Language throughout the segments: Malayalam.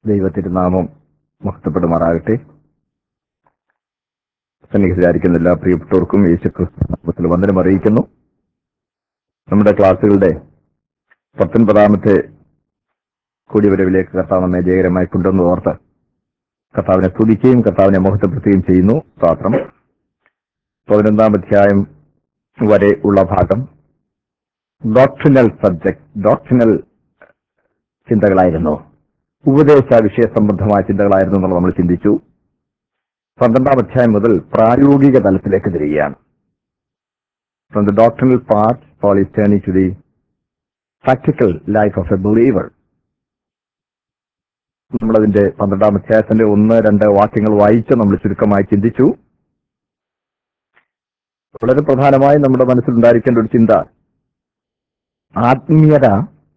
ദൈവത്തിരുനാമം മഹത്വപ്പെടുമാറാകട്ടെ സന്നിഹിതരായിരിക്കുന്ന എല്ലാ പ്രിയപ്പെട്ടവർക്കും യേശു ക്രിസ്തു വന്ദനം അറിയിക്കുന്നു നമ്മുടെ ക്ലാസ്സുകളുടെ പത്തൊൻപതാമത്തെ കൂടിവരവിലേക്ക് കർത്താവ് നമ്മെ ജയകരമായി കൊണ്ടുവന്ന് ഓർത്ത് കർത്താവിനെ സ്തുതിക്കുകയും കർത്താവിനെ മഹത്വപ്പെടുത്തുകയും ചെയ്യുന്നു സ്വാത്രം പതിനൊന്നാം അധ്യായം വരെ ഉള്ള ഭാഗം ഡോക്ട്രിനൽ സബ്ജക്ട് ഡോക്ട്രിനൽ ചിന്തകളായിരുന്നു ഉപദേശ വിഷയ സംബന്ധമായ ചിന്തകളായിരുന്നു എന്നുള്ളത് നമ്മൾ ചിന്തിച്ചു പന്ത്രണ്ടാം അധ്യായം മുതൽ പ്രായോഗിക തലത്തിലേക്ക് തിരികെയാണ് from the doctrinal part Paul is turning to the practical life of a believer നമ്മളതിന്റെ പന്ത്രണ്ടാം അധ്യായത്തിന്റെ ഒന്ന് രണ്ട് വാക്യങ്ങൾ വായിച്ച് നമ്മൾ ചുരുക്കമായി ചിന്തിച്ചു വളരെ പ്രധാനമായി നമ്മുടെ മനസ്സിലുണ്ടായിരിക്കേണ്ട ഒരു ചിന്ത ആത്മീയത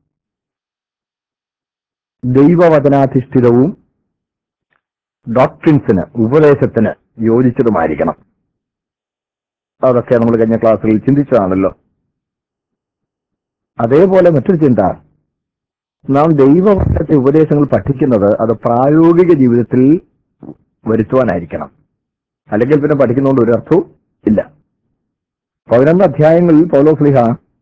ദൈവവചനാധിഷ്ഠിതവും ഡോക്ട്രിൻസിന് ഉപദേശത്തിന് യോജിച്ചതുമായിരിക്കണം അതൊക്കെ നമ്മൾ കഴിഞ്ഞ ക്ലാസ്സുകളിൽ ചിന്തിച്ചതാണല്ലോ അതേപോലെ മറ്റൊരു ചിന്ത നാം ദൈവവചനത്തെ ഉപദേശങ്ങൾ പഠിക്കുന്നത് അത് പ്രായോഗിക ജീവിതത്തിൽ വരുത്തുവാനായിരിക്കണം അല്ലെങ്കിൽ പിന്നെ പഠിക്കുന്നതുകൊണ്ട് ഒരു അർത്ഥവും ഇല്ല പതിനൊന്ന് അധ്യായങ്ങളിൽ പൗലോസ്ലിഹ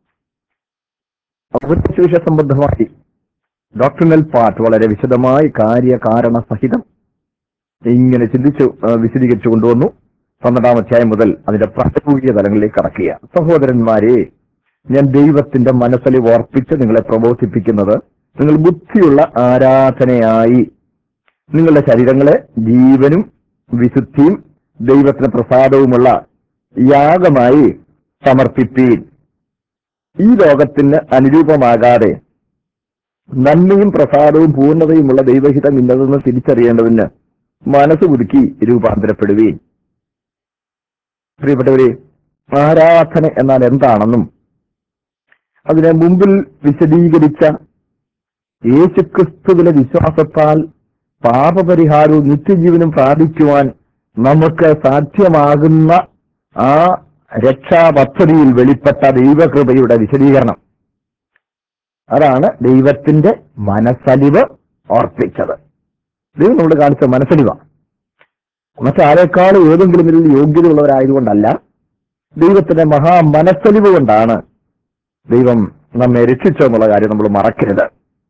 ഉപദേശവിഷ സംബന്ധമായി ഡോക്ടറിനൽ പാർട്ട് വളരെ വിശദമായി കാര്യകാരണ സഹിതം ഇങ്ങനെ ചിന്തിച്ചു ആ, വിശദീകരിച്ചു കൊണ്ടുവന്നു പന്ത്രണ്ടാം അധ്യായം മുതൽ അതിന്റെ പ്രായോഗിക തലങ്ങളിലേക്ക് കടക്കുക സഹോദരന്മാരെ ഞാൻ ദൈവത്തിന്റെ മനസ്സിൽ ഓർപ്പിച്ച് നിങ്ങളെ പ്രബോധിപ്പിക്കുന്നത് നിങ്ങൾ ബുദ്ധിയുള്ള ആരാധനയായി നിങ്ങളുടെ ശരീരങ്ങളെ ജീവനും വിശുദ്ധിയും ദൈവത്തിന് പ്രസാദവുമുള്ള യാഗമായി സമർപ്പിപ്പീൻ ഈ ലോകത്തിന് അനുരൂപമാകാതെ നന്മയും പ്രസാദവും പൂർണ്ണതയുമുള്ള ദൈവഹിതം ഇന്നതെന്ന് തിരിച്ചറിയേണ്ടതിന് മനസ്സ് പുതുക്കി രൂപാന്തരപ്പെടുകയും പ്രിയപ്പെട്ടവരെ ആരാധന എന്നാൽ എന്താണെന്നും അതിനെ മുമ്പിൽ വിശദീകരിച്ച യേശുക്രിസ്തുവിലെ വിശ്വാസത്താൽ പാപപരിഹാരവും നിത്യജീവനും പ്രാപിക്കുവാൻ നമുക്ക് സാധ്യമാകുന്ന ആ രക്ഷാപദ്ധതിയിൽ വെളിപ്പെട്ട ദൈവകൃപയുടെ വിശദീകരണം അതാണ് ദൈവത്തിന്റെ മനസ്സലിവ് ഓർപ്പിച്ചത് ദൈവം നമ്മൾ കാണിച്ച മനസ്സലിവ മറ്റാരെക്കാൾ ഏതെങ്കിലും ഇതിൽ യോഗ്യതയുള്ളവരായതുകൊണ്ടല്ല ദൈവത്തിന്റെ മഹാ മനസ്സലിവ് കൊണ്ടാണ് ദൈവം നമ്മെ രക്ഷിച്ചെന്നുള്ള കാര്യം നമ്മൾ മറക്കരുത്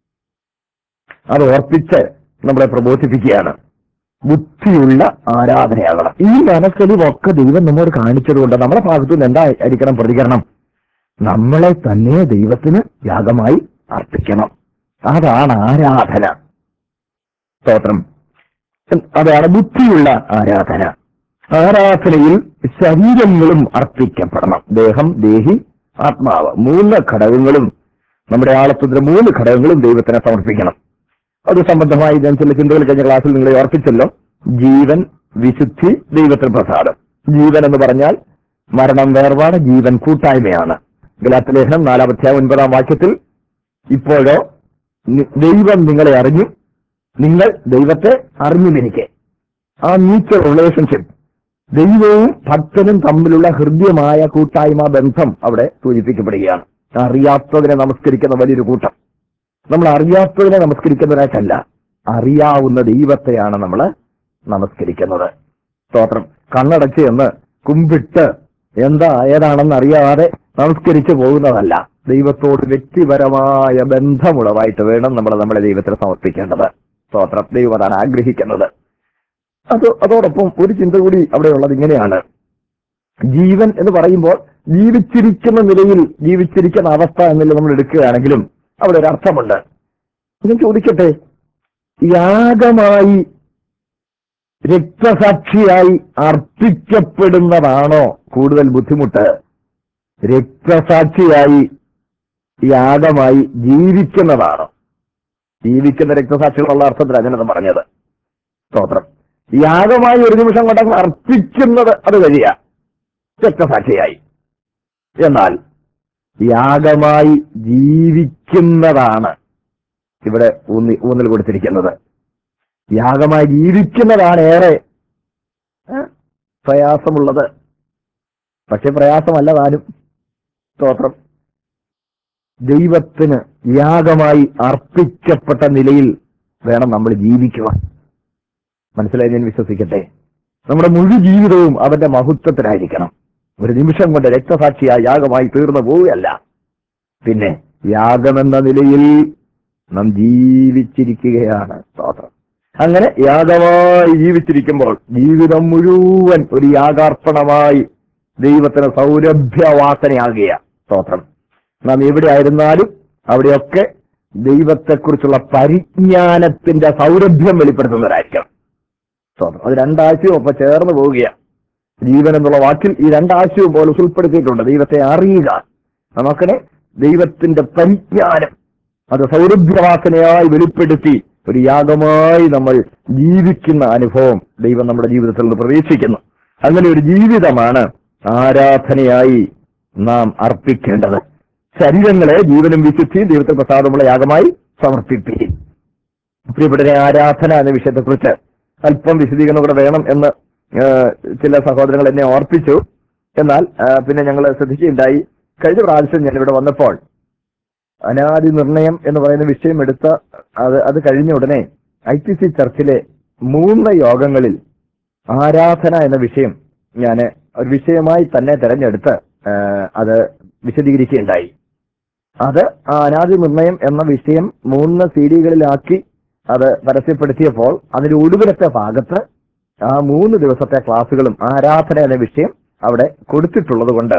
അത് ഓർപ്പിച്ച് നമ്മളെ പ്രബോധിപ്പിക്കുകയാണ് ബുദ്ധിയുള്ള ആരാധനയാകണം ഈ മനസ്സലിവൊക്കെ ദൈവം നമ്മോട് കാണിച്ചതുകൊണ്ട് നമ്മുടെ ഭാഗത്തു നിന്ന് എന്തായിരിക്കണം പ്രതികരണം നമ്മളെ തന്നെ ദൈവത്തിന് യാഗമായി അർപ്പിക്കണം അതാണ് ആരാധന സ്തോത്രം അതാണ് ബുദ്ധിയുള്ള ആരാധന ആരാധനയിൽ ശരീരങ്ങളും അർപ്പിക്കപ്പെടണം ദേഹം ദേഹി ആത്മാവ് മൂന്ന് ഘടകങ്ങളും നമ്മുടെ ആളത്വത്തിന്റെ മൂന്ന് ഘടകങ്ങളും ദൈവത്തിനെ സമർപ്പിക്കണം അത് സംബന്ധമായി ഞാൻ ചില ചിന്തകൾ കഴിഞ്ഞ ക്ലാസ്സിൽ നിങ്ങളെ ഓർപ്പിച്ചല്ലോ ജീവൻ വിശുദ്ധി ദൈവത്തിന് പ്രസാദം ജീവൻ എന്ന് പറഞ്ഞാൽ മരണം വേർപാട് ജീവൻ കൂട്ടായ്മയാണ് ഗലാത്തലേഖനം നാലാം അധ്യായം ഒൻപതാം വാക്യത്തിൽ ഇപ്പോഴോ നി- ദൈവം നിങ്ങളെ അറിഞ്ഞു നിങ്ങൾ ദൈവത്തെ അറിഞ്ഞുമിരിക്കെ ആ മ്യൂച്വൽ റിലേഷൻഷിപ്പ് ദൈവവും ഭക്തനും തമ്മിലുള്ള ഹൃദ്യമായ കൂട്ടായ്മ ബന്ധം അവിടെ സൂചിപ്പിക്കപ്പെടുകയാണ് അറിയാത്തതിനെ നമസ്കരിക്കുന്ന വലിയൊരു കൂട്ടം നമ്മൾ അറിയാത്തതിനെ നമസ്കരിക്കുന്നതിനായിട്ടല്ല അറിയാവുന്ന ദൈവത്തെയാണ് നമ്മൾ നമസ്കരിക്കുന്നത് സ്തോത്രം കണ്ണടച്ച് എന്ന് കുമ്പിട്ട് എന്താ ഏതാണെന്ന് അറിയാതെ നമസ്കരിച്ചു പോകുന്നതല്ല ദൈവത്തോട് വ്യക്തിപരമായ ബന്ധമുള്ളതായിട്ട് വേണം നമ്മൾ നമ്മളെ ദൈവത്തിന് സമർപ്പിക്കേണ്ടത് സ്തോത്രം ദൈവം അതാണ് ആഗ്രഹിക്കുന്നത് അത് അതോടൊപ്പം ഒരു ചിന്ത കൂടി അവിടെയുള്ളത് ഇങ്ങനെയാണ് ജീവൻ എന്ന് പറയുമ്പോൾ ജീവിച്ചിരിക്കുന്ന നിലയിൽ ജീവിച്ചിരിക്കുന്ന അവസ്ഥ എന്നില്ല നമ്മൾ എടുക്കുകയാണെങ്കിലും അവിടെ ഒരു അർത്ഥമുണ്ട് ഞാൻ ചോദിക്കട്ടെ യാഗമായി രക്തസാക്ഷിയായി അർപ്പിക്കപ്പെടുന്നതാണോ കൂടുതൽ ബുദ്ധിമുട്ട് രക്തസാക്ഷിയായി യാഗമായി ജീവിക്കുന്നതാണോ ജീവിക്കുന്ന രക്തസാക്ഷികളുള്ള അർത്ഥത്തിൽ അങ്ങനെ പറഞ്ഞത് സ്തോത്രം യാഗമായി ഒരു നിമിഷം കൊണ്ടങ്ങ് അർപ്പിക്കുന്നത് അത് കഴിയ രക്തസാക്ഷിയായി എന്നാൽ യാഗമായി ജീവിക്കുന്നതാണ് ഇവിടെ ഊന്നി ഊന്നൽ കൊടുത്തിരിക്കുന്നത് യാഗമായി ജീവിക്കുന്നതാണ് ഏറെ ഏ, പ്രയാസമുള്ളത് പക്ഷെ പ്രയാസമല്ല താനും സ്തോത്രം ദൈവത്തിന് യാഗമായി അർപ്പിക്കപ്പെട്ട നിലയിൽ വേണം നമ്മൾ ജീവിക്കുവാൻ മനസ്സിലായി ഞാൻ വിശ്വസിക്കട്ടെ നമ്മുടെ മുഴു ജീവിതവും അവന്റെ മഹത്വത്തിലായിരിക്കണം ഒരു നിമിഷം കൊണ്ട് രക്തസാക്ഷിയായ യാഗമായി തീർന്നു പോവുകയല്ല പിന്നെ യാഗമെന്ന നിലയിൽ നാം ജീവിച്ചിരിക്കുകയാണ് സ്തോത്രം അങ്ങനെ യാഗമായി ജീവിച്ചിരിക്കുമ്പോൾ ജീവിതം മുഴുവൻ ഒരു യാഗാർപ്പണമായി ദൈവത്തിന് സൗരഭ്യവാസനയാകുക സ്തോത്രം നാം എവിടെ ആയിരുന്നാലും അവിടെയൊക്കെ ദൈവത്തെക്കുറിച്ചുള്ള പരിജ്ഞാനത്തിന്റെ സൗരഭ്യം വെളിപ്പെടുത്തുന്നവരായിരിക്കണം സ്തോത്രം അത് രണ്ടാഴ്ചയും ഒപ്പം ചേർന്ന് പോവുകയാണ് ജീവൻ എന്നുള്ള വാക്കിൽ ഈ രണ്ടാഴ്ചയും പോലെ ഉൾപ്പെടുത്തിയിട്ടുണ്ട് ദൈവത്തെ അറിയുക നമുക്കിനെ ദൈവത്തിന്റെ പരിജ്ഞാനം അത് സൗരഭ്യവാസനയായി വെളിപ്പെടുത്തി ഒരു യാഗമായി നമ്മൾ ജീവിക്കുന്ന അനുഭവം ദൈവം നമ്മുടെ ജീവിതത്തിൽ നിന്ന് പ്രവേശിക്കുന്നു അങ്ങനെ ഒരു ജീവിതമാണ് ആരാധനയായി നാം അർപ്പിക്കേണ്ടത് ശരീരങ്ങളെ ജീവനും വിശുദ്ധിയും ദൈവത്തിൽ പ്രസാദമുള്ള യാഗമായി സമർപ്പിക്കുകയും പ്രിയപ്പെട്ട ആരാധന എന്ന വിഷയത്തെക്കുറിച്ച് അല്പം വിശദീകരണം കൂടെ വേണം എന്ന് ആ, ചില സഹോദരങ്ങൾ എന്നെ ഓർപ്പിച്ചു എന്നാൽ ആ, പിന്നെ ഞങ്ങൾ ശ്രദ്ധിക്കുകയുണ്ടായി കഴിഞ്ഞ പ്രാവശ്യം ഞാൻ ഇവിടെ വന്നപ്പോൾ അനാദി നിർണയം എന്ന് പറയുന്ന വിഷയം എടുത്ത അത് അത് കഴിഞ്ഞ ഉടനെ ഐ ടി സി ചർച്ചിലെ മൂന്ന് യോഗങ്ങളിൽ ആരാധന എന്ന വിഷയം ഞാൻ ഒരു വിഷയമായി തന്നെ തെരഞ്ഞെടുത്ത് ആ, അത് വിശദീകരിക്കുകയുണ്ടായി അത് ആ അനാദി നിർണയം എന്ന വിഷയം മൂന്ന് സീഡികളിലാക്കി അത് പരസ്യപ്പെടുത്തിയപ്പോൾ അതിന്റെ ഒടുവിലത്തെ ഭാഗത്ത് ആ മൂന്ന് ദിവസത്തെ ക്ലാസ്സുകളും ആരാധന എന്ന വിഷയം അവിടെ കൊടുത്തിട്ടുള്ളത് കൊണ്ട്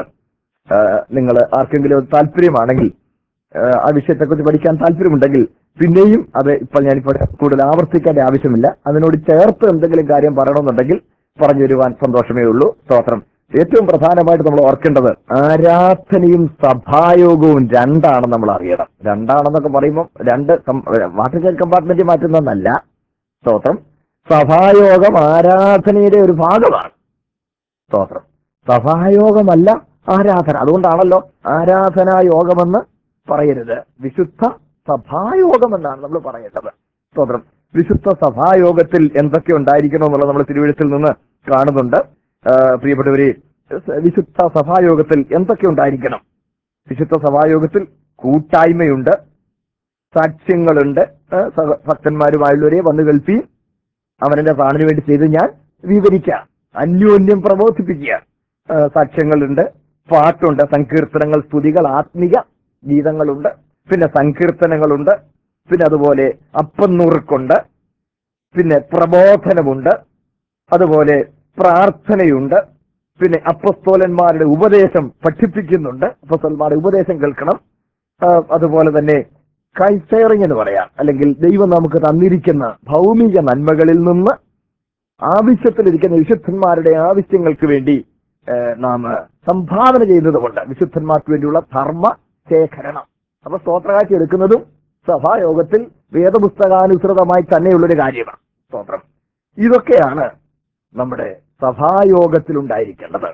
നിങ്ങൾ ആർക്കെങ്കിലും അത് താല്പര്യമാണെങ്കിൽ ആ, ആ വിഷയത്തെക്കുറിച്ച് പഠിക്കാൻ താല്പര്യമുണ്ടെങ്കിൽ പിന്നെയും അത് ഇപ്പോൾ ഞാനിപ്പോൾ കൂടുതൽ ആവർത്തിക്കേണ്ട ആവശ്യമില്ല അതിനോട് ചേർത്ത് എന്തെങ്കിലും കാര്യം പറയണമെന്നുണ്ടെങ്കിൽ പറഞ്ഞു തരുവാൻ സന്തോഷമേ ഉള്ളൂ സ്തോത്രം ഏറ്റവും പ്രധാനമായിട്ട് നമ്മൾ ഓർക്കേണ്ടത് ആരാധനയും സഭായോഗവും രണ്ടാണെന്ന് നമ്മൾ അറിയണം രണ്ടാണെന്നൊക്കെ പറയുമ്പോൾ രണ്ട് വാട്ടർ കമ്പാർട്ട്മെന്റ് മാറ്റുന്നതല്ല സ്തോത്രം സഭായോഗം ആരാധനയുടെ ഒരു ഭാഗമാണ് സ്തോത്രം സഭായോഗമല്ല ആരാധന അതുകൊണ്ടാണല്ലോ ആരാധനാ യോഗമെന്ന് പറയരുത് വിശുദ്ധ സഭായോഗമെന്നാണ് നമ്മൾ പറയേണ്ടത് സ്തോത്രം വിശുദ്ധ സഭായോഗത്തിൽ എന്തൊക്കെ ഉണ്ടായിരിക്കണം എന്നുള്ളത് നമ്മൾ തിരുവഴുത്തിൽ നിന്ന് കാണുന്നുണ്ട് ആ, പ്രിയപ്പെട്ടവരെ വിശുദ്ധ സഭായോഗത്തിൽ എന്തൊക്കെ ഉണ്ടായിരിക്കണം വിശുദ്ധ സഭായോഗത്തിൽ കൂട്ടായ്മയുണ്ട് സാക്ഷ്യങ്ങളുണ്ട് ആ, സഹ- ഭക്തന്മാരുമായുള്ളവരെ വന്നു കേൾപ്പി അവനെന്റെ പ്രാണന് വേണ്ടി ചെയ്ത് ഞാൻ വിവരിക്കാം അന്യോന്യം പ്രബോധിപ്പിക്കുക ആ, സാക്ഷ്യങ്ങളുണ്ട് പാട്ടുണ്ട് സങ്കീർത്തനങ്ങൾ സ്തുതികൾ ആത്മിക ഗീതങ്ങളുണ്ട് പിന്നെ സങ്കീർത്തനങ്ങളുണ്ട് പിന്നെ അതുപോലെ അപ്പന്നൂർക്കുണ്ട് പിന്നെ പ്രബോധനമുണ്ട് അതുപോലെ പ്രാർത്ഥനയുണ്ട് പിന്നെ അപ്പസ്തോലന്മാരുടെ ഉപദേശം പഠിപ്പിക്കുന്നുണ്ട് അപ്പസ്തോലന്മാരുടെ ഉപദേശം കേൾക്കണം ആ, അതുപോലെ തന്നെ കൈസേറിങ് എന്ന് പറയാം അല്ലെങ്കിൽ ദൈവം നമുക്ക് തന്നിരിക്കുന്ന ഭൗമിക നന്മകളിൽ നിന്ന് ആവശ്യത്തിലിരിക്കുന്ന വിശുദ്ധന്മാരുടെ ആവശ്യങ്ങൾക്ക് വേണ്ടി ഏഹ്, നാം സംഭാവന ചെയ്യുന്നത് കൊണ്ട് വിശുദ്ധന്മാർക്ക് വേണ്ടിയുള്ള ധർമ്മ ശേഖരണം അപ്പൊ സ്തോത്രകാഴ്ച എടുക്കുന്നതും സഭായോഗത്തിൽ വേദപുസ്തകാനുസൃതമായി തന്നെയുള്ളൊരു കാര്യമാണ് സ്തോത്രം ഇതൊക്കെയാണ് നമ്മുടെ സഭായോഗത്തിൽ ഉണ്ടായിരിക്കേണ്ടത്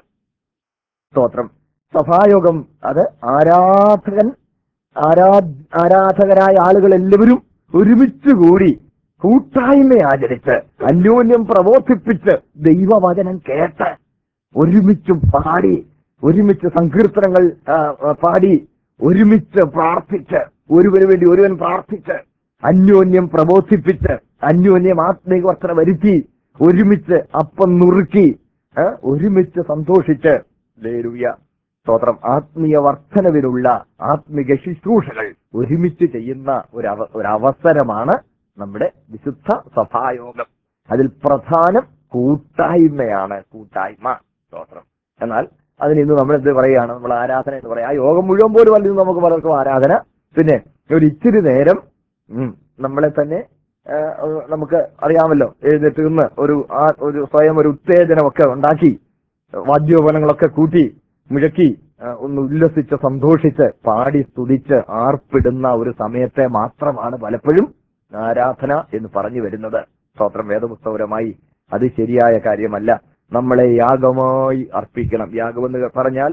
സ്തോത്രം സഭായോഗം അത് ആരാധകൻ ആരാ ആരാധകരായ ആളുകൾ എല്ലാവരും ഒരുമിച്ച് കൂടി കൂട്ടായ്മ ആചരിച്ച് അന്യോന്യം പ്രബോധിപ്പിച്ച് ദൈവവചനം കേട്ട് ഒരുമിച്ച് പാടി ഒരുമിച്ച് സങ്കീർത്തനങ്ങൾ ആ, ആ, പാടി ഒരുമിച്ച് പ്രാർത്ഥിച്ച് ഒരുവന് വേണ്ടി ഒരുവൻ പ്രാർത്ഥിച്ച് അന്യോന്യം പ്രബോധിപ്പിച്ച് അന്യോന്യം ആത്മീയവർത്തന വരുത്തി ഒരുമിച്ച് അപ്പം നുറുക്കി ഏ, ഒരുമിച്ച് സന്തോഷിച്ച് ലേലുയ സ്തോത്രം ആത്മീയ വർധനവിനുള്ള ആത്മീക ശുശ്രൂഷകൾ ഒരുമിച്ച് ചെയ്യുന്ന ഒരു അവ- ഒരു അവസരമാണ് നമ്മുടെ വിശുദ്ധ സഭായോഗം അതിൽ പ്രധാനം കൂട്ടായ്മയാണ് കൂട്ടായ്മ സ്തോത്രം എന്നാൽ അതിന് ഇന്ന് നമ്മൾ എന്ത് പറയുകയാണ് നമ്മൾ ആരാധന എന്ന് പറയാം ആ യോഗം മുഴുവൻ പോലും അല്ല ഇന്ന് നമുക്ക് പലർക്കും ആരാധന പിന്നെ ഒരു ഇച്ചിരി നേരം ഉം, നമ്മളെ തന്നെ ആ, നമുക്ക് അറിയാമല്ലോ എഴുന്നേറ്റ് നിന്ന് ഒരു ആ ഒരു സ്വയം ഒരു ഉത്തേജനമൊക്കെ ഉണ്ടാക്കി വാദ്യോപനങ്ങളൊക്കെ കൂട്ടി മുഴക്കി ആ, ഒന്ന് ഉല്ലസിച്ച് സന്തോഷിച്ച് പാടി സ്തുതിച്ച് ആർപ്പിടുന്ന ഒരു സമയത്തെ മാത്രമാണ് പലപ്പോഴും ആരാധന എന്ന് പറഞ്ഞു വരുന്നത് സ്തോത്രം വേദപുസ്തകപരമായി അത് ശരിയായ കാര്യമല്ല നമ്മളെ യാഗമായി അർപ്പിക്കണം യാഗമെന്ന് പറഞ്ഞാൽ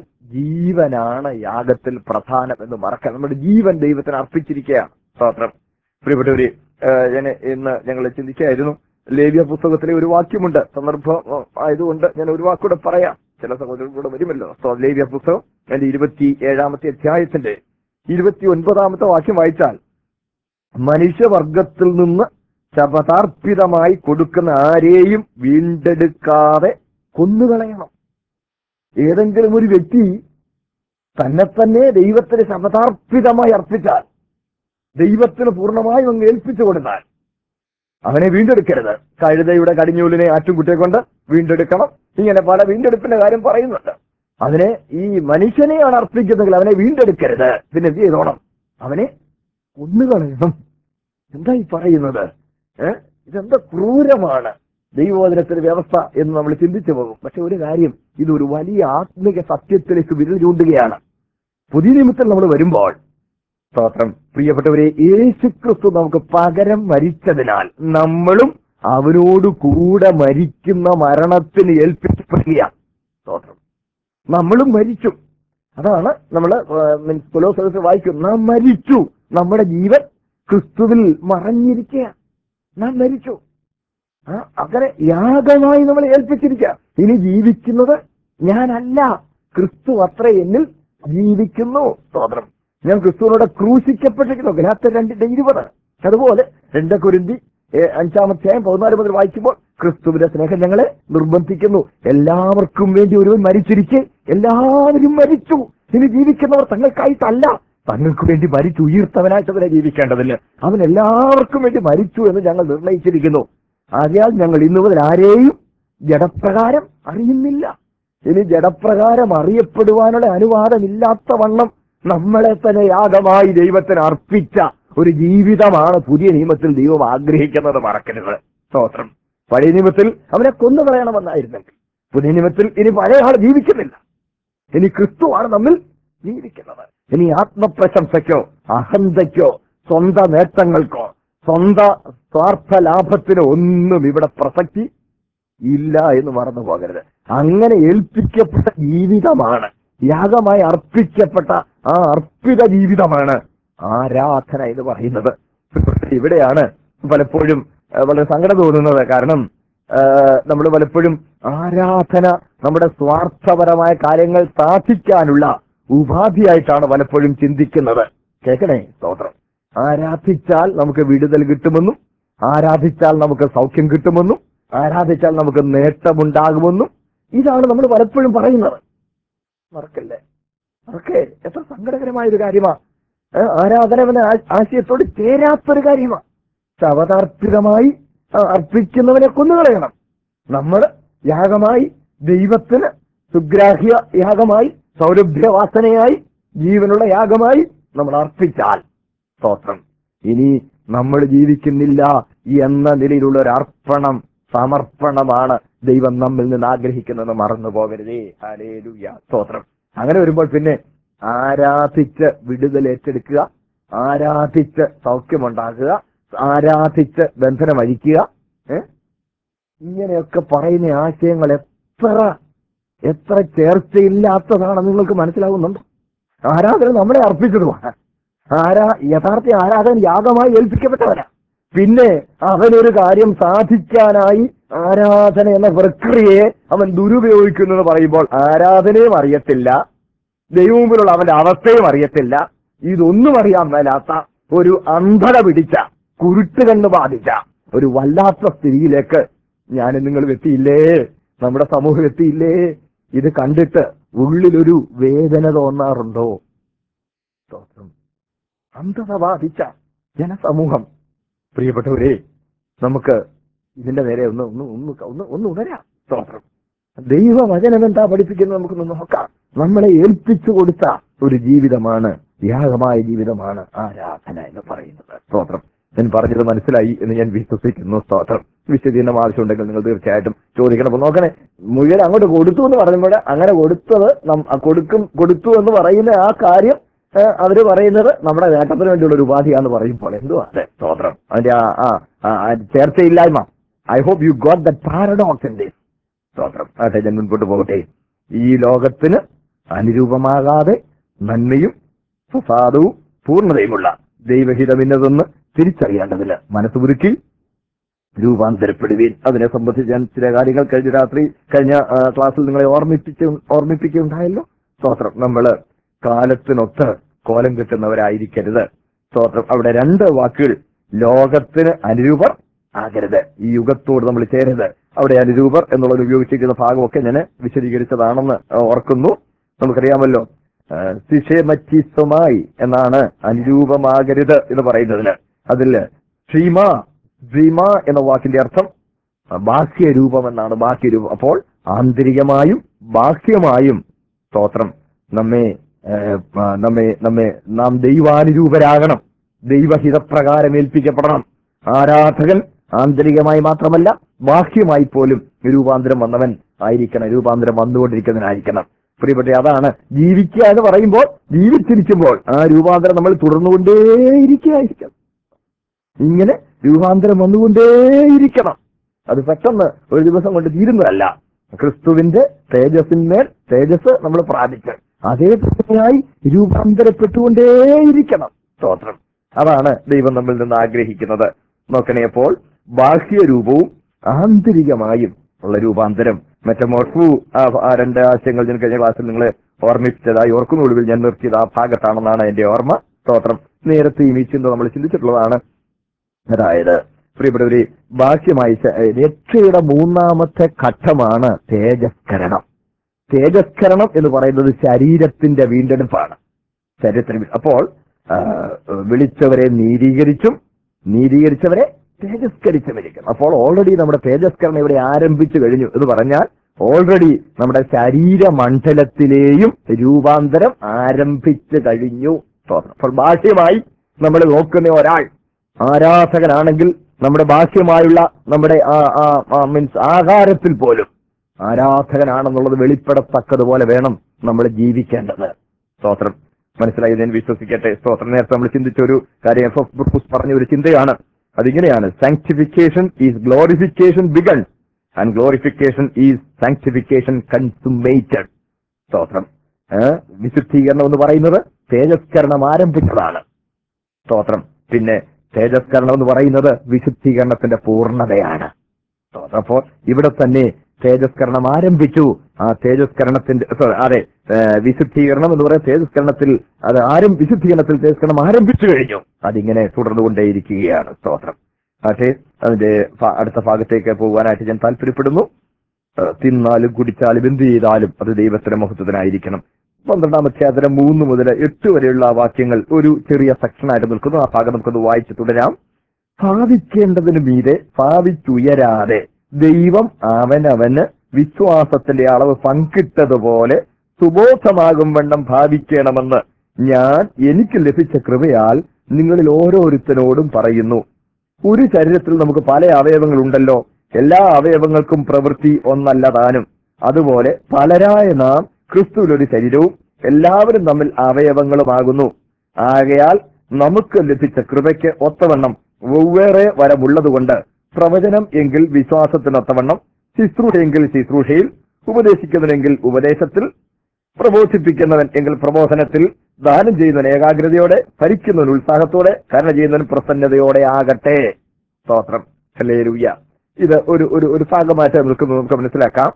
ജീവനാണ് യാഗത്തിൽ പ്രധാനം എന്ന് മറക്കാൻ നമ്മുടെ ജീവൻ ദൈവത്തിന് അർപ്പിച്ചിരിക്കുകയാണ് സ്തോത്രം പ്രിയപ്പെട്ടവര് ഏഹ് ഞാൻ ഇന്ന് ഞങ്ങൾ ചിന്തിക്കുകയായിരുന്നു ലേവ്യ പുസ്തകത്തിലെ ഒരു വാക്യമുണ്ട് സന്ദർഭം ഏഹ്, ആയതുകൊണ്ട് ഞാൻ ഒരു വാക്കൂടെ പറയാം ചില സഹോദരങ്ങൾ കൂടെ വരുമല്ലോ സോ ലേവ്യ പുസ്തകം അതിന്റെ ഇരുപത്തി ഏഴാമത്തെ അധ്യായത്തിന്റെ ഇരുപത്തി ഒൻപതാമത്തെ വാക്യം വായിച്ചാൽ മനുഷ്യവർഗത്തിൽ നിന്ന് ശപഥാർപ്പിതമായി കൊടുക്കുന്ന ആരെയും വീണ്ടെടുക്കാതെ കൊന്നുകളയണം ഏതെങ്കിലും ഒരു വ്യക്തി തന്നെ തന്നെ ദൈവത്തിന് ശപഥാർപ്പിതമായി അർപ്പിച്ചാൽ ദൈവത്തിന് പൂർണ്ണമായും അങ്ങ് ഏൽപ്പിച്ചു കൊടുത്താൽ അവനെ വീണ്ടെടുക്കരുത് കഴുതയുടെ കടിഞ്ഞൂലിനെ ആറ്റുംകുട്ടിയെ കൊണ്ട് വീണ്ടെടുക്കണം ഇങ്ങനെ പല വീണ്ടെടുപ്പിന്റെ കാര്യം പറയുന്നുണ്ട് അതിനെ ഈ മനുഷ്യനെയാണ് അർപ്പിക്കുന്നെങ്കിൽ അവനെ വീണ്ടെടുക്കരുത് പിന്നെ എന്ത് ചെയ്തോണം അവനെ കൊന്നുകളയണം എന്താ ഈ പറയുന്നത് ഏഹ് ഇതെന്താ ക്രൂരമാണ് ദൈവവചനത്തിന്റെ വ്യവസ്ഥ എന്ന് നമ്മൾ ചിന്തിച്ചു പോകും പക്ഷെ ഒരു കാര്യം ഇതൊരു വലിയ ആത്മിക സത്യത്തിലേക്ക് വിരൽ ചൂണ്ടുകയാണ് പുതിയ നിമിത്തം നമ്മൾ വരുമ്പോൾ സ്തോത്രം പ്രിയപ്പെട്ടവരെ യേശുക്രിസ്തു നമുക്ക് പകരം മരിച്ചതിനാൽ നമ്മളും അവനോട് കൂടെ മരിക്കുന്ന മരണത്തിന് ഏൽപ്പിക്കപ്പെടുകയാണ് സ്തോത്രം നമ്മളും മരിച്ചു അതാണ് നമ്മൾ മീൻസ് പുലോസകത്ത് വായിക്കും നാം മരിച്ചു നമ്മുടെ ജീവൻ ക്രിസ്തുവിൽ മറഞ്ഞിരിക്കുക നാം മരിച്ചു ആ, അങ്ങനെ യാഗമായി നമ്മൾ ഏൽപ്പിച്ചിരിക്കുക ഇനി ജീവിക്കുന്നത് ഞാനല്ല ക്രിസ്തു അത്ര എന്നിൽ ജീവിക്കുന്നു സ്തോത്രം ഞാൻ ക്രിസ്തുവിനോട് ക്രൂശിക്കപ്പെട്ടിരിക്കുന്നു ഗലാത്ത രണ്ടിന്റെ ഇരുപത് അതുപോലെ രണ്ട് കുരുന്തി അഞ്ചാമധ്യായം പതിനാല് മുതൽ വായിക്കുമ്പോൾ ക്രിസ്തുവിന്റെ സ്നേഹം ഞങ്ങളെ നിർബന്ധിക്കുന്നു എല്ലാവർക്കും വേണ്ടി ഒരുവൻ മരിച്ചിരിക്കെ എല്ലാവരും മരിച്ചു ഇനി ജീവിക്കുന്നവർ തങ്ങൾക്കായിട്ടല്ല തങ്ങൾക്ക് വേണ്ടി മരിച്ചു ഉയർത്തവനായിട്ടവരെ ജീവിക്കേണ്ടതില്ല അവൻ എല്ലാവർക്കും വേണ്ടി മരിച്ചു എന്ന് ഞങ്ങൾ നിർണയിച്ചിരിക്കുന്നു ആകയാൽ ഞങ്ങൾ ഇന്നു മുതൽ ആരെയും ജഡപ്രകാരം അറിയുന്നില്ല ഇനി ജഡപ്രകാരം അറിയപ്പെടുവാനുള്ള അനുവാദമില്ലാത്ത വണ്ണം നമ്മളെ തന്നെ യാഗമായി ദൈവത്തിന് അർപ്പിച്ച ഒരു ജീവിതമാണ് പുതിയ നിയമത്തിൽ ദൈവം ആഗ്രഹിക്കുന്നത് മറക്കരുത് സ്തോത്രം പഴയ നിയമത്തിൽ അവനെ കൊന്നു കളയണമെന്നായിരുന്നെങ്കിൽ പുതിയ നിയമത്തിൽ ഇനി പഴയ ആൾ ജീവിക്കുന്നില്ല ഇനി ക്രിസ്തുവാണ് നമ്മിൽ ജീവിക്കുന്നത് ഇനി ആത്മപ്രശംസയ്ക്കോ അഹന്തയ്ക്കോ സ്വന്തം നേട്ടങ്ങൾക്കോ സ്വന്തം സ്വാർത്ഥ ലാഭത്തിനോ ഒന്നും ഇവിടെ പ്രസക്തി ഇല്ല എന്ന് മറന്നു പോകരുത് അങ്ങനെ ഏൽപ്പിക്കപ്പെട്ട ജീവിതമാണ് യാഗമായി അർപ്പിക്കപ്പെട്ട ആ അർപ്പിത ജീവിതമാണ് ആരാധന എന്ന് പറയുന്നത് ഇവിടെയാണ് പലപ്പോഴും ആ, വളരെ സങ്കടം തോന്നുന്നത് കാരണം നമ്മൾ പലപ്പോഴും ആരാധന നമ്മുടെ സ്വാർത്ഥപരമായ കാര്യങ്ങൾ സാധിക്കാനുള്ള ഉപാധിയായിട്ടാണ് പലപ്പോഴും ചിന്തിക്കുന്നത് കേൾക്കണേ സ്തോത്രം ആരാധിച്ചാൽ നമുക്ക് വിടുതൽ കിട്ടുമെന്നും ആരാധിച്ചാൽ നമുക്ക് സൗഖ്യം കിട്ടുമെന്നും ആരാധിച്ചാൽ നമുക്ക് നേട്ടമുണ്ടാകുമെന്നും ഇതാണ് നമ്മൾ പലപ്പോഴും പറയുന്നത് മറക്കല്ലേ മറക്കേ എത്ര സങ്കടകരമായ ഒരു കാര്യമാണ് ആരാധന എന്ന ആ- ആശയത്തോട് ചേരാത്തൊരു കാര്യമാണ് ശവതാർപ്പിതമായി ആ, അർപ്പിക്കുന്നവനെ കൊന്നുകളയണം നമ്മൾ യാഗമായി ദൈവത്തിന് സുഗ്രാഹ്യ യാഗമായി സൗരഭ്യവാസനയായി ജീവനുള്ള യാഗമായി നമ്മൾ അർപ്പിച്ചാൽ സ്തോത്രം ഇനി നമ്മൾ ജീവിക്കുന്നില്ല എന്ന നിലയിലുള്ള ഒരു അർപ്പണം സമർപ്പണമാണ് ദൈവം നമ്മിൽ നിന്ന് ആഗ്രഹിക്കുന്നത് മറന്നു പോകരുതേ ഹല്ലേലൂയ സ്തോത്രം അങ്ങനെ വരുമ്പോൾ പിന്നെ ആരാധിച്ച് വിടുതൽ ഏറ്റെടുക്കുക ആരാധിച്ച് സൗഖ്യമുണ്ടാക്കുക ആരാധിച്ച് ബന്ധനം അഴിക്കുക ഏ? ഇങ്ങനെയൊക്കെ പറയുന്ന ആശയങ്ങൾ എത്ര എത്ര ചേർച്ചയില്ലാത്തതാണ് നിങ്ങൾക്ക് മനസ്സിലാവുന്നുണ്ടോ ആരാധന നമ്മളെ അർപ്പിച്ചതുമാണ് ആരാ യഥാർത്ഥ ആരാധന യാഗമായി ഏൽപ്പിക്കപ്പെട്ടവനാ പിന്നെ അവനൊരു കാര്യം സാധിക്കാനായി ആരാധന എന്ന പ്രക്രിയയെ അവൻ ദുരുപയോഗിക്കുന്നു എന്ന് പറയുമ്പോൾ ആരാധനയും അറിയത്തില്ല ദൈവമുമ്പിലുള്ള അവന്റെ അവസ്ഥയും അറിയത്തില്ല ഇതൊന്നും അറിയാൻ മേലാത്ത ഒരു അന്ധത പിടിച്ച കുരുട്ട് കണ്ണ് ബാധിച്ച ഒരു വല്ലാത്ത സ്ഥിതിയിലേക്ക് ഞാൻ നിങ്ങൾ എത്തിയില്ലേ നമ്മുടെ സമൂഹം എത്തിയില്ലേ ഇത് കണ്ടിട്ട് ഉള്ളിലൊരു വേദന തോന്നാറുണ്ടോ സ്തോത്രം. അന്ധത ബാധിച്ച ജനസമൂഹം പ്രിയപ്പെട്ടവരെ നമുക്ക് ഇതിന്റെ നേരെ ഒന്ന് ഒന്ന് ഒന്ന് ഒന്ന് ഒന്ന് ഉണരാം സ്തോത്രം ദൈവവചനം എന്താ പഠിപ്പിക്കുന്നത് നമുക്കൊന്ന് നോക്കാം നമ്മളെ ഏൽപ്പിച്ചു കൊടുത്ത ഒരു ജീവിതമാണ് യാഗമായ ജീവിതമാണ് ആരാധന എന്ന് പറയുന്നത് സ്തോത്രം ഞാൻ പറഞ്ഞത് മനസ്സിലായി എന്ന് ഞാൻ വിശ്വസിക്കുന്നു സ്തോത്രം വിശദീകരണം ആവശ്യമുണ്ടെങ്കിൽ നിങ്ങൾ തീർച്ചയായിട്ടും ചോദിക്കണം അപ്പൊ നോക്കണേ മുഴുവൻ അങ്ങോട്ട് കൊടുത്തു എന്ന് പറയുമ്പോൾ അങ്ങനെ കൊടുത്തത് നം- ആ കൊടുക്കും കൊടുത്തു എന്ന് പറയുന്ന ആ കാര്യം ഏ, അവര് പറയുന്നത് നമ്മുടെ നേട്ടത്തിന് വേണ്ടിയുള്ള ഒരു ഉപാധിയാന്ന് പറയുമ്പോൾ എന്തുവാ അതെ സ്തോത്രം അതിന്റെ ആ ആ, ആ, ആ ചേർച്ചയില്ലായ്മ I hope you got the paradox in this സ്തോത്രം അതെ ഞാൻ മുൻപോട്ട് പോകട്ടെ ഈ ലോകത്തിന് അനുരൂപമാകാതെ നന്മയും പ്രസാദവും പൂർണ്ണതയുമുള്ള ദൈവഹിതമിന്നതെന്ന് തിരിച്ചറിയേണ്ടതില്ല മനസ്സുരുക്കി രൂപാന്തരപ്പെടുവീൻ അതിനെ സംബന്ധിച്ച് ഞാൻ ചില കാര്യങ്ങൾ കഴിഞ്ഞ രാത്രി കഴിഞ്ഞ ആ, ക്ലാസ്സിൽ നിങ്ങളെ ഓർമ്മിപ്പിച്ച് ഓർമ്മിപ്പിക്കുകയുണ്ടായല്ലോ സ്തോത്രം നമ്മള് കാലത്തിനൊത്ത് കോലം കിട്ടുന്നവരായിരിക്കരുത് സ്തോത്രം അവിടെ രണ്ട് വാക്കുകൾ ലോകത്തിന് അനുരൂപർ ആകരുത് ഈ യുഗത്തോട് നമ്മൾ ചേരരുത് അവിടെ അനുരൂപർ എന്നുള്ളത് ഉപയോഗിച്ചിരിക്കുന്ന ഭാഗമൊക്കെ ഞാൻ വിശദീകരിച്ചതാണെന്ന് ഓർക്കുന്നു നമുക്കറിയാമല്ലോ സിഷേമറ്റിസമായി എന്നാണ് അനുരൂപമാകരുത് എന്ന് പറയുന്നതിന് അതിൽ ശ്രീമ ശ്രീമ എന്ന വാക്കിന്റെ അർത്ഥം ബാഹ്യരൂപം എന്നാണ് ബാഹ്യരൂപം അപ്പോൾ ആന്തരികമായും ബാഹ്യമായും സ്തോത്രം നമ്മെ ഏഹ്, ആ, നമ്മെ നമ്മെ നാം ദൈവാനുരൂപരാകണം ദൈവഹിതപ്രകാരം ഏൽപ്പിക്കപ്പെടണം ആരാധകൻ ആന്തരികമായി മാത്രമല്ല ബാഹ്യമായി പോലും രൂപാന്തരം വന്നവൻ ആയിരിക്കണം രൂപാന്തരം വന്നുകൊണ്ടിരിക്കുന്നവനായിരിക്കണം പ്രിയപ്പെട്ട അതാണ് ജീവിക്കുക എന്ന് പറയുമ്പോൾ ജീവിച്ചിരിക്കുമ്പോൾ ആ രൂപാന്തരം നമ്മൾ തുടർന്നുകൊണ്ടേയിരിക്കുകയായിരിക്കണം ഇങ്ങനെ രൂപാന്തരം വന്നുകൊണ്ടേയിരിക്കണം അത് പെട്ടെന്ന് ഒരു ദിവസം കൊണ്ട് തീരുന്നതല്ല ക്രിസ്തുവിന്റെ തേജസ്സിന്മേൽ തേജസ് നമ്മൾ പ്രാപിച്ച് അതേപടിയായി രൂപാന്തരപ്പെട്ടുകൊണ്ടേയിരിക്കണം സ്തോത്രം അതാണ് ദൈവം നമ്മിൽ നിന്ന് ആഗ്രഹിക്കുന്നത് നോക്കണേ അപ്പോൾ ബാഹ്യരൂപവും ആന്തരികമായും ഉള്ള രൂപാന്തരം മെറ്റമോർഫു ആ ആ രണ്ട് ആശയങ്ങൾ ഞാൻ കഴിഞ്ഞ ക്ലാസ്സിൽ നിങ്ങളെ ഓർമ്മിപ്പിച്ചതായി ഓർക്കുന്ന ഒടുവിൽ ഞാൻ നിർത്തിയത് ആ ഭാഗത്താണെന്നാണ് എന്റെ ഓർമ്മ സ്തോത്രം നേരത്തെയും ഈ ചിന്ത നമ്മൾ ചിന്തിച്ചിട്ടുള്ളതാണ് അതായത് പ്രിയപ്പെട്ടവരെ ബാഹ്യമായി ച- രക്ഷയുടെ മൂന്നാമത്തെ ഘട്ടമാണ് തേജസ്കരണം തേജസ്കരണം എന്ന് പറയുന്നത് ശരീരത്തിന്റെ വീണ്ടെടുപ്പാണ് ശരീരത്തിന് വീ- അപ്പോൾ ആ, വിളിച്ചവരെ നീതീകരിച്ചും നീതീകരിച്ചവരെ തേജസ്കരിച്ചുമിരിക്കും അപ്പോൾ ഓൾറെഡി നമ്മുടെ തേജസ്കരണം ഇവിടെ ആരംഭിച്ചു കഴിഞ്ഞു എന്ന് പറഞ്ഞാൽ ഓൾറെഡി നമ്മുടെ ശരീരമണ്ഡലത്തിലെയും രൂപാന്തരം ആരംഭിച്ചു കഴിഞ്ഞു സ്തോത്രം. അപ്പോൾ ബാഹ്യമായി നമ്മൾ നോക്കുന്ന ഒരാൾ ആരാധകനാണെങ്കിൽ നമ്മുടെ ബാഹ്യമായുള്ള നമ്മുടെ മീൻസ് ആഹാരത്തിൽ പോലും ആരാധകനാണെന്നുള്ളത് വെളിപ്പെടത്തക്കതുപോലെ വേണം നമ്മൾ ജീവിക്കേണ്ടത് സ്തോത്രം മനസ്സിലായി ഞാൻ വിശ്വസിക്കട്ടെ സ്തോത്രം നേരത്തെ നമ്മൾ ചിന്തിച്ച ഒരു കാര്യം എഫ് എഫ് ബുർഫുസ് പറഞ്ഞ ഒരു ചിന്തയാണ് അതിങ്ങനെയാണ് sanctification is glorification begun and glorification is sanctification consummated സ്തോത്രം ഏ? വിശുദ്ധീകരണം എന്ന് പറയുന്നത് തേജസ്കരണം ആരംഭിച്ചതാണ് സ്തോത്രം പിന്നെ തേജസ്കരണം എന്ന് പറയുന്നത് വിശുദ്ധീകരണത്തിന്റെ പൂർണ്ണതയാണ് സ്തോത്രം. അപ്പോൾ ഇവിടെ തന്നെ തേജസ്കരണം ആരംഭിച്ചു ആ തേജസ്കരണത്തിന്റെ sorry, അതെ ഏ, വിശുദ്ധീകരണം എന്ന് പറയുന്ന തേജസ്കരണത്തിൽ അത് ആരും വിശുദ്ധീകരണത്തിൽ തേജസ്കരണം ആരംഭിച്ചു കഴിഞ്ഞു അതിങ്ങനെ തുടർന്നുകൊണ്ടേയിരിക്കുകയാണ് സ്തോത്രം പക്ഷേ അതിന്റെ ഭ- അടുത്ത ഭാഗത്തേക്ക് പോകാനായിട്ട് ഞാൻ താല്പര്യപ്പെടുന്നു ഏ, തിന്നാലും കുടിച്ചാലും എന്ത് ചെയ്താലും അത് ദൈവത്തിന്റെ മഹത്വത്തിനായിരിക്കണം പന്ത്രണ്ടാമത്തെ അതിന് മൂന്ന് മുതൽ എട്ട് വരെയുള്ള ആ വാക്യങ്ങൾ ഒരു ചെറിയ സെക്ഷനായിട്ട് നിൽക്കുന്നു ആ ഭാഗം നമുക്കത് വായിച്ച് തുടരാം ഭാവിക്കേണ്ടതിന് മീതെ ഭാവിച്ചുയരാതെ ദൈവം അവനവന് വിശ്വാസത്തിന്റെ അളവ് പങ്കിട്ടതുപോലെ സുബോധമാകും വണ്ണം ഭാവിക്കണമെന്ന് ഞാൻ എനിക്ക് ലഭിച്ച കൃപയാൽ നിങ്ങളിൽ ഓരോരുത്തരോടും പറയുന്നു ഒരു ശരീരത്തിൽ നമുക്ക് പല അവയവങ്ങളുണ്ടല്ലോ എല്ലാ അവയവങ്ങൾക്കും പ്രവൃത്തി ഒന്നല്ല താനും അതുപോലെ പലരായ നാം ക്രിസ്തുവിലൊരു ശരീരവും എല്ലാവരും തമ്മിൽ അവയവങ്ങളുമാകുന്നു ആകയാൽ നമുക്ക് ലഭിച്ച കൃപയ്ക്ക് ഒത്തവണ്ണം വെവ്വേറെ വരമുള്ളതുകൊണ്ട് പ്രവചനം എങ്കിൽ വിശ്വാസത്തിനൊത്തവണ്ണം ശുശ്രൂഷ എങ്കിൽ ശുശ്രൂഷയിൽ ഉപദേശിക്കുന്നവനെങ്കിൽ ഉപദേശത്തിൽ പ്രബോധിപ്പിക്കുന്നവൻ എങ്കിൽ പ്രബോധനത്തിൽ ദാനം ചെയ്യുന്നവൻ ഏകാഗ്രതയോടെ ഭരിക്കുന്നവൻ ഉത്സാഹത്തോടെ കരുണ ചെയ്യുന്നവൻ പ്രസന്നതയോടെ ആകട്ടെ സ്തോത്രം ഹല്ലേലൂയ ഇത് ഒരു ഒരു ഒരു ഭാഗമായിട്ട് നിൽക്കുന്നത് നമുക്ക് മനസ്സിലാക്കാം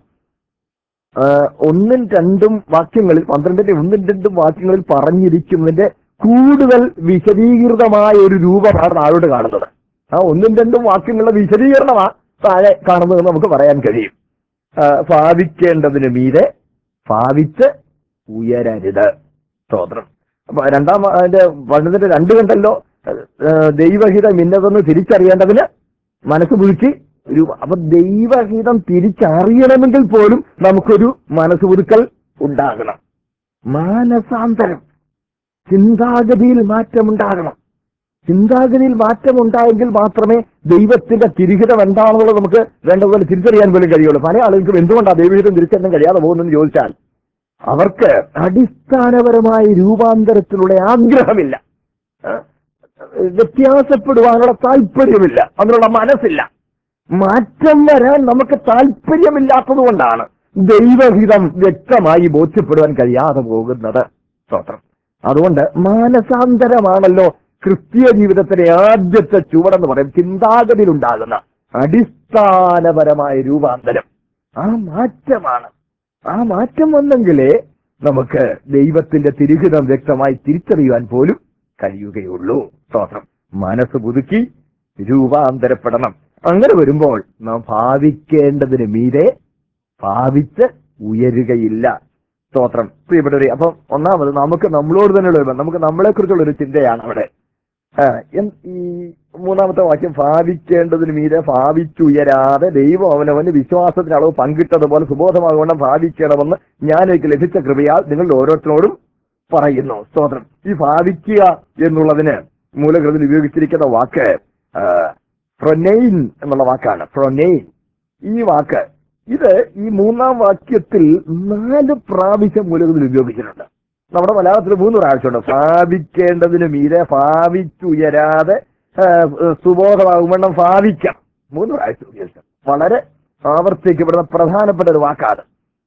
ആ, ഒന്നും രണ്ടും വാക്യങ്ങളിൽ പന്ത്രണ്ടിന്റെ ഒന്നും രണ്ടും വാക്യങ്ങളിൽ പറഞ്ഞിരിക്കുന്നതിന്റെ കൂടുതൽ വിശദീകൃതമായ ഒരു രൂപമാണ് താഴോട്ട് കാണുന്നത് ആ ഒന്നും രണ്ടും വാക്യങ്ങളുടെ വിശദീകരണമാ താഴെ കാണുന്നതെന്ന് നമുക്ക് പറയാൻ കഴിയും ആ, ഭാവിക്കേണ്ടതിന് മീതെ ഭാവിച്ച് ഉയരരുത് സ്തോത്രം അപ്പൊ രണ്ടാം അതിന്റെ പണ്ടതിന്റെ രണ്ട് കണ്ടല്ലോ ആ, ദൈവഹിതം ഇന്നതെന്ന് തിരിച്ചറിയേണ്ടതിന് മനസ്സ് പുതുക്കി രൂപ അപ്പൊ ദൈവഹിതം തിരിച്ചറിയണമെങ്കിൽ പോലും നമുക്കൊരു മനസ്സ് പുതുക്കൽ ഉണ്ടാകണം മാനസാന്തരം ചിന്താഗതിയിൽ മാറ്റമുണ്ടാകണം ചിന്താഗതിയിൽ മാറ്റം ഉണ്ടായെങ്കിൽ മാത്രമേ ദൈവത്തിന്റെ തിരിഹിതം എന്താണെന്നുള്ളത് നമുക്ക് വേണ്ടതുപോലെ തിരിച്ചറിയാൻ പോലും കഴിയുള്ളൂ പല ആളുകൾക്കും എന്തുകൊണ്ടാണ് ദൈവഹിതം തിരിച്ചറിയാൻ കഴിയാതെ പോകുന്നതെന്ന് ചോദിച്ചാൽ അവർക്ക് അടിസ്ഥാനപരമായ രൂപാന്തരത്തിലുള്ള ആഗ്രഹമില്ല ഏഹ് വ്യത്യാസപ്പെടുവാനുള്ള താല്പര്യമില്ല അതിനുള്ള മനസ്സില്ല മാറ്റം വരാൻ നമുക്ക് താല്പര്യമില്ലാത്തത് കൊണ്ടാണ് ദൈവഹിതം വ്യക്തമായി ബോധ്യപ്പെടുവാൻ കഴിയാതെ പോകുന്നത് സ്തോത്രം അതുകൊണ്ട് മാനസാന്തരമാണല്ലോ ക്രിസ്തീയ ജീവിതത്തിലെ ആദ്യത്തെ ചുവടെന്ന് പറയും ചിന്താഗതിയിൽ ഉണ്ടാകുന്ന അടിസ്ഥാനപരമായ രൂപാന്തരം ആ മാറ്റമാണ് ആ മാറ്റം വന്നെങ്കിലേ നമുക്ക് ദൈവത്തിന്റെ തിരുഹിതം വ്യക്തമായി തിരിച്ചറിയുവാൻ പോലും കഴിയുകയുള്ളൂ സ്തോത്രം മനസ്സ് പുതുക്കി രൂപാന്തരപ്പെടണം അങ്ങനെ വരുമ്പോൾ നാം ഭാവിക്കേണ്ടതിന് മീതെ ഭാവിച്ച് ഉയരുകയില്ല സ്തോത്രം പ്രിയപ്പെട്ടവരെ അപ്പം ഒന്നാമത് നമുക്ക് നമ്മളോട് തന്നെയുള്ള ഒരു ബന്ധം, നമുക്ക് നമ്മളെ കുറിച്ചുള്ള ഒരു ചിന്തയാണ് അവിടെ ആ, എൻ- ഈ മൂന്നാമത്തെ വാക്യം ഭാവിക്കേണ്ടതിന് മീതെ ഭാവിച്ചുയരാതെ ദൈവം അവനവന് വിശ്വാസത്തിന് അളവ് പങ്കിട്ടതുപോലെ സുബോധമാകൊണ്ട് ഭാവിക്കണമെന്ന് ഞാൻ എനിക്ക് ലഭിച്ച കൃപയാൽ നിങ്ങളുടെ ഓരോരുത്തരോടും പറയുന്നു സ്തോത്രം ഈ ഭാവിക്കുക എന്നുള്ളതിന് മൂലകൃതിൽ ഉപയോഗിച്ചിരിക്കുന്ന വാക്ക് ഫ്രൊനെയിൻ എന്നുള്ള വാക്കാണ് ഫ്രൊനെയിൻ ഈ വാക്ക് ഇത് ഈ മൂന്നാം വാക്യത്തിൽ നാല് പ്രാവശ്യം മൂലകൃതിൽ ഉപയോഗിച്ചിട്ടുണ്ട് നമ്മുടെ മലയാളത്തിൽ മൂന്ന് പ്രാവശ്യമുണ്ട് ഭാവിക്കേണ്ടതിന് മീതെ ഭാവിച്ചുയരാതെ ആ, സുബോധമാകുമെണ്ണം ഭാവിക്കാം മൂന്ന് പ്രാവശ്യം ഉപയോഗിച്ചു വളരെ ആവർത്തിക്കപ്പെടുന്ന പ്രധാനപ്പെട്ട ഒരു വാക്കാണ്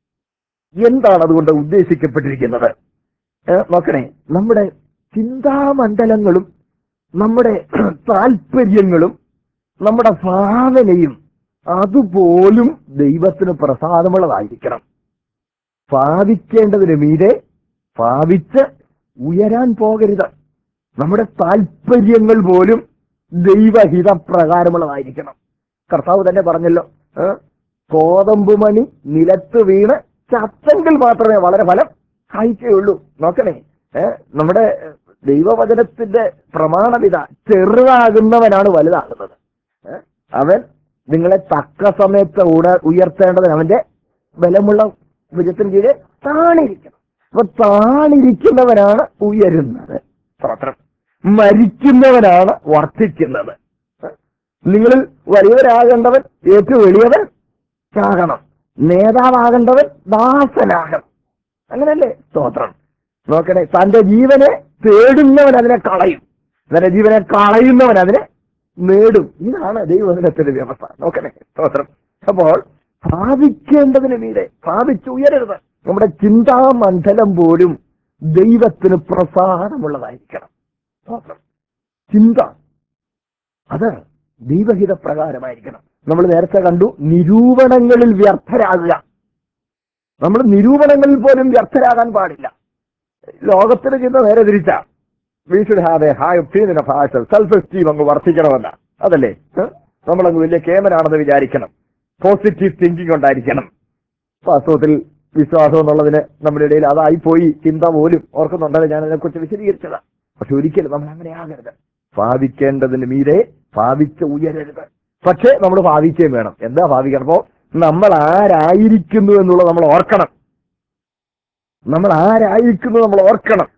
എന്താണ് അതുകൊണ്ട് ഉദ്ദേശിക്കപ്പെട്ടിരിക്കുന്നത് ഏ, നോക്കണേ നമ്മുടെ ചിന്താമണ്ഡലങ്ങളും നമ്മുടെ താല്പര്യങ്ങളും നമ്മുടെ ഭാവനയും അതുപോലും ദൈവത്തിന് പ്രസാദമുള്ളതായിരിക്കണം ഭാവിക്കേണ്ടതിന് മീതെ ഭാവിച്ച് ഉയരാൻ പോകരുത് നമ്മുടെ താല്പര്യങ്ങൾ പോലും ദൈവഹിത പ്രകാരമുള്ളതായിരിക്കണം കർത്താവ് തന്നെ പറഞ്ഞല്ലോ ഏ? കോതമ്പ് മണി നിലത്ത് വീണ് ചത്തെങ്കിൽ മാത്രമേ വളരെ ഫലം കായ്ക്കുകയുള്ളൂ നോക്കണേ ഏ? നമ്മുടെ ദൈവവചനത്തിന്റെ പ്രമാണവിത ചെറുതാകുന്നവനാണ് വലുതാകുന്നത് ഏ? അവൻ നിങ്ങളെ തക്ക സമയത്ത് ഉണ ഉയർത്തേണ്ടതിന് അവന്റെ ബലമുള്ള ഭുജത്തിന് കീഴെ താണിരിക്കണം അപ്പൊ താണിരിക്കുന്നവനാണ് ഉയരുന്നത് സ്തോത്രം മരിക്കുന്നവനാണ് വർദ്ധിക്കുന്നത് നിങ്ങളിൽ വലിയവരാകേണ്ടവൻ ഏറ്റവും എളിയവൻ ആകണം നേതാവാകേണ്ടവൻ ദാസനാകണം അങ്ങനല്ലേ സ്തോത്രം നോക്കണേ തന്റെ ജീവനെ തേടുന്നവൻ അതിനെ കളയും തന്റെ ജീവനെ കളയുന്നവൻ അതിനെ നേടും ഇതാണ് ദൈവദിനത്തിന്റെ വ്യവസ്ഥ നോക്കണേ സ്തോത്രം അപ്പോൾ ഭാവിക്കേണ്ടതിന് മീതെ ഭാവിച്ച് ഉയരരുത് നമ്മുടെ ചിന്താമണ്ഡലം പോലും ദൈവത്തിന് പ്രസാദമുള്ളതായിരിക്കണം സ്തോത്രം ചിന്ത അത് ദൈവഹിത പ്രകാരമായിരിക്കണം നമ്മൾ നേരത്തെ കണ്ടു നിരൂപണങ്ങളിൽ വ്യർത്ഥരാകുക നമ്മൾ നിരൂപണങ്ങളിൽ പോലും വ്യർത്ഥരാകാൻ പാടില്ല ലോകത്തിന് ചിന്ത നേരെ തിരിച്ച we should have a high opinion of his self esteem അങ്ങ് വർദ്ധിക്കണമെന്ന അതല്ലേ ഏഹ്? നമ്മളങ്ങ് വലിയ കേമനാണെന്ന് വിചാരിക്കണം പോസിറ്റീവ് തിങ്കിങ് ഉണ്ടായിരിക്കണം വാസ്തവത്തിൽ വിശ്വാസം എന്നുള്ളതിന് നമ്മുടെ ഇടയിൽ അതായി പോയി ചിന്ത പോലും ഓർക്കുന്നുണ്ടല്ലോ ഞാൻ അതിനെക്കുറിച്ച് വിശദീകരിച്ചതാ പക്ഷെ ഒരിക്കലും നമ്മൾ അങ്ങനെ ആകരുത് ഭാവിക്കേണ്ടതിന് മീതെ ഭാവിച്ച് ഉയരരുത് പക്ഷേ നമ്മൾ ഭാവിക്കുകയും വേണം എന്താ ഭാവിക്കണം അപ്പോ നമ്മൾ ആരായിരിക്കുന്നു എന്നുള്ളത് നമ്മൾ ഓർക്കണം നമ്മൾ ആരായിരിക്കുന്നു നമ്മൾ ഓർക്കണം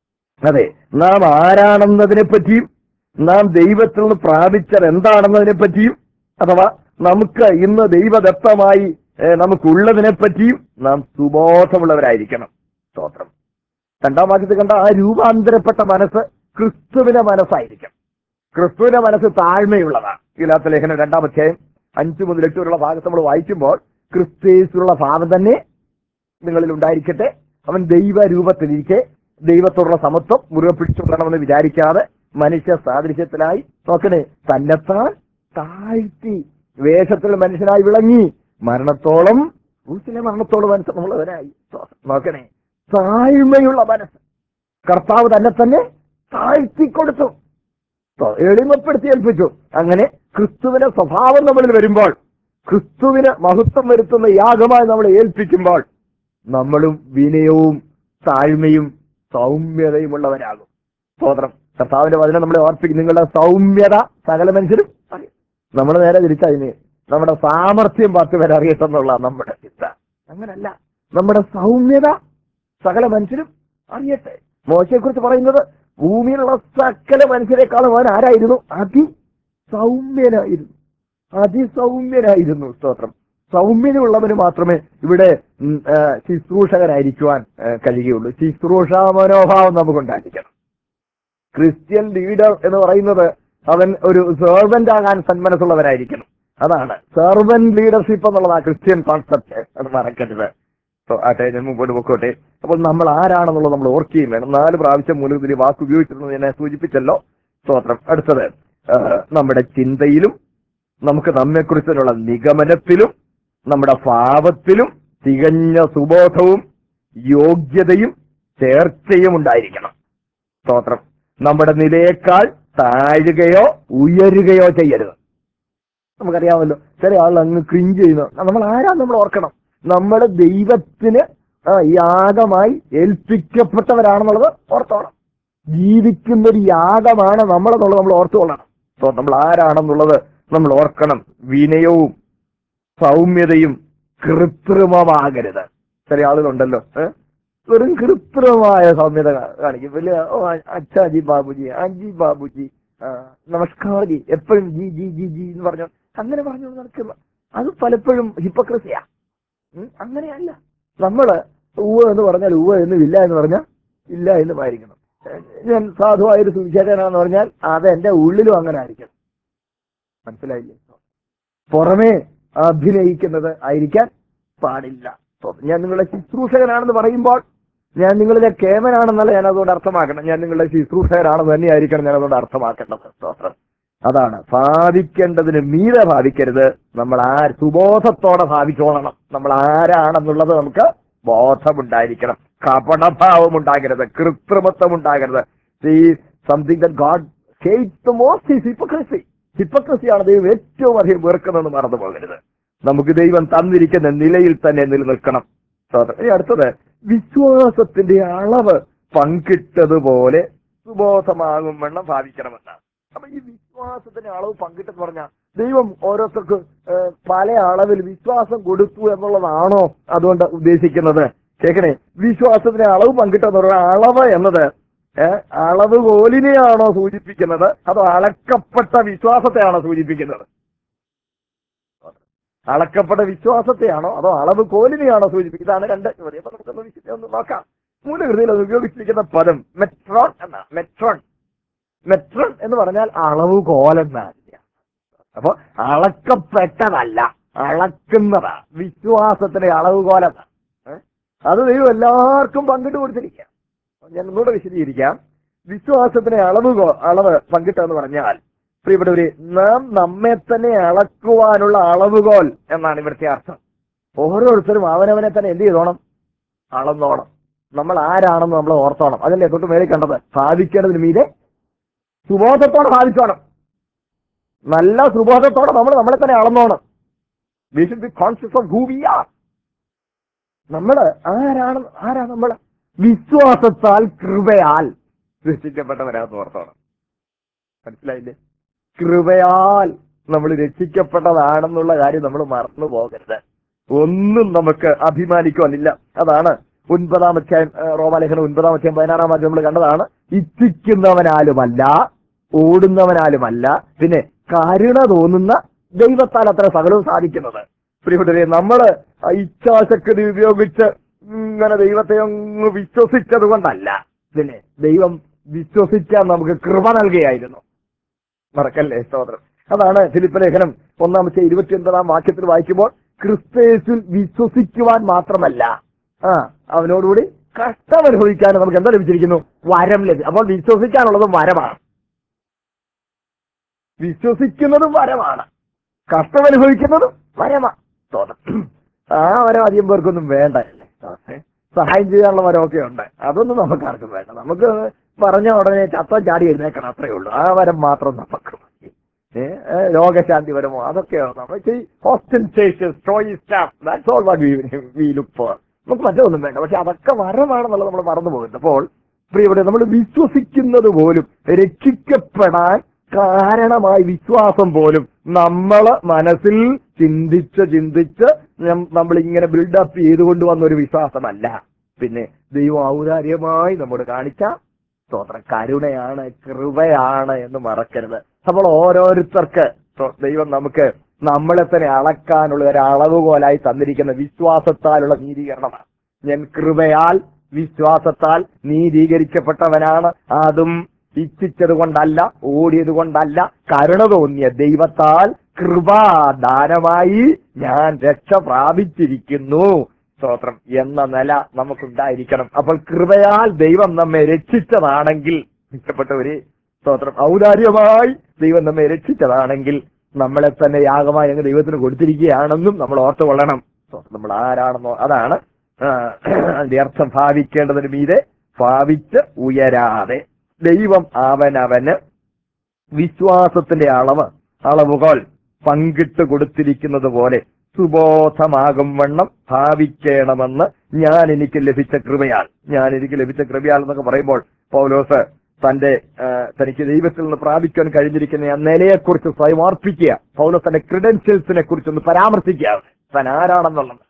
അതെ നാം ആരാണെന്നതിനെ പറ്റിയും നാം ദൈവത്തിൽ നിന്ന് പ്രാപിച്ചത് എന്താണെന്നതിനെ പറ്റിയും അഥവാ നമുക്ക് ഇന്ന് ദൈവദത്തമായി ഏഹ്, നമുക്കുള്ളതിനെ പറ്റിയും നാം സുബോധമുള്ളവരായിരിക്കണം സ്തോത്രം രണ്ടാം വാക്യത്തിൽ കണ്ട ആ രൂപാന്തരപ്പെട്ട മനസ്സ് ക്രിസ്തുവിന്റെ മനസ്സായിരിക്കും ക്രിസ്തുവിന്റെ മനസ്സ് താഴ്മയുള്ളതാണ് ഇല്ലാത്ത ലേഖനം രണ്ടാം അധ്യായം അഞ്ചു മുതൽ എട്ട് വരെയുള്ള ഭാഗത്ത് നമ്മൾ വായിക്കുമ്പോൾ ക്രിസ്തേസുള്ള ഭാവം തന്നെ നിങ്ങളിൽ ഉണ്ടായിരിക്കട്ടെ അവൻ ദൈവരൂപത്തിലിരിക്കെ ദൈവത്തോടുള്ള സമത്വം മുറുകെ പിടിച്ചുകൊള്ളണമെന്ന് വിചാരിക്കാതെ മനുഷ്യ സാദൃശ്യത്തിലായി നോക്കണേ തന്നെത്താൻ താഴ്ത്തി വേഷത്തിൽ മനുഷ്യനായി വിളങ്ങി മരണത്തോളം ക്രൂശിലെ മരണത്തോളം മനസ്സുള്ളവനായി നോക്കണേ താഴ്മയുള്ള മനസ്സ് കർത്താവ് തന്നെ തന്നെ താഴ്ത്തിക്കൊടുത്തു സ്തോ- എളിമപ്പെടുത്തി ഏൽപ്പിച്ചു അങ്ങനെ ക്രിസ്തുവിന്റെ സ്വഭാവം നമ്മളിൽ വരുമ്പോൾ ക്രിസ്തുവിന് മഹത്വം വരുത്തുന്ന യാഗമായി നമ്മളെ ഏൽപ്പിക്കുമ്പോൾ നമ്മളും വിനയവും താഴ്മയും സൗമ്യതയും ഉള്ളവരാകും സ്തോത്രം കർത്താവിന്റെ വചനം നമ്മളെ ഓർപ്പിക്കും നിങ്ങളുടെ സൗമ്യത സകല മനുഷ്യരും അറിയും നമ്മൾ നേരെ തിരിച്ചതിന് നമ്മുടെ സാമർഥ്യം പത്ത് പേരെ അറിയട്ടെന്നുള്ള നമ്മുടെ ചിന്ത അങ്ങനല്ല നമ്മുടെ സൗമ്യത സകല മനുഷ്യരും അറിയട്ടെ മോശയെക്കുറിച്ച് പറയുന്നത് ഭൂമിയിലുള്ള സകല മനുഷ്യരെക്കാളും അവൻ ആരായിരുന്നു അതി സൗമ്യനായിരുന്നു അതിസൗമ്യനായിരുന്നു സ്തോത്രം സൗമ്യനുള്ളവന് മാത്രമേ ഇവിടെ ഉം, ആ, ശുശ്രൂഷകനായിരിക്കുവാൻ ആ, കഴിയുകയുള്ളൂ ശുശ്രൂഷ മനോഭാവം നമുക്കുണ്ടായിരിക്കണം ക്രിസ്ത്യൻ ലീഡർ എന്ന് പറയുന്നത് അവൻ ഒരു സെർവന്റ് ആകാൻ സന്മനസ്സുള്ളവനായിരിക്കണം അതാണ് സെർവന്റ് ലീഡർഷിപ്പ് എന്നുള്ളതാണ് ക്രിസ്ത്യൻ കോൺസെപ്റ്റ് അത് മറക്കരുത് So, ആട്ടെ ഞാൻ മുമ്പോട്ട് പൊക്കോട്ടെ അപ്പോൾ നമ്മൾ ആരാണെന്നുള്ളത് നമ്മൾ ഓർക്കുകയും വേണം നാല് പ്രാവശ്യം മൂലത്തിൽ വാക്ക് ഉപയോഗിച്ചിരുന്നത് ഞാൻ സൂചിപ്പിച്ചല്ലോ സ്തോത്രം അടുത്തത് ആ, നമ്മുടെ ചിന്തയിലും നമുക്ക് നമ്മെക്കുറിച്ചുള്ള നിഗമനത്തിലും നമ്മുടെ ഭാവത്തിലും തികഞ്ഞ സുബോധവും യോഗ്യതയും ചേർച്ചയും ഉണ്ടായിരിക്കണം സ്തോത്രം നമ്മുടെ നിലയേക്കാൾ താഴുകയോ ഉയരുകയോ ചെയ്യരുത് നമുക്കറിയാമല്ലോ ചില ആളുകൾ അങ്ങ് ക്രിഞ്ച് ചെയ്യുന്നു നമ്മൾ ആരാ നമ്മൾ ഓർക്കണം നമ്മൾ ദൈവത്തിന് ആ, യാഗമായി ഏൽപ്പിക്കപ്പെട്ടവരാണെന്നുള്ളത് ഓർത്തോണം ജീവിക്കുന്ന ഒരു യാഗമാണ് നമ്മളെന്നുള്ളത് നമ്മൾ ഓർത്തുകൊള്ളണം സോ നമ്മൾ ആരാണെന്നുള്ളത് നമ്മൾ ഓർക്കണം വിനയവും സൗമ്യതയും കൃത്രിമമാകരുത് ചില ആളുകളുണ്ടല്ലോ ഏ? വെറും കൃത്രിമമായ സൗമ്യത കാ- കാണിക്കും വലിയ ഓ അ- അച്ഛാജി ബാബുജി അജി ബാബുജി ആ, നമസ്കാർ ജി എപ്പോഴും ജി ജി ജി ജി എന്ന് പറഞ്ഞു അങ്ങനെ പറഞ്ഞു നടക്കുക അത് പലപ്പോഴും ഹിപ്പോക്രസിയാ ഉം, അങ്ങനെയല്ല നമ്മള് ഉവ്വ എന്ന് പറഞ്ഞാൽ ഉവ്വ എന്നും ഇല്ല എന്ന് പറഞ്ഞാൽ ഇല്ല എന്നും ആയിരിക്കണം ഏഹ് ഞാൻ സാധുവായൊരു സുവിശേഷനാന്ന് പറഞ്ഞാൽ അത് എന്റെ ഉള്ളിലും അങ്ങനെ ആയിരിക്കണം മനസ്സിലായില്ലേ പുറമേ അഭിനയിക്കുന്നത് ആയിരിക്കാൻ പാടില്ല So, ഞാൻ നിങ്ങളുടെ ശുശ്രൂഷകനാണെന്ന് പറയുമ്പോൾ ഞാൻ നിങ്ങളിലെ കേമനാണെന്നല്ല ഞാൻ അതുകൊണ്ട് അർത്ഥമാക്കണം ഞാൻ നിങ്ങളുടെ ശുശ്രൂഷകനാണെന്ന് തന്നെയായിരിക്കണം ഞാൻ അതുകൊണ്ട് അർത്ഥമാക്കേണ്ടത് സ്തോത്രം അതാണ് ഭാവിക്കേണ്ടതിന് മീതെ ഭാവിക്കരുത് നമ്മൾ ആ സുബോധത്തോടെ ഭാവിച്ചോളണം നമ്മൾ ആരാണെന്നുള്ളത് നമുക്ക് ബോധമുണ്ടായിരിക്കണം കപടഭാവം ഉണ്ടാകരുത് കൃത്രിമത്വം ഉണ്ടാകരുത് ഈ something that God hate the most is hypocrisy ഹിപ്പോക്രസിയാണ് ദൈവം ഏറ്റവും അധികം വെറുക്കുന്നതെന്ന് മറന്നു പോകരുത് നമുക്ക് ദൈവം തന്നിരിക്കുന്ന നിലയിൽ തന്നെ നിലനിൽക്കണം സ്തോത്രം. ഇനി അടുത്തത് വിശ്വാസത്തിന്റെ അളവ് പങ്കിട്ടതുപോലെ സുബോധമാകും വണ്ണം ഭാവിക്കണമെന്നാണ് അപ്പൊ ഈ വിശ്വാസത്തിന്റെ അളവ് പങ്കിട്ടെന്ന് പറഞ്ഞാൽ ദൈവം ഓരോരുത്തർക്ക് ഏഹ്, പല അളവിൽ വിശ്വാസം കൊടുത്തു എന്നുള്ളതാണോ അതുകൊണ്ട് ഉദ്ദേശിക്കുന്നത് കേൾക്കണേ വിശ്വാസത്തിന്റെ അളവ് പങ്കിട്ടെന്ന് പറഞ്ഞാൽ അളവ് എന്നത് ഏഹ്, അളവ് കോലിനെയാണോ സൂചിപ്പിക്കുന്നത് അതോ അളക്കപ്പെട്ട വിശ്വാസത്തെയാണോ സൂചിപ്പിക്കുന്നത് അളക്കപ്പെട്ട വിശ്വാസത്തെയാണോ അതോ അളവ് കോലിനെയാണോ സൂചിപ്പിക്കുന്നത് ഇതാണ് രണ്ട് ചോദ്യം അപ്പൊ നമുക്കൊന്ന് വിശദം ഒന്ന് നോക്കാം മൂലകൃതിയിൽ അത് ഉപയോഗിച്ചിരിക്കുന്ന പദം മെട്രോൺ എന്നാ മെട്രോൺ മെട്രോൺ എന്ന് പറഞ്ഞാൽ അളവ് കോലെന്നാണ് അപ്പൊ അളക്കപ്പെട്ടതല്ല അളക്കുന്നതാ വിശ്വാസത്തിന്റെ അളവ് കോലെന്നാ ഏഹ്? അത് ദൈവം എല്ലാവർക്കും പങ്കിട്ട് കൊടുത്തിരിക്കുക ഞാൻ ഒന്നുകൂടെ വിശദീകരിക്കാം വിശ്വാസത്തിന് അളവ് കോ- അളവ് പങ്കിട്ടെന്ന് പറഞ്ഞാൽ പ്രിയപ്പെട്ടവര് നാം നമ്മെ തന്നെ അളക്കുവാനുള്ള അളവുകോൽ എന്നാണ് ഇവിടുത്തെ അർത്ഥം ഓരോരുത്തരും അവനവനെ തന്നെ എന്ത് ചെയ്തോണം അളന്നോണം നമ്മൾ ആരാണെന്ന് നമ്മൾ ഓർത്തോണം അതല്ലേ തൊട്ട് മേളിൽ കണ്ടത് സാധിക്കേണ്ടതിന് മീതെ സുബോധത്തോടെ സാധിച്ചോണം നല്ല സുബോധത്തോടെ നമ്മൾ നമ്മളെ തന്നെ അളന്നോണം we should be conscious of who we are നമ്മള് ആരാണ് ആരാ നമ്മള് വിശ്വാസത്താൽ കൃപയാൽ രക്ഷിക്കപ്പെട്ടവരാന്ന് ഓർത്തോണം മനസ്സിലായില്ലേ കൃപയാൽ നമ്മൾ രക്ഷിക്കപ്പെട്ടതാണെന്നുള്ള കാര്യം നമ്മൾ മറന്നു പോകരുത് ഒന്നും നമുക്ക് അഭിമാനിക്കുവാനില്ല അതാണ് ഒൻപതാം അധ്യായം ഏഹ്, റോമാലേഖനം ഒൻപതാം അധ്യായം പതിനാറാം അധ്യായം നമ്മൾ കണ്ടതാണ് ഇച്ഛിക്കുന്നവനാലുമല്ല ഓടുന്നവനാലുമല്ല പിന്നെ കരുണ തോന്നുന്ന ദൈവത്താൽ അത്ര സകലവും സാധിക്കുന്നത് പ്രിയപ്പെട്ടവരെ നമ്മള് ആ ഇച്ഛാശക്തി ഉപയോഗിച്ച് ഇങ്ങനെ ദൈവത്തെ അങ്ങ് വിശ്വസിച്ചത് കൊണ്ടല്ല പിന്നെ ദൈവം വിശ്വസിക്കാൻ നമുക്ക് കൃപ നൽകുകയായിരുന്നു മറക്കല്ലേ സ്തോത്രം അതാണ് ഫിലിപ്പ് ലേഖനം ഒന്നാമത്തെ ഇരുപത്തി ഒൻപതാം വാക്യത്തിൽ വായിക്കുമ്പോൾ ക്രിസ്തേസിൽ വിശ്വസിക്കുവാൻ മാത്രമല്ല ആ അവനോടുകൂടി കഷ്ടം അനുഭവിക്കാൻ നമുക്ക് എന്താ ലഭിച്ചിരിക്കുന്നു വരം ലഭിക്കും അപ്പോൾ വിശ്വസിക്കാനുള്ളതും വരമാണ് വിശ്വസിക്കുന്നതും വരമാണ് കഷ്ടം അനുഭവിക്കുന്നതും വരമാണ് സ്തോത്രം ആ വരം അധികം പേർക്കൊന്നും വേണ്ട അല്ലേ ഏ? സഹായം ചെയ്യാനുള്ള വരമൊക്കെ ഉണ്ട് അതൊന്നും നമുക്ക് ആർക്കും വേണ്ട നമുക്ക് പറഞ്ഞ ഉടനെ ചത്തം ചാടി എഴുന്നേക്കണം അത്രേ ഉള്ളൂ ആ വരം മാത്രം നമുക്ക് മതി ഏ? ഏ, രോഗശാന്തി വരമോ അതൊക്കെയോ നമുക്ക് നമുക്ക് മറ്റൊന്നും വേണ്ട പക്ഷെ അതൊക്കെ വരമാണെന്നുള്ളത് നമ്മൾ മറന്നു പോകുന്നത് അപ്പോൾ പ്രിയപ്പെട്ട നമ്മൾ വിശ്വസിക്കുന്നത് പോലും രക്ഷിക്കപ്പെടാൻ കാരണമായി വിശ്വാസം പോലും നമ്മള് മനസ്സിൽ ചിന്തിച്ച് ചിന്തിച്ച് നമ്മൾ ഇങ്ങനെ ബിൽഡപ്പ് ചെയ്തുകൊണ്ട് വന്ന ഒരു വിശ്വാസമല്ല പിന്നെ ദൈവം ഔദാര്യമായി നമ്മോട് കാണിച്ച സ്തോത്രം കരുണയാണ് കൃപയാണ് എന്ന് മറക്കരുത് അപ്പോൾ ഓരോരുത്തർക്ക് സ്തോ- ദൈവം നമുക്ക് നമ്മളെ തന്നെ അളക്കാനുള്ള ഒരു അളവുകോലായി തന്നിരിക്കുന്ന വിശ്വാസത്താലുള്ള നീതീകരണമാണ് ഞാൻ കൃപയാൽ വിശ്വാസത്താൽ നീതീകരിക്കപ്പെട്ടവനാണ് അതും ഇച്ഛിച്ചത് കൊണ്ടല്ല ഓടിയത് കൊണ്ടല്ല കരുണ തോന്നിയ ദൈവത്താൽ കൃപാദാനമായി ഞാൻ രക്ഷ പ്രാപിച്ചിരിക്കുന്നു സ്തോത്രം എന്ന നില നമുക്കുണ്ടായിരിക്കണം അപ്പോൾ കൃപയാൽ ദൈവം നമ്മെ രക്ഷിച്ചതാണെങ്കിൽ ഇഷ്ടപ്പെട്ടവരെ സ്തോത്രം ഔദാര്യമായി ദൈവം നമ്മെ രക്ഷിച്ചതാണെങ്കിൽ നമ്മളെ തന്നെ യാഗമായി അങ്ങ് ദൈവത്തിന് കൊടുത്തിരിക്കുകയാണെന്നും നമ്മൾ ഓർത്തുകൊള്ളണം സ്തോത്രം. നമ്മൾ ആരാണെന്നോ അതാണ് ആ, അതിന്റെ അർത്ഥം ഭാവിക്കേണ്ടതിന് മീതെ ഭാവിച്ച് ഉയരാതെ ദൈവം അവനവന് വിശ്വാസത്തിന്റെ അളവ് അളവുകൾ പങ്കിട്ട് കൊടുത്തിരിക്കുന്നത് പോലെ സുബോധമാകും വണ്ണം ഭാവിക്കണമെന്ന് ഞാൻ എനിക്ക് ലഭിച്ച കൃപയാൽ ഞാൻ എനിക്ക് ലഭിച്ച കൃപയാൽ എന്നൊക്കെ പറയുമ്പോൾ പൗലോസ് തന്റെ ആ, തനിക്ക് ദൈവത്തിൽ നിന്ന് പ്രാപിക്കാൻ കഴിഞ്ഞിരിക്കുന്ന ആ നിലയെക്കുറിച്ച് സ്വയം ഓർപ്പിക്കുക പൗലോസ് തന്റെ ക്രിഡൻഷ്യൽസിനെ കുറിച്ചൊന്ന് പരാമർശിക്കുക താൻ ആരാണെന്നുള്ളത്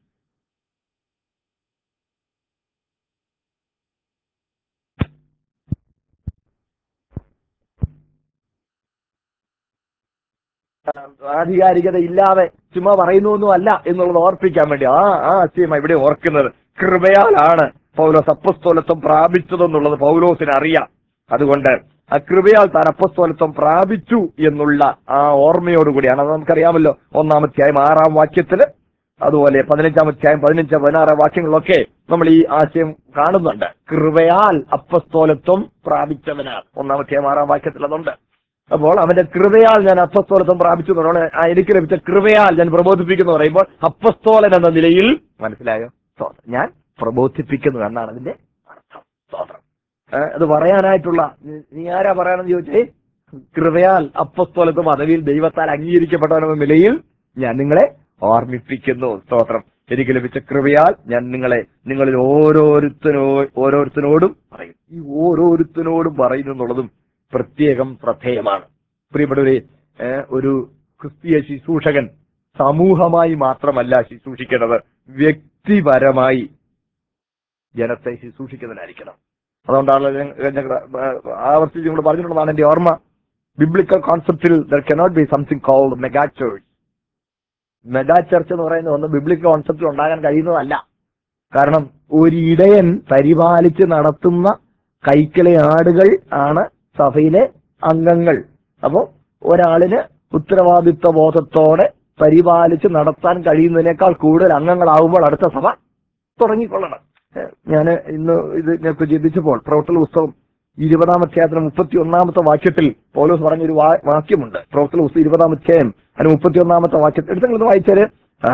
ആധികാരികത ഇല്ലാതെ ചുമ്മാ പറയുന്നൊന്നും അല്ല എന്നുള്ളത് ഓർപ്പിക്കാൻ വേണ്ടി ആ ആ അച്ഛയമ്മ ഇവിടെ ഓർക്കുന്നത് കൃപയാലാണ് പൗലോസ് അപ്പസ്തോലത്വം പ്രാപിച്ചതെന്നുള്ളത് പൗലോസിന് അറിയാം അതുകൊണ്ട് ആ കൃപയാൽ താൻ അപ്പസ്തോലത്വം പ്രാപിച്ചു എന്നുള്ള ആ ഓർമ്മയോടുകൂടിയാണ് അത് നമുക്കറിയാമല്ലോ ഒന്നാമധ്യായം ആറാം വാക്യത്തില് അതുപോലെ പതിനഞ്ചാം അധ്യായം പതിനഞ്ച് പതിനാറ് വാക്യങ്ങളിലൊക്കെ നമ്മൾ ഈ ആശയം കാണുന്നുണ്ട് കൃപയാൽ അപ്പസ്തോലത്വം പ്രാപിച്ചവനാണ് ഒന്നാമധ്യായം ആറാം വാക്യത്തിൽ അതുണ്ട് അപ്പോൾ അവന്റെ കൃപയാൽ ഞാൻ അപ്പസ്തോലത്വം പ്രാപിച്ചു എന്ന് പറയുന്നത് ആ എനിക്ക് ലഭിച്ച കൃപയാൽ ഞാൻ പ്രബോധിപ്പിക്കുന്നു എന്ന് പറയുമ്പോൾ അപ്പസ്തോലൻ എന്ന നിലയിൽ മനസ്സിലായോ സ്തോത്രം ഞാൻ പ്രബോധിപ്പിക്കുന്നു എന്നാണ് അതിന്റെ അർത്ഥം സ്തോത്രം ഏ, അത് പറയാനായിട്ടുള്ള നീ- നീ ആരാ പറയാനെന്ന് ചോദിച്ചേ കൃപയാൽ അപ്പസ്തോലത്വം പദവിയിൽ ദൈവത്താൽ അംഗീകരിക്കപ്പെട്ടവനെന്ന നിലയിൽ ഞാൻ നിങ്ങളെ ഓർമ്മിപ്പിക്കുന്നു സ്തോത്രം എനിക്ക് ലഭിച്ച കൃപയാൽ ഞാൻ നിങ്ങളെ നിങ്ങളിൽ ഓരോരുത്തരോ ഓരോരുത്തരോടും പറയും ഈ ഓരോരുത്തരോടും പറയുന്നു എന്നുള്ളതും പ്രത്യേകം ശ്രദ്ധേയമാണ് പ്രിയപ്പെട്ടവരെ ഏഹ്, ഒരു ക്രിസ്തീയ ശുശ്രൂഷകൻ സമൂഹമായി മാത്രമല്ല ശുശ്രൂഷിക്കേണ്ടത് വ്യക്തിപരമായി ജനത്തെ ശുശ്രൂഷിക്കുന്നതിനായിരിക്കണം അതുകൊണ്ടാണ് ഞാൻ- ഞങ്ങൾ ആവർത്തിച്ച് നിങ്ങൾ പറഞ്ഞിട്ടുള്ളതാണ് എന്റെ ഓർമ്മ ബിബ്ലിക്കൽ കോൺസെപ്റ്റിൽ there cannot be something called mega church mega church എന്ന് പറയുന്ന ഒന്ന് ബിബ്ലിക്കൽ കോൺസെപ്റ്റിൽ ഉണ്ടാകാൻ കഴിയുന്നതല്ല കാരണം ഒരു ഇടയൻ പരിപാലിച്ച് നടത്തുന്ന കൈക്കിലെ ആടുകൾ ആണ് സഭയിലെ അംഗങ്ങൾ അപ്പോ ഒരാളിന് ഉത്തരവാദിത്വ ബോധത്തോടെ പരിപാലിച്ച് നടത്താൻ കഴിയുന്നതിനേക്കാൾ കൂടുതൽ അംഗങ്ങളാവുമ്പോൾ അടുത്ത സഭ തുടങ്ങിക്കൊള്ളണം ഞാൻ ഇന്ന് ഇതിനെക്കുറിച്ച് ചിന്തിച്ചപ്പോൾ പ്രവർത്തന പുസ്തകം ഇരുപതാം അധ്യായത്തിന് മുപ്പത്തി ഒന്നാമത്തെ വാക്യത്തിൽ പൗലോസ് പറഞ്ഞൊരു വാ- വാക്യമുണ്ട് പ്രവർത്തന പുസ്തകം ഇരുപതാം അധ്യായം അതിന് മുപ്പത്തി ഒന്നാമത്തെ വാക്യത്തിൽ എടുത്തെങ്കിലും വായിച്ചാല് ആ,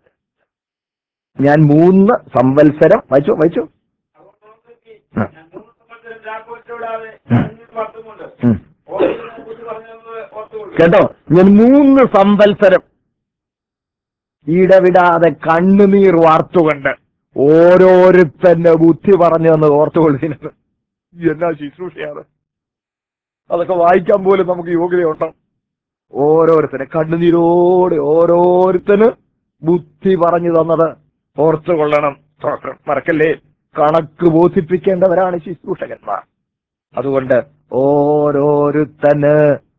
ഞാൻ മൂന്ന് സംവത്സരം വായിച്ചു വായിച്ചു ആ. ഉം. കേട്ടോ ഞാൻ മൂന്ന് സംവത്സരം ഇടവിടാതെ കണ്ണുനീർ വാർത്തുകൊണ്ട് ഓരോരുത്തന്റെ ബുദ്ധി പറഞ്ഞു എന്ന് ഓർത്തുകൊള്ളുന്നത് എന്നാ ശുശ്രൂഷയാണ് അതൊക്കെ വായിക്കാൻ പോലും നമുക്ക് യോഗ്യതയുണ്ടോ ഓരോരുത്തരെ കണ്ണുനീരോടെ ഓരോരുത്തന് ബുദ്ധി പറഞ്ഞു തന്നത് ഓർത്തുകൊള്ളണം സ്തോത്രം. മറക്കല്ലേ കണക്ക് ബോധിപ്പിക്കേണ്ടവരാണ് ശുശ്രൂഷകന്മാർ അതുകൊണ്ട് ഓരോരുത്തന്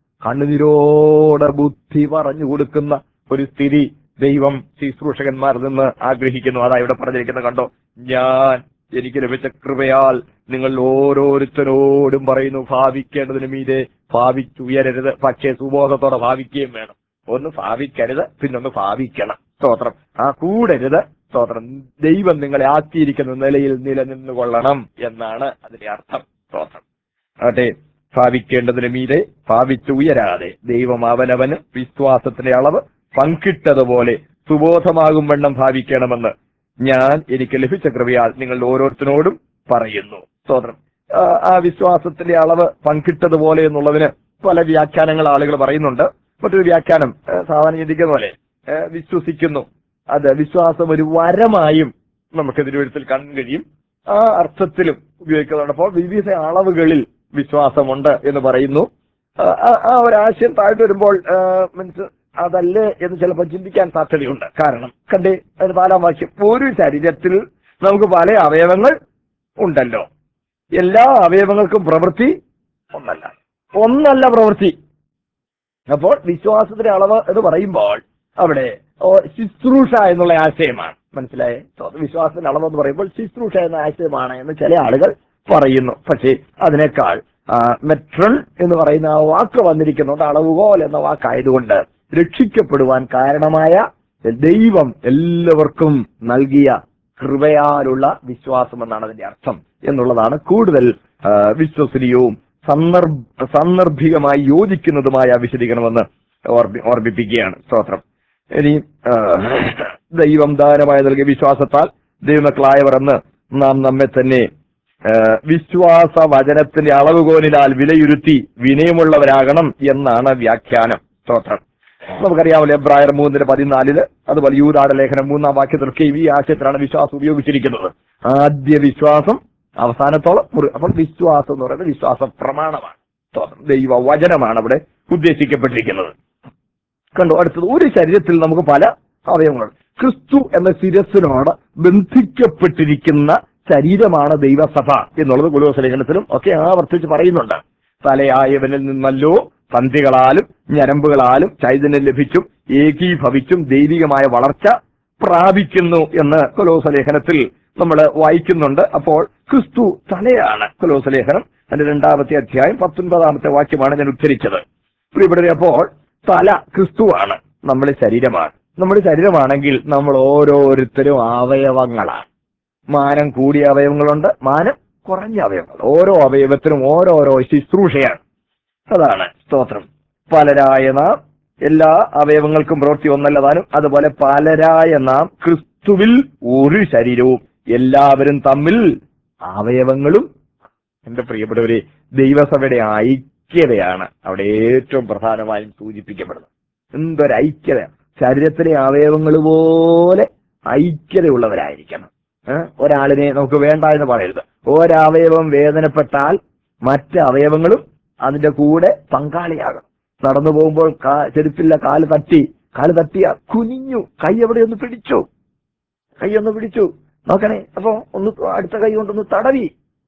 കണ്ണുനീരോടെ ബുദ്ധി പറഞ്ഞു കൊടുക്കുന്ന ഒരു സ്ഥിതി ദൈവം ശുശ്രൂഷകന്മാരിൽ നിന്ന് ആഗ്രഹിക്കുന്നു അതാ ഇവിടെ പറഞ്ഞിരിക്കുന്നത് കണ്ടോ ഞാൻ എനിക്ക് ലഭിച്ച കൃപയാൽ നിങ്ങൾ ഓരോരുത്തരോടും പറയുന്നു ഭാവിക്കേണ്ടതിന് മീതെ ഭാവിച്ചുയരരുത് പക്ഷേ സുബോധത്തോടെ ഭാവിക്കുകയും വേണം ഒന്ന് ഭാവിക്കരുത് പിന്നൊന്ന് ഭാവിക്കണം സ്തോത്രം ആ കൂടരുത് സ്തോത്രം ദൈവം നിങ്ങളെ ആക്കിയിരിക്കുന്ന നിലയിൽ നിലനിന്നു കൊള്ളണം എന്നാണ് അതിന്റെ അർത്ഥം സ്തോത്രം ആട്ടെ ഭാവിക്കേണ്ടതിന് മീതെ ഭാവിച്ചു ഉയരാതെ ദൈവം അവനവന് വിശ്വാസത്തിന്റെ അളവ് പങ്കിട്ടതുപോലെ സുബോധമാകും വണ്ണം ഭാവിക്കണമെന്ന് ഞാൻ എനിക്ക് ലഭിച്ച കൃപയാൽ നിങ്ങൾ ഓരോരുത്തരോടും പറയുന്നു സ്തോത്രം ആ, ആ വിശ്വാസത്തിന്റെ അളവ് പങ്കിട്ടതുപോലെ എന്നുള്ളതിന് പല വ്യാഖ്യാനങ്ങൾ ആളുകൾ പറയുന്നുണ്ട് മറ്റൊരു വ്യാഖ്യാനം ആ, സാധാരണ ചിന്തിക്കുന്ന പോലെ ആ, വിശ്വസിക്കുന്നു അത് വിശ്വാസം ഒരു വരമായും നമുക്ക് തിരുവഴുത്തിൽ കാണാൻ കഴിയും ആ അർത്ഥത്തിലും ഉപയോഗിക്കുന്നുണ്ട് അപ്പോൾ വിവിധ അളവുകളിൽ വിശ്വാസമുണ്ട് എന്ന് പറയുന്നു ആ, ആ- ആ ഒരു ആശയം താഴ്ത്തു വരുമ്പോൾ മീൻസ് അതല്ലേ എന്ന് ചിലപ്പോൾ ചിന്തിക്കാൻ സാധ്യതയുണ്ട് കാരണം കണ്ടേ അതിന് നാലാം വാക്യം ഒരു ശരീരത്തിൽ നമുക്ക് പല അവയവങ്ങൾ ഉണ്ടല്ലോ എല്ലാ അവയവങ്ങൾക്കും പ്രവൃത്തി ഒന്നല്ല ഒന്നല്ല പ്രവൃത്തി അപ്പോൾ വിശ്വാസത്തിന്റെ അളവ് എന്ന് പറയുമ്പോൾ അവിടെ ഓ, ശുശ്രൂഷ എന്നുള്ള ആശയമാണ് മനസ്സിലായേ സോ, വിശ്വാസത്തിന്റെ അളവ് എന്ന് പറയുമ്പോൾ ശുശ്രൂഷ എന്ന ആശയമാണ് എന്ന് ചില ആളുകൾ പറയുന്നു പക്ഷേ അതിനേക്കാൾ ആ, മെട്രൺ എന്ന് പറയുന്ന ആ വാക്ക് വന്നിരിക്കുന്നുണ്ട് അളവുകോൽ എന്ന വാക്കായതുകൊണ്ട് രക്ഷിക്കപ്പെടുവാൻ കാരണമായ ദൈവം എല്ലാവർക്കും നൽകിയ കൃപയാലുള്ള വിശ്വാസം എന്നാണ് അതിന്റെ അർത്ഥം എന്നുള്ളതാണ് കൂടുതൽ ആ, വിശ്വസനീയവും സന്ദർഭ സന്ദർഭികമായി യോജിക്കുന്നതുമായ വിശദീകരണമെന്ന് ഓർമ്മി ഓർമ്മിപ്പിക്കുകയാണ് സ്തോത്രം ഇനി ആ, ദൈവം ദാനമായി നൽകിയ വിശ്വാസത്താൽ ദൈവമക്കളായവർ എന്ന് നാം നമ്മെ തന്നെ ആ, വിശ്വാസ വചനത്തിന്റെ അളവുകോലിനാൽ വിലയിരുത്തി വിനയമുള്ളവരാകണം എന്നാണ് വ്യാഖ്യാനം സ്തോത്രം നമുക്കറിയാമല്ലോ എബ്രായർ മൂന്നിന് പതിനാലില് അതുപോലെ യൂതാട് ലേഖനം മൂന്നാം വാക്യത്തിലൊക്കെ ഈ ആശയത്തിലാണ് വിശ്വാസം ഉപയോഗിച്ചിരിക്കുന്നത് ആദ്യ വിശ്വാസം അവസാനത്തോളം മുറി അപ്പോൾ വിശ്വാസം എന്ന് പറയുന്നത് വിശ്വാസ പ്രമാണമാണ് സ്തോത്രം. ദൈവ വചനമാണ് അവിടെ ഉദ്ദേശിക്കപ്പെട്ടിരിക്കുന്നത് കണ്ടു അടുത്തത് ഒരു ശരീരത്തിൽ നമുക്ക് പല അവയവങ്ങളുണ്ട് ക്രിസ്തു എന്ന ശിരസിനോട് ബന്ധിക്കപ്പെട്ടിരിക്കുന്ന ശരീരമാണ് ദൈവസഭ എന്നുള്ളത് കുലോസലേഖനത്തിലും ഒക്കെ ആവർത്തിച്ച് പറയുന്നുണ്ട് തലയായവനിൽ നിന്നല്ലോ സന്ധികളാലും ഞരമ്പുകളാലും ചൈതന്യം ലഭിച്ചും ഏകീഭവിച്ചും ദൈവികമായ വളർച്ച പ്രാപിക്കുന്നു എന്ന് കൊലോസലേഖനത്തിൽ നമ്മൾ വായിക്കുന്നുണ്ട് അപ്പോൾ ക്രിസ്തു തലയാണ് കൊലോസലേഖനം അതിന്റെ രണ്ടാമത്തെ അധ്യായം പത്തൊൻപതാമത്തെ വാക്യമാണ് ഞാൻ ഉദ്ധരിച്ചത് പ്രിയപ്പെട്ടവരെ അപ്പോൾ തല ക്രിസ്തുവാണ് നമ്മുടെ ശരീരമാണ് നമ്മുടെ ശരീരമാണെങ്കിൽ നമ്മൾ ഓരോരുത്തരും അവയവങ്ങളാണ് മാനം കൂടിയ അവയവങ്ങളുണ്ട് മാനം കുറഞ്ഞ അവയവങ്ങൾ ഓരോ അവയവത്തിനും ഓരോരോ ശുശ്രൂഷയാണ് അതാണ് സ്തോത്രം പലരായ നാം എല്ലാ അവയവങ്ങൾക്കും പ്രവൃത്തി ഒന്നല്ലതാനും അതുപോലെ പലരായ നാം ക്രിസ്തുവിൽ ഒരു ശരീരവും എല്ലാവരും തമ്മിൽ അവയവങ്ങളും എന്റെ പ്രിയപ്പെട്ടവരെ ദൈവസഭയുടെ ഐക്യതയാണ് അവിടെ ഏറ്റവും പ്രധാനമായും സൂചിപ്പിക്കപ്പെടുന്നത് എന്തൊരു ഐക്യത ശരീരത്തിലെ അവയവങ്ങൾ പോലെ ഐക്യതയുള്ളവരായിരിക്കണം ഏ? ഒരാളിനെ നമുക്ക് വേണ്ട എന്ന് പറയരുത് ഒരവയവം വേദനപ്പെട്ടാൽ മറ്റ് അവയവങ്ങളും അതിന്റെ കൂടെ പങ്കാളിയാകണം നടന്നു പോകുമ്പോൾ കാ- ചെരുപ്പില്ല കാല് തട്ടി കാല് തട്ടിയ കുനിഞ്ഞു കൈ എവിടെ ഒന്ന് പിടിച്ചു കൈ ഒന്ന് പിടിച്ചു നോക്കണേ അപ്പൊ ഒന്ന് അടുത്ത കൈ കൊണ്ടൊന്ന് തടവി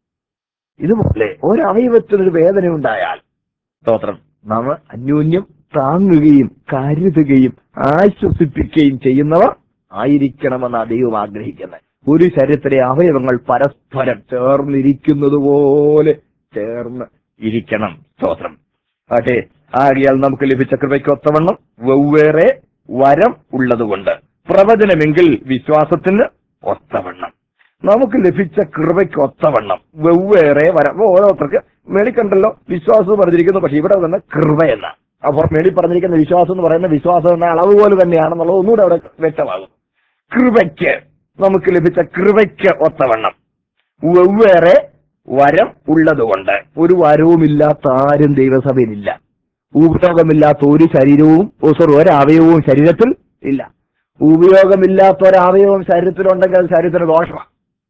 ഇതുപോലെ ഒരവയവത്തിനൊരു വേദന ഉണ്ടായാൽ സ്തോത്രം നാം അന്യോന്യം താങ്ങുകയും കരുതുകയും ആശ്വസിപ്പിക്കുകയും ചെയ്യുന്നവർ ആയിരിക്കണമെന്ന് ദൈവം ആഗ്രഹിക്കുന്നത് ഒരു ശരീരത്തിലെ അവയവങ്ങൾ പരസ്പരം ചേർന്നിരിക്കുന്നത് പോലെ ചേർന്ന് ഇരിക്കണം സ്തോത്രം ആട്ടെ ആകിയാൽ നമുക്ക് ലഭിച്ച കൃപയ്ക്ക് ഒത്തവണ്ണം വെവ്വേറെ വരം ഉള്ളതുകൊണ്ട് പ്രവചനമെങ്കിൽ വിശ്വാസത്തിന് ഒത്തവണ്ണം നമുക്ക് ലഭിച്ച കൃപയ്ക്ക് ഒത്തവണ്ണം വെവ്വേറെ വരം അപ്പൊ ഓരോരുത്തർക്ക് മേളിക്കണ്ടല്ലോ വിശ്വാസം പറഞ്ഞിരിക്കുന്നു പക്ഷെ ഇവിടെ തന്നെ കൃപ എന്ന അപ്പോൾ മേളി പറഞ്ഞിരിക്കുന്ന വിശ്വാസം എന്ന് പറയുന്ന വിശ്വാസം എന്ന അളവ് പോലെ തന്നെയാണെന്നുള്ളത് ഒന്നുകൂടെ അവിടെ വ്യക്തമാകും കൃപയ്ക്ക് നമുക്ക് ലഭിച്ച കൃപയ്ക്ക് ഒത്തവണ്ണം വെവ്വേറെ വരം ഉള്ളതുകൊണ്ട് ഒരു വരവുമില്ലാത്ത ആരും ദൈവസഭയിലില്ല ഉപയോഗമില്ലാത്ത ഒരു ശരീരവും ഓ, sorry, ഒരു അവയവവും ശരീരത്തിൽ ഇല്ല ഉപയോഗമില്ലാത്ത ഒരു അവയവം ശരീരത്തിലുണ്ടെങ്കിൽ അത് ശരീരത്തിന് ദോഷമാണ്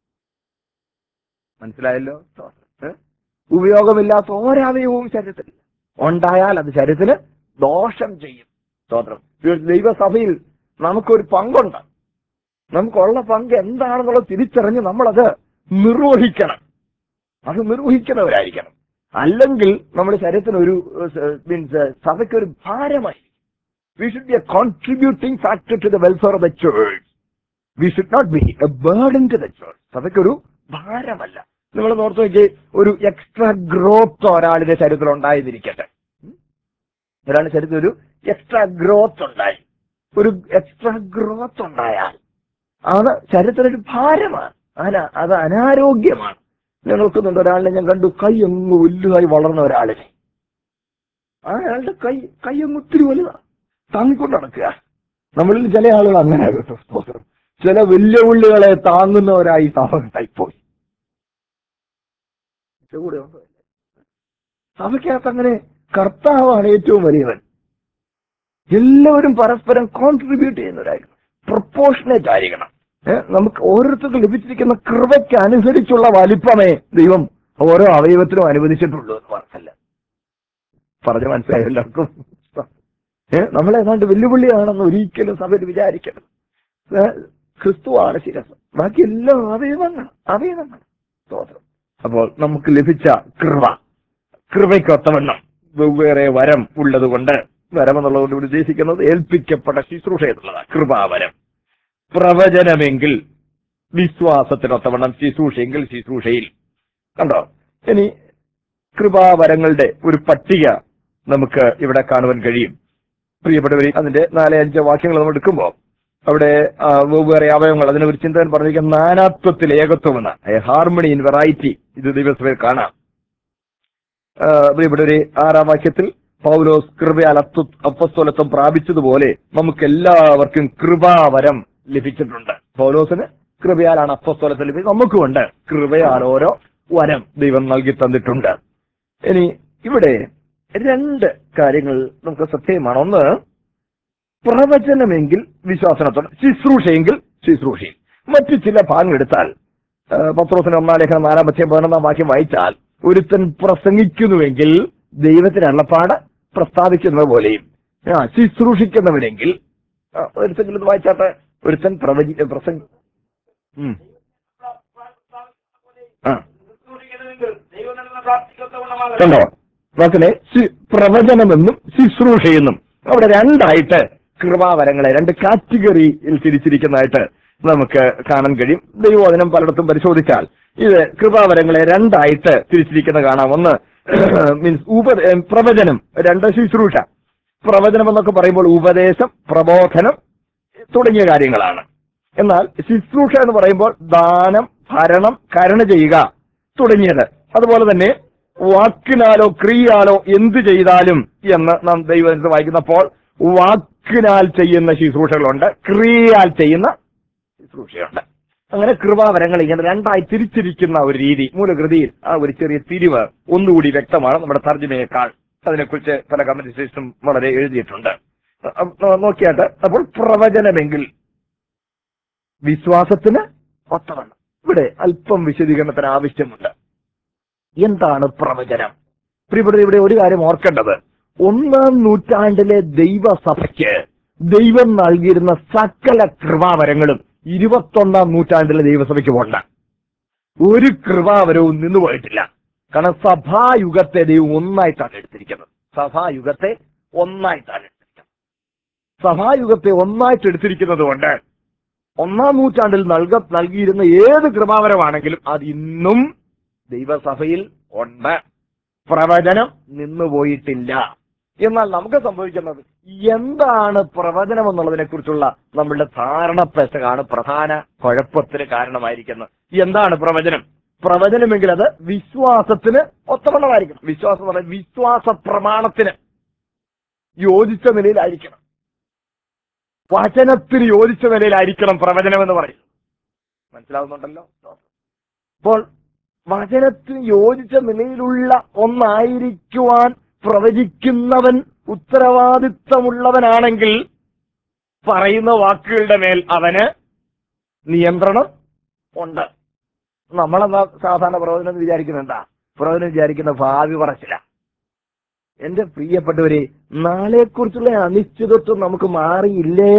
മനസ്സിലായല്ലോ ഏ? ഉപയോഗമില്ലാത്ത ഒരവയവവും ശരീരത്തിൽ ഉണ്ടായാൽ അത് ശരീരത്തിന് ദോഷം ചെയ്യും സ്തോത്രം ദൈവസഭയിൽ നമുക്കൊരു പങ്കുണ്ട് നമുക്കുള്ള പങ്ക് എന്താണെന്നുള്ളത് തിരിച്ചറിഞ്ഞ് നമ്മളത് നിർവഹിക്കണം അത് നിർവഹിക്കുന്നവരായിരിക്കണം അല്ലെങ്കിൽ നമ്മുടെ ശരീരത്തിന് ഒരു മീൻസ് സഭയ്ക്ക് ഒരു ഭാരമായി we should be a contributing factor to the welfare of the church we should not be a burden to the church സഭയ്ക്കൊരു ഭാരമല്ല നിങ്ങൾ ഓർത്ത് നോക്കി ഒരു എക്സ്ട്രാ ഗ്രോത്ത് ഒരാളുടെ ശരീരത്തിൽ ഉണ്ടായിരിക്കട്ടെ ഒരാളുടെ ശരീരത്തിൽ ഒരു എക്സ്ട്രാ ഗ്രോത്ത് ഉണ്ടായി ഒരു എക്സ്ട്രാ ഗ്രോത്ത് ഉണ്ടായാൽ അത് ശരീരത്തിനൊരു ഭാരമാണ് അന അത് അനാരോഗ്യമാണ് ഞാൻ നോക്കുന്നുണ്ട് ഒരാളിനെ ഞാൻ കണ്ടു കൈ അങ്ങ് വലുതായി വളർന്ന ഒരാളിനെ ആ അയാളുടെ കൈ കൈ അങ്ങ് ഒത്തിരി വലുതാ താങ്ങിക്കൊണ്ട് നടക്കുക നമ്മളിൽ ചില ആളുകൾ അങ്ങനെ കേട്ടോ സ്തോത്രം. ചില വെല്ലുവിളികളെ താങ്ങുന്നവരായി സഭകളായിപ്പോയി കൂടെ ഉണ്ടോ? സഭയ്ക്കകത്ത് അങ്ങനെ കർത്താവാണ് ഏറ്റവും വലിയവൻ എല്ലാവരും പരസ്പരം കോൺട്രിബ്യൂട്ട് ചെയ്യുന്നവരായിരിക്കണം പ്രൊപ്പോർഷനേറ്റ് ആയിരിക്കണം ഏ, നമുക്ക് ഓരോരുത്തർക്കും ലഭിച്ചിരിക്കുന്ന കൃപയ്ക്ക് അനുസരിച്ചുള്ള വലിപ്പമേ ദൈവം ഓരോ അവയവത്തിനും അനുവദിച്ചിട്ടുള്ളൂ എന്ന് പറഞ്ഞല്ല പറഞ്ഞ മനസ്സിലായോ എല്ലാവർക്കും ഏ, നമ്മളേതാണ്ട് വെല്ലുവിളിയാണെന്ന് ഒരിക്കലും സഭയിൽ വിചാരിക്കരുത് ഏ, ക്രിസ്തുവാണ് ശിരസ് ബാക്കി എല്ലാ അവയവങ്ങൾ അവയവങ്ങൾ സ്തോത്രം അപ്പോൾ നമുക്ക് ലഭിച്ച കൃപ കൃപയ്ക്കൊത്തവണ്ണം വെവ്വേറെ വരം ഉള്ളത് കൊണ്ട് വരം എന്നുള്ളതുകൊണ്ട് ഇവിടെ ഉദ്ദേശിക്കുന്നത് ഏൽപ്പിക്കപ്പെട്ട ശുശ്രൂഷ എന്നുള്ളതാണ് കൃപാവരം പ്രവചനമെങ്കിൽ വിശ്വാസത്തിനൊത്തവണ്ണം ശുശ്രൂഷയെങ്കിൽ ശുശ്രൂഷയിൽ കണ്ടോ ഇനി കൃപാവരങ്ങളുടെ ഒരു പട്ടിക നമുക്ക് ഇവിടെ കാണുവാൻ കഴിയും പ്രിയപ്പെട്ടവർ അതിന്റെ നാല് അഞ്ച് വാക്യങ്ങൾ നമ്മൾ എടുക്കുമ്പോൾ അവിടെ ആ, വെവ്വേറെ അവയവങ്ങൾ അതിനെ ഒരു ചിന്തകൻ പറഞ്ഞിരിക്കുന്ന നാനാത്വത്തിൽ ഏകത്വം എന്ന ഹാർമണി ഇൻ വെറൈറ്റി ഇത് ദിവസത്തിൽ കാണാം ആ, പ്രിയപ്പെട്ടവരെ ആറാം വാക്യത്തിൽ പൗലോസ് കൃപയാൽ അത്വ അപ്പസ്തോലത്വം പ്രാപിച്ചതുപോലെ നമുക്ക് എല്ലാവർക്കും കൃപാവരം ലഭിച്ചിട്ടുണ്ട് പൗലോസിന് കൃപയാലാണ് അപ്പസ്തോലത്വം ലഭിച്ചത് നമുക്കുമുണ്ട് കൃപയാൽ ഓരോ വരം ദൈവം നൽകി തന്നിട്ടുണ്ട് ഇനി ഇവിടെ രണ്ട് കാര്യങ്ങൾ നമുക്ക് ശ്രദ്ധേയമാണ് ഒന്ന് പ്രവചനമെങ്കിൽ വിശ്വാസനത്തോടെ ശുശ്രൂഷയെങ്കിൽ ശുശ്രൂഷയും മറ്റു ചില ഭാഗങ്ങൾ എടുത്താൽ ആ, പത്രോസിന് ഒന്നാം ലേഖനം നാലാം പത്യം പതിനൊന്നാം വാക്യം വായിച്ചാൽ ഒരുത്തൻ പ്രസംഗിക്കുന്നുവെങ്കിൽ ദൈവത്തിന് അള്ളപ്പാട് പ്രസ്താവിക്കുന്നത് പോലെയും ആ ശുശ്രൂഷിക്കുന്നവനെങ്കിൽ ആ, ഒരുത്തെങ്കിലും ഇത് വായിച്ചാട്ടെ ഒരുത്തൻ പ്രവചി പ്രസംഗ ഉം. ആ കണ്ടോ നോക്കണേ ശി- പ്രവചനമെന്നും ശുശ്രൂഷയെന്നും അവിടെ രണ്ടായിട്ട് കൃപാവരങ്ങളെ രണ്ട് കാറ്റഗറിയിൽ തിരിച്ചിരിക്കുന്നതായിട്ട് നമുക്ക് കാണാൻ കഴിയും ദൈവവചനം പലയിടത്തും പരിശോധിച്ചാൽ ഇത് കൃപാവരങ്ങളെ രണ്ടായിട്ട് തിരിച്ചിരിക്കുന്ന കാണാം ഒന്ന് മീൻസ് ഉപ ഏ, പ്രവചനം രണ്ട് ശുശ്രൂഷ പ്രവചനം എന്നൊക്കെ പറയുമ്പോൾ ഉപദേശം പ്രബോധനം തുടങ്ങിയ കാര്യങ്ങളാണ് എന്നാൽ ശുശ്രൂഷ എന്ന് പറയുമ്പോൾ ദാനം ഭരണം കരുണ ചെയ്യുക തുടങ്ങിയത് അതുപോലെ തന്നെ വാക്കിനാലോ ക്രിയാലോ എന്ത് ചെയ്താലും എന്ന് നാം ദൈവത്തിൽ വായിക്കുന്നപ്പോൾ വാക്കിനാൽ ചെയ്യുന്ന ശുശ്രൂഷകളുണ്ട് ക്രിയയാൽ ചെയ്യുന്ന ശുശ്രൂഷയുണ്ട് അങ്ങനെ കൃപാവരങ്ങൾ ഇങ്ങനെ രണ്ടായി തിരിച്ചിരിക്കുന്ന ഒരു രീതി മൂലകൃതിയിൽ ആ ഒരു ചെറിയ തിരിവ് ഒന്നുകൂടി വ്യക്തമാണ് നമ്മുടെ തർജ്ജമയേക്കാൾ അതിനെക്കുറിച്ച് പല കമന്റേഷൻസും വളരെ എഴുതിയിട്ടുണ്ട് അ- അ- നോക്കിയാട്ട് അപ്പോൾ പ്രവചനമെങ്കിൽ വിശ്വാസത്തിന് ഒത്തവണ്ണം ഇവിടെ അല്പം വിശദീകരണത്തിന് ആവശ്യമുണ്ട് എന്താണ് പ്രവചനം പ്രിയപ്പെട്ട ഇവിടെ ഒരു കാര്യം ഓർക്കേണ്ടത് ഒന്നാം നൂറ്റാണ്ടിലെ ദൈവസഭയ്ക്ക് ദൈവം നൽകിയിരുന്ന സകല കൃപാവരങ്ങളും ഇരുപത്തൊന്നാം നൂറ്റാണ്ടിലെ ദൈവസഭയ്ക്ക് പോണ്ട ഒരു കൃപാവരവും നിന്നുപോയിട്ടില്ല കാരണം സഭായുഗത്തെ ദൈവം ഒന്നായിട്ടാണ് എടുത്തിരിക്കുന്നത് സഭായുഗത്തെ ഒന്നായിട്ടാണ് എടുത്തിരിക്കുന്നത് സഭായുഗത്തെ ഒന്നായിട്ട് എടുത്തിരിക്കുന്നത് കൊണ്ട് ഒന്നാം നൂറ്റാണ്ടിൽ നൽക നൽകിയിരുന്ന ഏത് കൃപാവരമാണെങ്കിലും അത് ഇന്നും ദൈവസഭയിൽ ഉണ്ട് പ്രവചനം നിന്നുപോയിട്ടില്ല എന്നാൽ നമുക്ക് സംഭവിക്കുന്നത് എന്താണ് പ്രവചനം എന്നുള്ളതിനെ കുറിച്ചുള്ള നമ്മളുടെ ധാരണ പെശകാണ് പ്രധാന കുഴപ്പത്തിന് കാരണമായിരിക്കുന്നത് എന്താണ് പ്രവചനം പ്രവചനമെങ്കിൽ അത് വിശ്വാസത്തിന് ഒത്തവണ്ണമായിരിക്കണം വിശ്വാസം എന്ന് പറഞ്ഞാൽ വിശ്വാസ പ്രമാണത്തിന് യോജിച്ച നിലയിലായിരിക്കണം വചനത്തിന് യോജിച്ച നിലയിലായിരിക്കണം പ്രവചനം എന്ന് പറയും മനസ്സിലാവുന്നുണ്ടല്ലോ അപ്പോൾ വചനത്തിന് യോജിച്ച നിലയിലുള്ള ഒന്നായിരിക്കുവാൻ പ്രവചിക്കുന്നവൻ ഉത്തരവാദിത്തമുള്ളവനാണെങ്കിൽ പറയുന്ന വാക്കുകളുടെ മേൽ അവന് നിയന്ത്രണം ഉണ്ട് നമ്മളെന്നാ സാധാരണ പ്രവചനം എന്ന് വിചാരിക്കുന്നുണ്ടാ പ്രവചനം വിചാരിക്കുന്ന ഭാവി പറച്ചില്ല എന്റെ പ്രിയപ്പെട്ടവരെ നാളെക്കുറിച്ചുള്ള അനിശ്ചിതത്വം നമുക്ക് മാറിയില്ലേ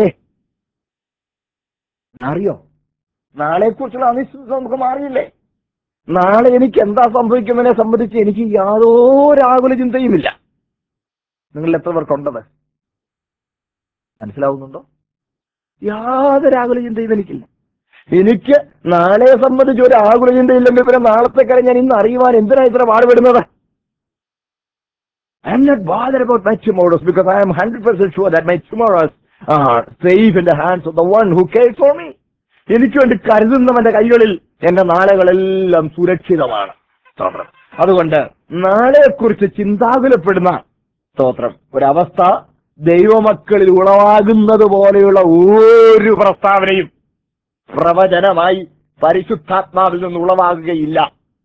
അറിയോ നാളെക്കുറിച്ചുള്ള അനിശ്ചിതത്വം നമുക്ക് മാറിയില്ലേ നാളെ എനിക്ക് എന്താ സംഭവിക്കുന്നതിനെ സംബന്ധിച്ച് എനിക്ക് യാതൊരു ആകുല ചിന്തയുമില്ല നിങ്ങൾ എത്ര പേർക്കുണ്ടത് മനസ്സിലാവുന്നുണ്ടോ യാതൊരു ആകുല ചിന്തയും എനിക്കില്ല എനിക്ക് നാളെ സംബന്ധിച്ച് ഒരു ആകുല ചിന്തയില്ലെങ്കിൽ പിന്നെ നാളത്തെ കാര്യം ഞാൻ ഇന്ന് അറിയുവാൻ എന്തിനാ ഇത്ര പാടുപെടുന്നത് I am not bothered about my tomorrows because I am 100% sure that my tomorrows are safe in the hands of the one who cares for me. എനിക്ക് വേണ്ടി കരുതുന്നവന്റെ കൈകളിൽ എന്റെ നാളുകളെല്ലാം സുരക്ഷിതമാണ് സ്തോത്രം അതുകൊണ്ട് നാളെക്കുറിച്ച് ചിന്താകുലപ്പെടുന്ന സ്തോത്രം ഒരവസ്ഥ ദൈവമക്കളിൽ ഉളവാകുന്നത് പോലെയുള്ള ഒരു പ്രസ്താവനയും പ്രവചനമായി പരിശുദ്ധാത്മാവിൽ നിന്ന് ഉളവാകുകയില്ല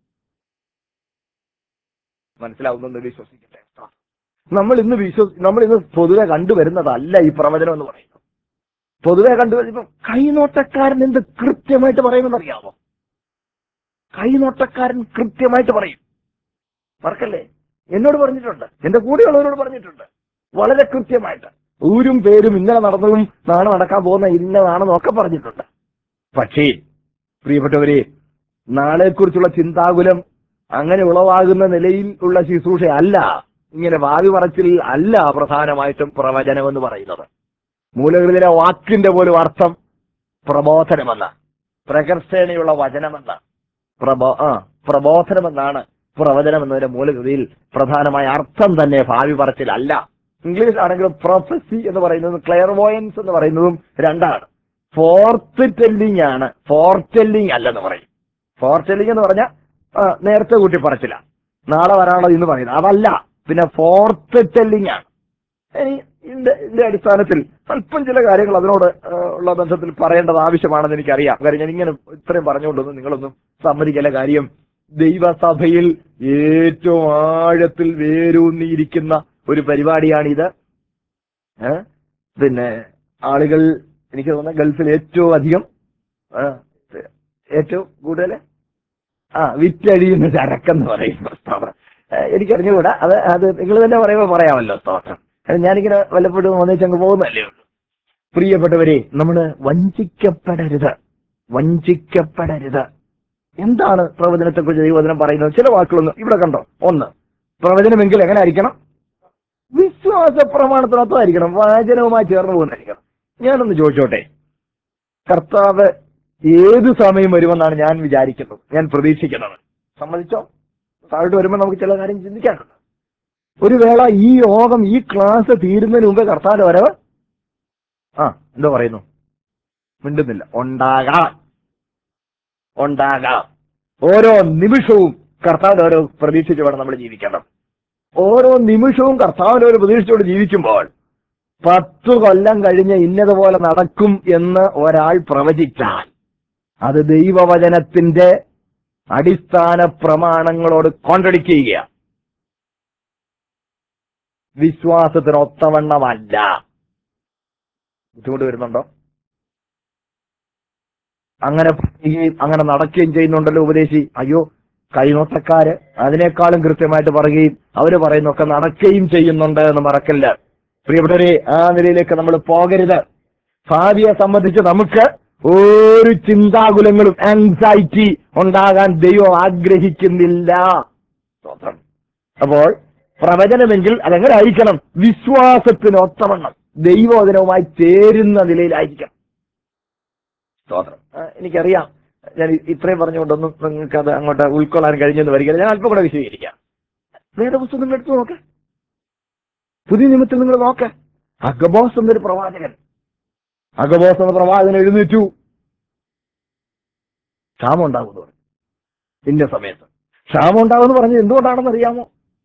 മനസ്സിലാവുന്നെന്ന് വിശ്വസിക്കട്ടെ നമ്മൾ ഇന്ന് വിശ്വസി നമ്മൾ ഇന്ന് പൊതുവെ കണ്ടുവരുന്നതല്ല ഈ പ്രവചനം എന്ന് പറയുന്നത് പൊതുവെ കണ്ടുവരുമ്പോ കൈനോട്ടക്കാരൻ എന്ത് കൃത്യമായിട്ട് പറയുമെന്ന് അറിയാമോ കൈനോട്ടക്കാരൻ കൃത്യമായിട്ട് പറയും മറക്കല്ലേ എന്നോട് പറഞ്ഞിട്ടുണ്ട് എന്റെ കൂടെയുള്ളവരോട് പറഞ്ഞിട്ടുണ്ട് വളരെ കൃത്യമായിട്ട് ഊരും പേരും ഇന്നലെ നടന്നതും നാളെ നടക്കാൻ പോകുന്ന ഇന്നതാണെന്നൊക്കെ പറഞ്ഞിട്ടുണ്ട് പക്ഷേ പ്രിയപ്പെട്ടവരെ നാളെക്കുറിച്ചുള്ള ചിന്താകുലം അങ്ങനെ ഉളവാകുന്ന നിലയിൽ ഉള്ള ശുശ്രൂഷ അല്ല ഇങ്ങനെ ഭാവി പറച്ചിൽ അല്ല പ്രധാനമായിട്ടും പ്രവചനം എന്ന് പറയുന്നത് മൂലകൃതിയിലെ വാക്കിന്റെ പോലും അർത്ഥം പ്രബോധനമെന്ന പ്രകർഷേണയുള്ള വചനമെന്ന പ്രബോ ആ പ്രബോധനമെന്നാണ് പ്രവചനം എന്നതിന്റെ മൂലകൃതിയിൽ പ്രധാനമായ അർത്ഥം തന്നെ ഭാവി പറച്ചിലല്ല ഇംഗ്ലീഷ് ആണെങ്കിലും പ്രൊഫസി എന്ന് പറയുന്നതും ക്ലെയർവോയൻസ് എന്ന് പറയുന്നതും രണ്ടാണ് ഫോർത്ത് ടെല്ലിംഗ് ആണ് ഫോർടെല്ലിംഗ് അല്ലെന്ന് പറയും ഫോർടെല്ലിംഗ് എന്ന് പറഞ്ഞാൽ ആ, നേരത്തെ കൂട്ടി പറച്ചില്ല നാളെ വരാനുള്ളത് ഇന്ന് പറയുന്നത് അതല്ല പിന്നെ ഫോർത്ത് ടെല്ലിംഗ് ആണ് ഇനി ഇതിന്റെ ഇതിന്റെ അടിസ്ഥാനത്തിൽ അല്പം ചില കാര്യങ്ങൾ അതിനോട് ആ, ഉള്ള ബന്ധത്തിൽ പറയേണ്ടത് ആവശ്യമാണെന്ന് എനിക്കറിയാം കാര്യം ഞാൻ ഇങ്ങനെ ഇത്രയും പറഞ്ഞുകൊണ്ടൊന്നും നിങ്ങളൊന്നും സമ്മതിക്കല കാര്യം ദൈവസഭയിൽ ഏറ്റവും ആഴത്തിൽ വേരൂന്നിയിരിക്കുന്ന ഒരു പരിപാടിയാണിത് ഏ? പിന്നെ ആളുകൾ എനിക്ക് തോന്നുന്നു ഗൾഫിൽ ഏറ്റവും അധികം ആ, ഏറ്റവും കൂടുതൽ ആ വിറ്റഴിയുന്ന ചരക്കെന്ന് പറയുന്ന സ്തോത്രം ഏ, എനിക്കറിഞ്ഞുകൂടാ അത് അത് നിങ്ങൾ തന്നെ പറയുമ്പോൾ പറയാമല്ലോ സ്തോത്രം അത് ഞാനിങ്ങനെ വല്ലപ്പോഴും ഒന്നിച്ചങ്ങ് പോകുന്നല്ലേ ഉള്ളൂ പ്രിയപ്പെട്ടവരെ നമ്മൾ വഞ്ചിക്കപ്പെടരുത് വഞ്ചിക്കപ്പെടരുത് എന്താണ് പ്രവചനത്തെക്കുറിച്ച് ദൈവവചനം പറയുന്നത് ചില വാക്കുകളൊന്നും ഇവിടെ കണ്ടോ ഒന്ന് പ്രവചനമെങ്കിൽ എങ്ങനെ ആയിരിക്കണം വിശ്വാസ പ്രമാണത്തിനൊത്തമായിരിക്കണം വാചനവുമായി ചേർന്ന് പോകുന്നതായിരിക്കണം ഞാനൊന്ന് ചോദിച്ചോട്ടെ കർത്താവ് ഏത് സമയം വരുമെന്നാണ് ഞാൻ വിചാരിക്കുന്നത് ഞാൻ പ്രതീക്ഷിക്കുന്നത് സമ്മതിച്ചോ താഴോട്ട് വരുമ്പോൾ നമുക്ക് ചില കാര്യം ചിന്തിക്കാനുണ്ട് ഒരു വേള ഈ യോഗം ഈ ക്ലാസ് തീരുന്നതിന് മുമ്പേ കർത്താവിന്റെ വരവ് ആ എന്തോ പറയുന്നു മിണ്ടുന്നില്ല ഉണ്ടാകാം ഉണ്ടാകാം ഓരോ നിമിഷവും കർത്താവിന്റെ ഓരോ പ്രതീക്ഷിച്ച് വേണം നമ്മൾ ജീവിക്കണം ഓരോ നിമിഷവും കർത്താവിന്റെ ഒരു പ്രതീക്ഷിച്ചോട് ജീവിക്കുമ്പോൾ പത്തു കൊല്ലം കഴിഞ്ഞ് ഇന്നതുപോലെ നടക്കും എന്ന് ഒരാൾ പ്രവചിച്ചാൽ അത് ദൈവവചനത്തിന്റെ അടിസ്ഥാന പ്രമാണങ്ങളോട് കോൺട്രഡിക്ട് ചെയ്യുക വിശ്വാസത്തിന് ഒത്തവണ്ണമല്ല ബുദ്ധിമുട്ട് വരുന്നുണ്ടോ അങ്ങനെ പറയുകയും അങ്ങനെ നടക്കുകയും ചെയ്യുന്നുണ്ടല്ലോ ഉപദേശി അയ്യോ കൈനോട്ടക്കാര് അതിനേക്കാളും കൃത്യമായിട്ട് പറയുകയും അവര് പറയുന്നൊക്കെ നടക്കുകയും ചെയ്യുന്നുണ്ട് എന്ന് മറക്കല്ല പ്രിയപ്പെട്ടവരെ ആ നിലയിലേക്ക് നമ്മൾ പോകരുത് ഭാവിയെ സംബന്ധിച്ച് നമുക്ക് ഒരു ചിന്താകുലങ്ങളും ആങ്സൈറ്റി ഉണ്ടാകാൻ ദൈവം ആഗ്രഹിക്കുന്നില്ല സ്തോത്രം. അപ്പോൾ പ്രവചനമെങ്കിൽ അതെങ്ങനെ ആയിരിക്കണം വിശ്വാസത്തിന് ഒത്തവണ്ണം ദൈവവചനവുമായി ചേരുന്ന നിലയിലായിരിക്കണം സ്തോത്രം ആ, എനിക്കറിയാം ഞാൻ ഇ- ഇത്രയും പറഞ്ഞുകൊണ്ടൊന്നും നിങ്ങൾക്ക് അത് അങ്ങോട്ട് ഉൾക്കൊള്ളാൻ കഴിഞ്ഞെന്ന് വരികയില്ല ഞാൻ അല്പം കൂടെ വിശദീകരിക്കാം വേദപുസ്തകം നിങ്ങൾ എടുത്തു നോക്ക് പുതിയ നിമിത്തം നിങ്ങൾ നോക്ക് അഗബോസ് എന്നൊരു പ്രവാചകൻ അഗബോസ് എന്ന പ്രവാചകൻ എഴുന്നേറ്റു ക്ഷാമം ഉണ്ടാകുന്നു ഇന്ന സമയത്ത് ക്ഷാമം ഉണ്ടാകുമെന്ന് പറഞ്ഞത് എന്തുകൊണ്ടാണെന്ന് അറിയാമോ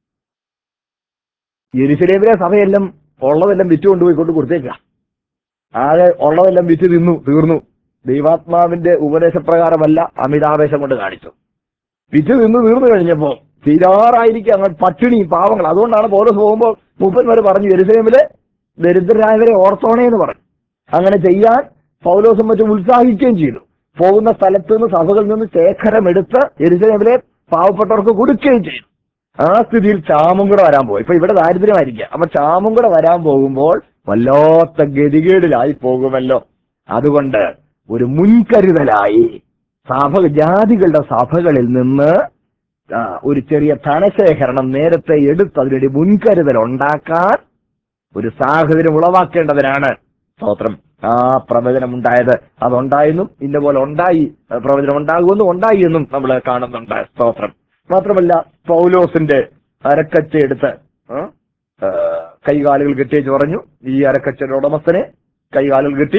യെരുസലേമിലെ സഭയെല്ലാം ഉള്ളതെല്ലാം വിറ്റ് കൊണ്ടുപോയി കൊണ്ട് കൊടുത്തേക്ക ആകെ ഉള്ളതെല്ലാം വിറ്റ് തിന്നു തീർന്നു ദൈവാത്മാവിന്റെ ഉപദേശപ്രകാരമല്ല അമിതാവേശം കൊണ്ട് കാണിച്ചു വിറ്റ് തിന്നു തീർന്നു കഴിഞ്ഞപ്പോ തീരാറായിരിക്കും അങ്ങോട്ട് പട്ടിണി പാവങ്ങൾ അതുകൊണ്ടാണ് പൗലോസ് പോകുമ്പോൾ മൂപ്പന്മാര് പറഞ്ഞു യെരുസലേമിലെ ദരിദ്രരായവരെ ഓർത്തോണേ എന്ന് പറഞ്ഞു അങ്ങനെ ചെയ്യാൻ പൗലോസും മറ്റും ഉത്സാഹിക്കുകയും ചെയ്തു പോകുന്ന സ്ഥലത്ത് നിന്ന് സഭകളിൽ നിന്ന് ശേഖരമെടുത്ത് യെരുസലേമിലെ പാവപ്പെട്ടവർക്ക് കൊടുക്കുകയും ചെയ്തു ആ സ്ഥിതിയിൽ ക്ഷാമം കൂടെ വരാൻ പോകും ഇപ്പൊ ഇവിടെ ദാരിദ്ര്യമായിരിക്കാം അപ്പൊ ക്ഷാമം കൂടെ വരാൻ പോകുമ്പോൾ വല്ലാത്ത ഗതികേടിലായി പോകുമല്ലോ അതുകൊണ്ട് ഒരു മുൻകരുതലായി സഭ ജാതികളുടെ സഭകളിൽ നിന്ന് ആ, ഒരു ചെറിയ ധനശേഖരണം നേരത്തെ എടുത്ത് അതിനുവേണ്ടി മുൻകരുതൽ ഉണ്ടാക്കാൻ ഒരു സാഹചര്യം ഉളവാക്കേണ്ടതിനാണ് സ്തോത്രം ആ പ്രവചനം ഉണ്ടായത് അതുണ്ടായെന്നും ഇന്ന പോലെ ഉണ്ടായി ആ പ്രവചനം ഉണ്ടാകുമെന്നും ഉണ്ടായി എന്നും നമ്മൾ കാണുന്നുണ്ട് സ്തോത്രം മാത്രമല്ല പൗലോസിന്റെ അരക്കച്ച എടുത്ത് ആ, ആ, കൈകാലുകൾ കെട്ടിയേച്ച് പറഞ്ഞു ഈ അരക്കച്ചയുടെ ഉടമസ്ഥനെ കൈകാലുകൾ കെട്ടി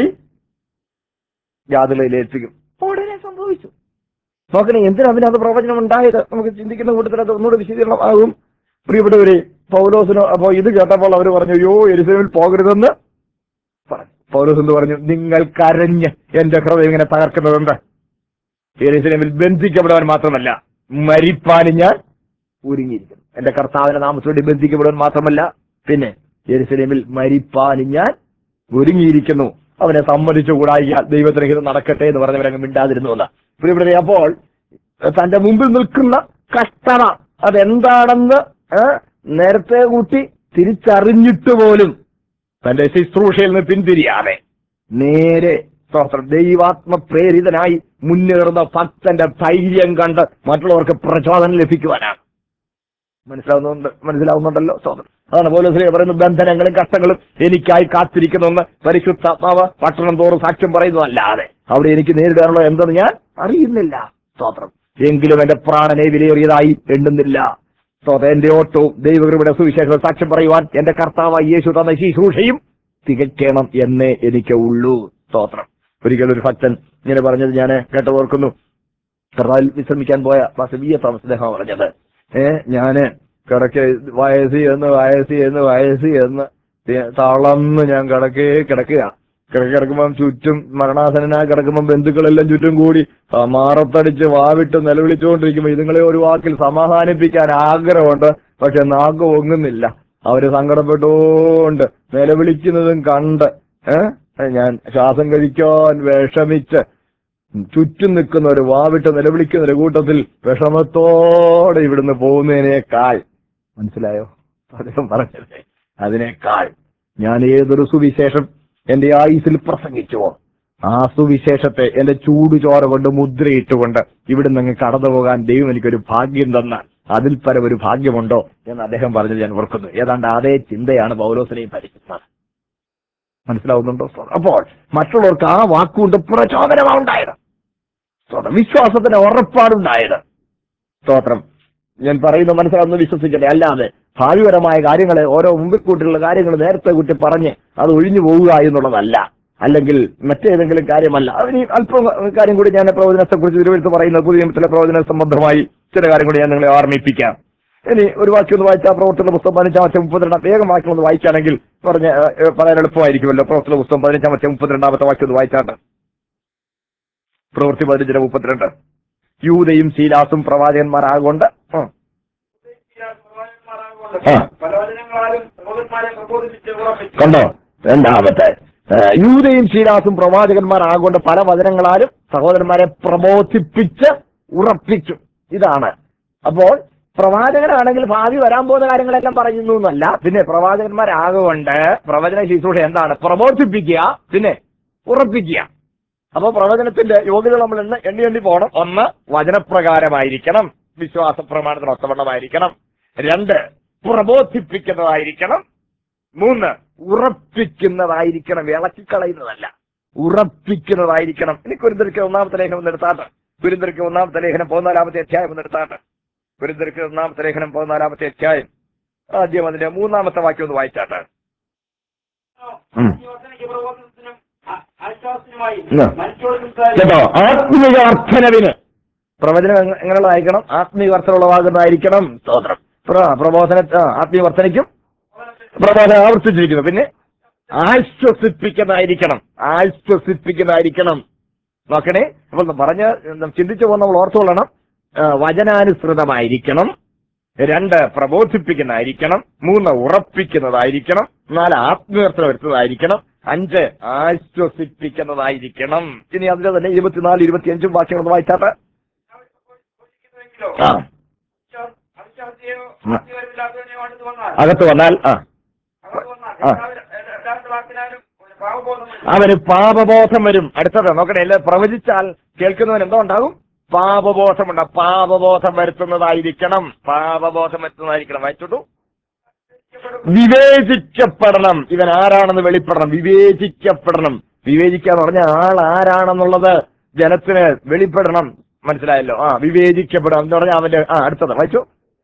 ജാതിലയിലേൽപ്പിക്കും ഉടനെ സംഭവിച്ചു നോക്കണേ എന്തിനാ അതിനകത്ത് പ്രവചനം ഉണ്ടായത് നമുക്ക് ചിന്തിക്കുന്ന കൂട്ടത്തിൽ അത് ഒന്നുകൂടെ വിശദീകരണം ആകും പ്രിയപ്പെട്ടവരെ പൗലോസിനോ അപ്പോ ഇത് കേട്ടപ്പോൾ അവർ പറഞ്ഞു അയ്യോ എരുസലേമിൽ പോകരുതെന്ന് പറഞ്ഞു പൗലോസ് എന്ന് പറഞ്ഞു നിങ്ങൾ കരഞ്ഞ് എന്റെ ഹൃദയം ഇങ്ങനെ തകർക്കുന്നതുണ്ട് എരുസലേമിൽ ബന്ധിക്കപ്പെടാൻ മാത്രമല്ല മരിപ്പാനും ഞാൻ ഒരുങ്ങിയിരിക്കുന്നു എന്റെ കർത്താവിന്റെ നാമത്തോടെ ബന്ധിക്കപ്പെടാൻ മാത്രമല്ല പിന്നെ എരുസലേമിൽ മരിപ്പാനും ഞാൻ ഒരുങ്ങിയിരിക്കുന്നു അവനെ സമ്മതിച്ചുകൂടായിക ദൈവത്തിന് ഹിതം നടക്കട്ടെ എന്ന് പറഞ്ഞവരങ്ങ് മിണ്ടാതിരുന്നു എന്ന് പ്രിയപ്പെട്ടവരെ അപ്പോൾ തന്റെ മുമ്പിൽ നിൽക്കുന്ന കഷ്ടത അതെന്താണെന്ന് ഏ, നേരത്തെ കൂട്ടി തിരിച്ചറിഞ്ഞിട്ട് പോലും തന്റെ ശുശ്രൂഷയിൽ നിന്ന് പിന്തിരിയാതെ നേരെ സ്തോത്രം ദൈവാത്മ പ്രേരിതനായി മുന്നേറുന്ന ഭക്തന്റെ ധൈര്യം കണ്ട് മറ്റുള്ളവർക്ക് പ്രചോദനം ലഭിക്കുവാനാണ് മനസ്സിലാവുന്നുണ്ട് മനസ്സിലാവുന്നുണ്ടല്ലോ സ്തോത്രം അതാണ് പോലീസിലെ പറയുന്ന ബന്ധനങ്ങളും കഷ്ടങ്ങളും എനിക്കായി കാത്തിരിക്കുന്നെന്ന് പരിശുദ്ധാത്മാവ് പട്ടണം തോറും സാക്ഷ്യം പറയുന്നതല്ലാതെ അവിടെ എനിക്ക് നേരിടാനുള്ള എന്തെന്ന് ഞാൻ അറിയുന്നില്ല സ്തോത്രം എങ്കിലും എന്റെ പ്രാണനെ വിലയേറിയതായി എണ്ണുന്നില്ല സ്തോത്രം എന്റെ ഓട്ടവും ദൈവകൃപയുടെ സുവിശേഷം സാക്ഷ്യം പറയുവാൻ എന്റെ കർത്താവായി യേശു തന്ന ശുശ്രൂഷയും തികയ്ക്കണം എന്നേ എനിക്ക് ഉള്ളൂ സ്തോത്രം ഒരിക്കലും ഒരു ഭക്തൻ ഇങ്ങനെ പറഞ്ഞത് ഞാൻ കേട്ട് ഓർക്കുന്നു കർത്താവിൽ വിശ്രമിക്കാൻ പോയ വസവീയ തോമസ് അദ്ദേഹം പറഞ്ഞത് ഏ ഞാന് കിടക്ക് വയസ്സി എന്ന് വയസ്സി എന്ന് വയസ്സി എന്ന് തി- തളർന്ന് ഞാൻ കിടക്കേ കിടക്കുക കിടക്ക് കിടക്കുമ്പം ചുറ്റും മരണാസനായി കിടക്കുമ്പം ബന്ധുക്കളെല്ലാം ചുറ്റും കൂടി ആ മാറത്തടിച്ച് വാവിട്ട് നിലവിളിച്ചുകൊണ്ടിരിക്കുമ്പോ ഇതുങ്ങളെ ഒരു വാക്കിൽ സമാധാനിപ്പിക്കാൻ ആഗ്രഹമുണ്ട് പക്ഷെ നാക്ക് ഒങ്ങുന്നില്ല അവര് സങ്കടപ്പെട്ടുകൊണ്ട് നിലവിളിക്കുന്നതും കണ്ട് ഏഹ് ഞാൻ ശ്വാസം കഴിക്കാൻ വിഷമിച്ച് ചുറ്റും നിൽക്കുന്ന ഒരു വാവിട്ട് നിലവിളിക്കുന്ന ഒരു കൂട്ടത്തിൽ വിഷമത്തോടെ ഇവിടുന്ന് പോകുന്നതിനേക്കാൾ മനസ്സിലായോ അദ്ദേഹം പറഞ്ഞത് അതിനേക്കാൾ ഞാൻ ഏതൊരു സുവിശേഷം എന്റെ ആയുസിൽ പ്രസംഗിച്ചുവോ ആ സുവിശേഷത്തെ എന്റെ ചൂടുചോര കൊണ്ട് മുദ്രയിട്ടുകൊണ്ട് ഇവിടുന്ന് അങ്ങ് കടന്നു പോകാൻ ദൈവം എനിക്കൊരു ഭാഗ്യം തന്നാൽ അതിൽ പരം ഒരു ഭാഗ്യമുണ്ടോ എന്ന് അദ്ദേഹം പറഞ്ഞത് ഞാൻ ഓർക്കുന്നു ഏതാണ്ട് അതേ ചിന്തയാണ് പൗലോസിനെയും ഭരിക്കുന്നത് മനസ്സിലാവുന്നുണ്ടോ സ്തോത്രം. അപ്പോൾ മറ്റുള്ളവർക്ക് ആ വാക്കുകൊണ്ട് പ്രചോദനമാണ് ഉണ്ടായത് സ്തോത്രം വിശ്വാസത്തിന് ഉറപ്പാടുണ്ടായത് സ്തോത്രം ഞാൻ പറയുന്നത് മനസ്സിലാവുന്ന വിശ്വസിക്കട്ടെ അല്ലാതെ ഭാവിപരമായ കാര്യങ്ങളെ ഓരോ മുമ്പിൽ കൂട്ടിയുള്ള കാര്യങ്ങൾ നേരത്തെ കൂട്ടി പറഞ്ഞ് അത് ഒഴിഞ്ഞു പോവുക എന്നുള്ളതല്ല അല്ലെങ്കിൽ മറ്റേതെങ്കിലും കാര്യമല്ല അതിന് അല്പം കാര്യം കൂടി ഞാൻ പ്രവചനത്തെ കുറിച്ച് തിരുവനന്തപുരത്ത് പറയുന്ന പുതിയ നിയമത്തിലെ പ്രവചന സംബന്ധമായി ചില കാര്യം കൂടി ഞാൻ നിങ്ങളെ ഓർമ്മിപ്പിക്കാം ഇനി ഒരു വാക്യം ഒന്ന് വായിച്ചാൽ പ്രവർത്തന പുസ്തകം പതിനഞ്ചാം വർഷം മുപ്പത്തിരണ്ടാം വേഗം വാക്യം ഒന്ന് വായിക്കുകയാണെങ്കിൽ പറഞ്ഞ ഏഹ്, പറയാൻ എളുപ്പമായിരിക്കുമല്ലോ പ്രവർത്തന പുസ്തകം പതിനഞ്ചാം വർഷം മുപ്പത്തിരണ്ടാമത്തെ വാക്യം ഒന്ന് വായിച്ചാണ്ട് പ്രവൃത്തി പതിനഞ്ചിന് മുപ്പത്തിരണ്ട് യൂതയും ശീലാസും പ്രവാചകന്മാരാകൊണ്ട് ആ, ആ. പല വചനങ്ങളാലും സഹോദരന്മാരെ പ്രബോധിപ്പിച്ച് ഉറപ്പിച്ചു കണ്ടോ രണ്ടാമത്തെ ഏഹ്, യൂതയും ശീലാസും പ്രവാചകന്മാരാകൊണ്ട് പല വചനങ്ങളാലും സഹോദരന്മാരെ പ്രബോധിപ്പിച്ച് ഉറപ്പിച്ചു ഇതാണ് അപ്പോൾ പ്രവാചകനാണെങ്കിൽ ഭാവി വരാൻ പോകുന്ന കാര്യങ്ങളെല്ലാം പറയുന്നു എന്നല്ല പിന്നെ പ്രവാചകന്മാരാകൊണ്ട് പ്രവചന ശുശ്രൂഷ എന്താണ് പ്രബോധിപ്പിക്കുക പിന്നെ ഉറപ്പിക്കുക അപ്പൊ പ്രവചനത്തിന്റെ യോഗ്യത നമ്മൾ ഇന്ന് എണ്ണി എണ്ണി പോകണം ഒന്ന് വചനപ്രകാരമായിരിക്കണം വിശ്വാസ പ്രമാണത്തിന് ഒത്തവണ്ണമായിരിക്കണം രണ്ട് പ്രബോധിപ്പിക്കുന്നതായിരിക്കണം മൂന്ന് ഉറപ്പിക്കുന്നതായിരിക്കണം ഇളക്കിക്കളയുന്നതല്ല ഉറപ്പിക്കുന്നതായിരിക്കണം ഇനി കുരുന്തർക്ക് ഒന്നാമത്തെ ലേഖനം ഒന്ന് എടുത്താട്ട് കുരുന്തർക്ക് ഒന്നാമത്തെ ലേഖനം പതിനാലാമത്തെ അധ്യായം ഒന്ന് എടുത്താട്ട് കുരുന്തർക്ക് ഒന്നാമത്തെ ലേഖനം പതിനാലാമത്തെ അധ്യായം ആദ്യം അതിന്റെ മൂന്നാമത്തെ വാക്യം ഒന്ന് വായിച്ചാട്ട് ഉം. ഈ വർദ്ധനയ്ക്ക് പ്രബോധനത്തിനും ആ- ആശ്വാസത്തിനുമായി ഉം. മനുഷ്യരോട് സംസാരിച്ചു കേട്ടോ ആത്മീയ അർത്ഥനവിന് പ്രവചനം എങ്ങ- എങ്ങനെയുള്ളതായിരിക്കണം ആത്മീയ വർത്തനമുള്ളതാകുന്നതായിരിക്കണം സ്തോത്രം പ്ര- പ്രബോധന ആ, ആത്മീയ വർത്തനയ്ക്കും പ്രബോധനം ആവർത്തിച്ചിരിക്കുന്നു പിന്നെ ആശ്വസിപ്പിക്കുന്നതായിരിക്കണം ആശ്വസിപ്പിക്കുന്നതായിരിക്കണം നോക്കണേ അപ്പോൾ പറഞ്ഞ് ചിന്തിച്ചു പോകുന്ന നമ്മൾ ഓർത്തുകൊള്ളണം ആ, വചനാനുസൃതമായിരിക്കണം രണ്ട് പ്രബോധിപ്പിക്കുന്നതായിരിക്കണം മൂന്ന് ഉറപ്പിക്കുന്നതായിരിക്കണം നാല് ആത്മീയർത്ഥം വരുത്തുന്നതായിരിക്കണം അഞ്ച് ആശ്വസിപ്പിക്കുന്നതായിരിക്കണം ഇനി അതിന്റെ തന്നെ ഇരുപത്തിനാല് ഇരുപത്തിയഞ്ചും വാക്യങ്ങൾ ഒന്ന് വായിച്ചാട്ട് കൊല്ലിക്കുന്നുവെങ്കിലോ ആ അവിശ്വാസിയെയോ ഉം. ആത്മീയമില്ലാത്തവനെയോ അടുത്ത് വന്നാൽ അകത്ത് വന്നാൽ ആ അകത്ത് വന്നാൽ ആ. യഥാർത്ഥ വാക്കിനാലും പാവബോധം വരും. അവന് പാപബോധം വരും അടുത്തത് നോക്കണേ അല്ലെ പ്രവചിച്ചാൽ കേൾക്കുന്നവൻ എന്തോ ഉണ്ടാകും പാപബോധമുണ്ട് പാപബോധം വരുത്തുന്നതായിരിക്കണം പാപബോധം വരുത്തുന്നതായിരിക്കണം വായിച്ചോട്ടു വിവേചിക്കപ്പെടണം ഇവൻ ആരാണെന്ന് വെളിപ്പെടണം വിവേചിക്കപ്പെടണം വിവേചിക്കുക എന്ന് പറഞ്ഞ ആൾ ആരാണെന്നുള്ളത് ജനത്തിന് വെളിപ്പെടണം മനസ്സിലായല്ലോ ആ വിവേചിക്കപ്പെടണം എന്ന് പറഞ്ഞാൽ അവന്റെ ആ അടുത്തത് വായിച്ചു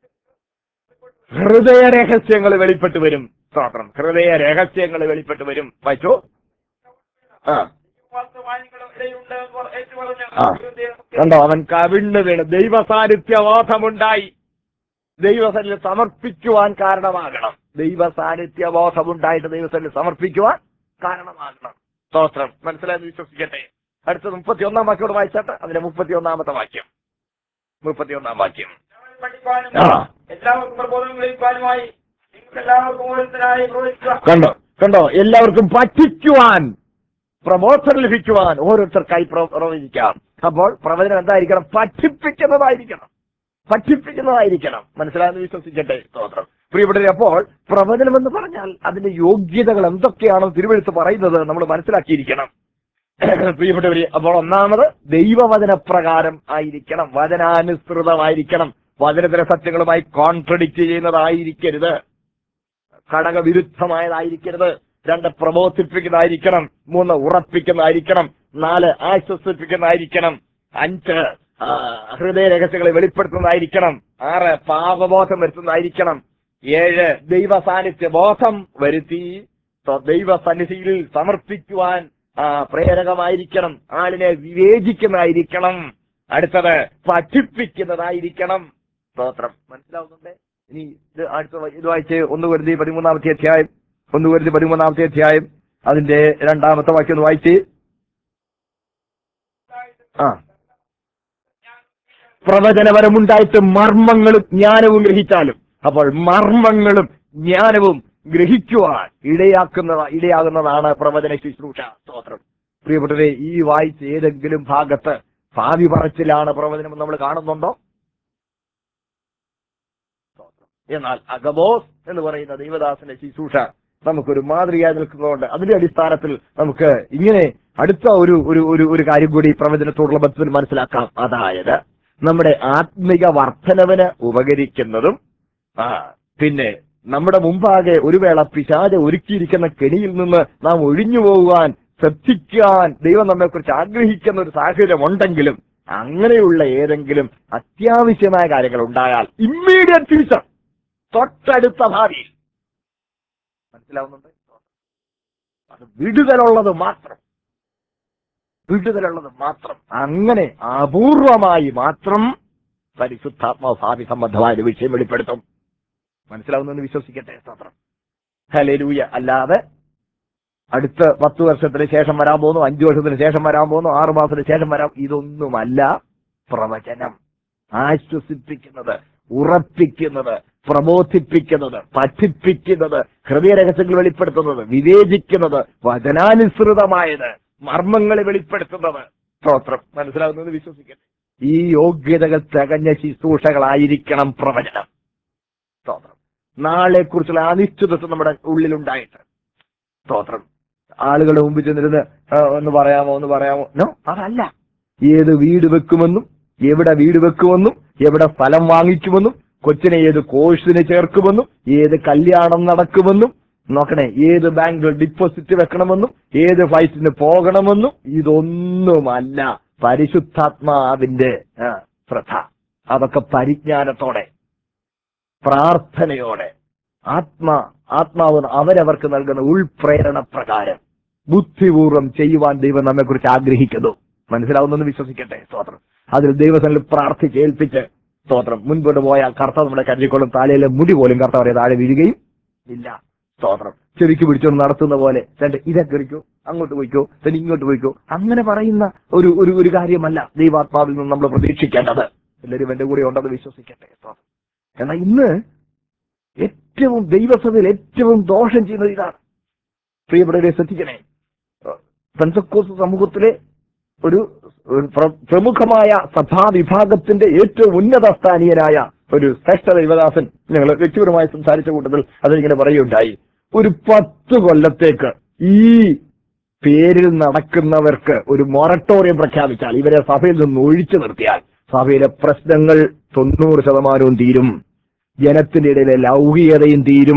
ഹൃദയ രഹസ്യങ്ങൾ വെളിപ്പെട്ട് വരും സ്തോത്രം ഹൃദയ രഹസ്യങ്ങൾ വെളിപ്പെട്ട് വരും വായിച്ചു ആ വാസ്തവാനികളും ഇടയുണ്ട് എന്ന് പറ- ഏറ്റു പറഞ്ഞ് ആ. ഹൃദയം കണ്ടോ അവൻ കവിണ്ണ് വീണ് ദൈവസാന്നിധ്യബോധമുണ്ടായി ദൈവസന്നിധി സമർപ്പിക്കുവാൻ കാരണമാകണം ദൈവസാന്നിധ്യബോധമുണ്ടായിട്ട് ദൈവസന്നിധി സമർപ്പിക്കുവാൻ കാരണമാകണം സ്തോത്രം മനസ്സിലായെന്ന് വിശ്വസിക്കട്ടെ അടുത്തത് മുപ്പത്തി ഒന്നാം വാക്യോട് വായിച്ചാട്ട് അതിന്റെ മുപ്പത്തി ഒന്നാമത്തെ വാക്യം മുപ്പത്തി ഒന്നാം വാക്യം എല്ലാവരും പഠിപ്പാനും ആ. എല്ലാവർക്കും പ്രബോധനം ഗ്രഹിപ്പാനുമായി നിങ്ങൾക്ക് എല്ലാവർക്കും ഓരോരുത്തരായി പ്രവചിക്കുക കണ്ടോ കണ്ടോ എല്ലാവർക്കും പഠിക്കുവാൻ പ്രമോഷൻ ലഭിക്കുവാൻ ഓരോരുത്തർക്കായി പ്ര- പ്രവചിക്കാം അപ്പോൾ പ്രവചനം എന്തായിരിക്കണം പഠിപ്പിക്കുന്നതായിരിക്കണം പഠിപ്പിക്കുന്നതായിരിക്കണം മനസ്സിലായെന്ന് വിശ്വസിക്കട്ടെ സ്തോത്രം പ്രിയപ്പെട്ടവരെ അപ്പോൾ പ്രവചനം എന്ന് പറഞ്ഞാൽ അതിന്റെ യോഗ്യതകൾ എന്തൊക്കെയാണെന്ന് തിരുവെഴുത്ത് പറയുന്നത് നമ്മൾ മനസ്സിലാക്കിയിരിക്കണം പ്രിയപ്പെട്ടവരെ അപ്പോൾ ഒന്നാമത് ദൈവവചന പ്രകാരം ആയിരിക്കണം വചനാനുസൃതമായിരിക്കണം വചനത്തിലെ സത്യങ്ങളുമായി കോൺട്രഡിക്റ്റ് ചെയ്യുന്നതായിരിക്കരുത് ഘടകവിരുദ്ധമായതായിരിക്കരുത് രണ്ട് പ്രബോധിപ്പിക്കുന്നതായിരിക്കണം മൂന്ന് ഉറപ്പിക്കുന്നതായിരിക്കണം നാല് ആശ്വസിപ്പിക്കുന്നതായിരിക്കണം അഞ്ച് ആ, ഹൃദയ രഹസ്യങ്ങളെ വെളിപ്പെടുത്തുന്നതായിരിക്കണം ആറ് പാപബോധം വരുത്തുന്നതായിരിക്കണം ഏഴ് ദൈവ സാന്നിധ്യ ബോധം വരുത്തി സ്വ- ദൈവ സന്നിധിയിൽ സമർപ്പിക്കുവാൻ ആ, പ്രേരകമായിരിക്കണം ആളിനെ വിവേചിക്കുന്നതായിരിക്കണം അടുത്തത് പഠിപ്പിക്കുന്നതായിരിക്കണം സ്തോത്രം മനസ്സിലാവുന്നുണ്ട് ഇനി ഇത് അടുത്ത വ- ഇത് വായിച്ച് ഒന്ന് കരുതി പതിമൂന്നാമത്തെ അധ്യായം ഒന്ന് കരുതി പതിമൂന്നാമത്തെ അധ്യായം അതിന്റെ രണ്ടാമത്തെ വാക്യം ഒന്ന് വായിച്ച് ആ പ്രവചനപരമുണ്ടായിട്ട് മർമ്മങ്ങളും ജ്ഞാനവും ഗ്രഹിച്ചാലും അപ്പോൾ മർമ്മങ്ങളും ജ്ഞാനവും ഗ്രഹിക്കുവാൻ ഇടയാക്കുന്ന ഇടയാകുന്നതാണ് പ്രവചന ശുശ്രൂഷ സ്തോത്രം പ്രിയപ്പെട്ടവരെ ഈ വായിച്ച ഏതെങ്കിലും ഭാഗത്ത് ഭാവി പറച്ചിലാണ് പ്രവചനം നമ്മൾ കാണുന്നുണ്ടോ സ്തോത്രം. എന്നാൽ അഗബോസ് എന്ന് പറയുന്ന ദൈവദാസന്റെ ശുശ്രൂഷ നമുക്കൊരു മാതൃകയായി നിൽക്കുന്നതുകൊണ്ട് അതിന്റെ അടിസ്ഥാനത്തിൽ നമുക്ക് ഇങ്ങനെ അടുത്ത ഒരു ഒരു ഒരു ഒരു കാര്യം കൂടി ഈ പ്രവചനത്തോടുള്ള ബന്ധത്തിൽ മനസ്സിലാക്കാം അതായത് നമ്മുടെ ആത്മിക വർധനവിന് ഉപകരിക്കുന്നതും ആ പിന്നെ നമ്മുടെ മുമ്പാകെ ഒരു വേള പിശാച ഒരുക്കിയിരിക്കുന്ന കെണിയിൽ നിന്ന് നാം ഒഴിഞ്ഞു പോകുവാൻ ശ്രദ്ധിക്കാൻ ദൈവം നമ്മെക്കുറിച്ച് ആഗ്രഹിക്കുന്ന ഒരു സാഹചര്യം ഉണ്ടെങ്കിലും അങ്ങനെയുള്ള ഏതെങ്കിലും അത്യാവശ്യമായ കാര്യങ്ങൾ ഉണ്ടായാൽ ഇമ്മീഡിയറ്റ് ഫ്യൂച്ചർ തൊട്ടടുത്ത ഭാവിയിൽ മനസ്സിലാവുന്നുണ്ട് അത് വിടുതലുള്ളത് മാത്രം വിടുതലുള്ളത് മാത്രം അങ്ങനെ അപൂർവമായി മാത്രം പരിശുദ്ധാത്മാവ് ഭാവി സംബന്ധമായ ഒരു വിഷയം വെളിപ്പെടുത്തും മനസ്സിലാവുന്നെന്ന് വിശ്വസിക്കട്ടെ സ്തോത്രം ഹലേലൂയ അല്ലാതെ അടുത്ത പത്ത് വർഷത്തിന് ശേഷം വരാൻ പോകുന്നു അഞ്ചു വർഷത്തിന് ശേഷം വരാൻ പോകുന്നു ആറു മാസത്തിന് ശേഷം വരാം ഇതൊന്നുമല്ല പ്രവചനം ആശ്വസിപ്പിക്കുന്നത് ഉറപ്പിക്കുന്നത് പ്രബോധിപ്പിക്കുന്നത് പഠിപ്പിക്കുന്നത് ഹൃദയരഹസ്യങ്ങൾ വെളിപ്പെടുത്തുന്നത് വിവേചിക്കുന്നത് വചനാനുസൃതമായത് മർമ്മങ്ങളെ വെളിപ്പെടുത്തുന്നത് സ്തോത്രം മനസ്സിലാവുന്നത് വിശ്വസിക്കട്ടെ ഈ യോഗ്യതകൾ തികഞ്ഞ ശുശ്രൂഷകളായിരിക്കണം പ്രവചനം സ്തോത്രം നാളെ കുറിച്ചുള്ള അനിശ്ചിതത്വം നമ്മുടെ ഉള്ളിലുണ്ടായിട്ട് സ്തോത്രം ആളുകളുടെ മുമ്പിൽ ചെന്നിരുന്ന് ആ, ഒന്ന് പറയാമോ ഒന്ന് പറയാമോ നോ അതല്ല ഏത് വീട് വെക്കുമെന്നും എവിടെ വീട് വെക്കുമെന്നും എവിടെ സ്ഥലം വാങ്ങിക്കുമെന്നും കൊച്ചിനെ ഏത് കോഴ്സിന് ചേർക്കുമെന്നും ഏത് കല്യാണം നടക്കുമെന്നും നോക്കണേ ഏത് ബാങ്കിൽ ഡിപ്പോസിറ്റ് വെക്കണമെന്നും ഏത് ഫ്ലൈറ്റിന് പോകണമെന്നും ഇതൊന്നുമല്ല പരിശുദ്ധാത്മാവിന്റെ ആ, ശ്രദ്ധ അതൊക്കെ പരിജ്ഞാനത്തോടെ പ്രാർത്ഥനയോടെ ആത്മാ ആത്മാവ് അവരവർക്ക് നൽകുന്ന ഉൾപ്രേരണ പ്രകാരം ബുദ്ധിപൂർവം ചെയ്യുവാൻ ദൈവം നമ്മെക്കുറിച്ച് ആഗ്രഹിക്കുന്നു മനസ്സിലാവുന്നെന്ന് വിശ്വസിക്കട്ടെ സ്തോത്രം അതിൽ ദൈവസനിൽ പ്രാർത്ഥിച്ച് ഏൽപ്പിച്ച് സ്തോത്രം മുൻപോട്ട് പോയാൽ കർത്താവ് നമ്മുടെ കരുതിക്കൊള്ളും താലയിലെ മുടി പോലും കർത്താവ് താഴെ വീഴുകയും ഇല്ല സ്തോത്രം ചെവിക്ക് പിടിച്ചോണ്ട് നടത്തുന്ന പോലെ രണ്ട് ഇതൊക്കെ എറിക്കോ അങ്ങോട്ട് പോയിക്കോ then ഇങ്ങോട്ട് പോയിക്കോ അങ്ങനെ പറയുന്ന ഒരു ഒരു ഒരു കാര്യമല്ല ദൈവാത്മാവിൽ നിന്ന് നമ്മൾ പ്രതീക്ഷിക്കേണ്ടത് എല്ലാവരും എന്റെ കൂടെ ഉണ്ടെന്ന് വിശ്വസിക്കട്ടെ സ്തോത്രം എന്നാൽ ഇന്ന് ഏറ്റവും ദൈവസഭയിൽ ഏറ്റവും ദോഷം ചെയ്യുന്നത് ഇതാണ് പ്രിയപ്പെട്ടവരെ ശ്രദ്ധിക്കണേ പെന്തക്കോസ് സമൂഹത്തിലെ ഒരു ഒരു പ്ര- പ്രമുഖമായ സഭാവിഭാഗത്തിന്റെ ഏറ്റവും ഉന്നത സ്ഥാനീയനായ ഒരു ശ്രേഷ്ഠ ദൈവദാസൻ ഞങ്ങൾ വ്യക്തിപരമായി സംസാരിച്ച കൂട്ടത്തിൽ അതിങ്ങനെ പറയുകയുണ്ടായി ഒരു പത്ത് കൊല്ലത്തേക്ക് ഈ പേരിൽ നടക്കുന്നവർക്ക് ഒരു മൊറട്ടോറിയം പ്രഖ്യാപിച്ചാൽ ഇവരെ സഭയിൽ നിന്ന് ഒഴിച്ചു നിർത്തിയാൽ സഭയിലെ പ്രശ്നങ്ങൾ തൊണ്ണൂറ് ശതമാനവും തീരും ജനത്തിന്റെ ഇടയിലെ ലൗകികതയും തീരും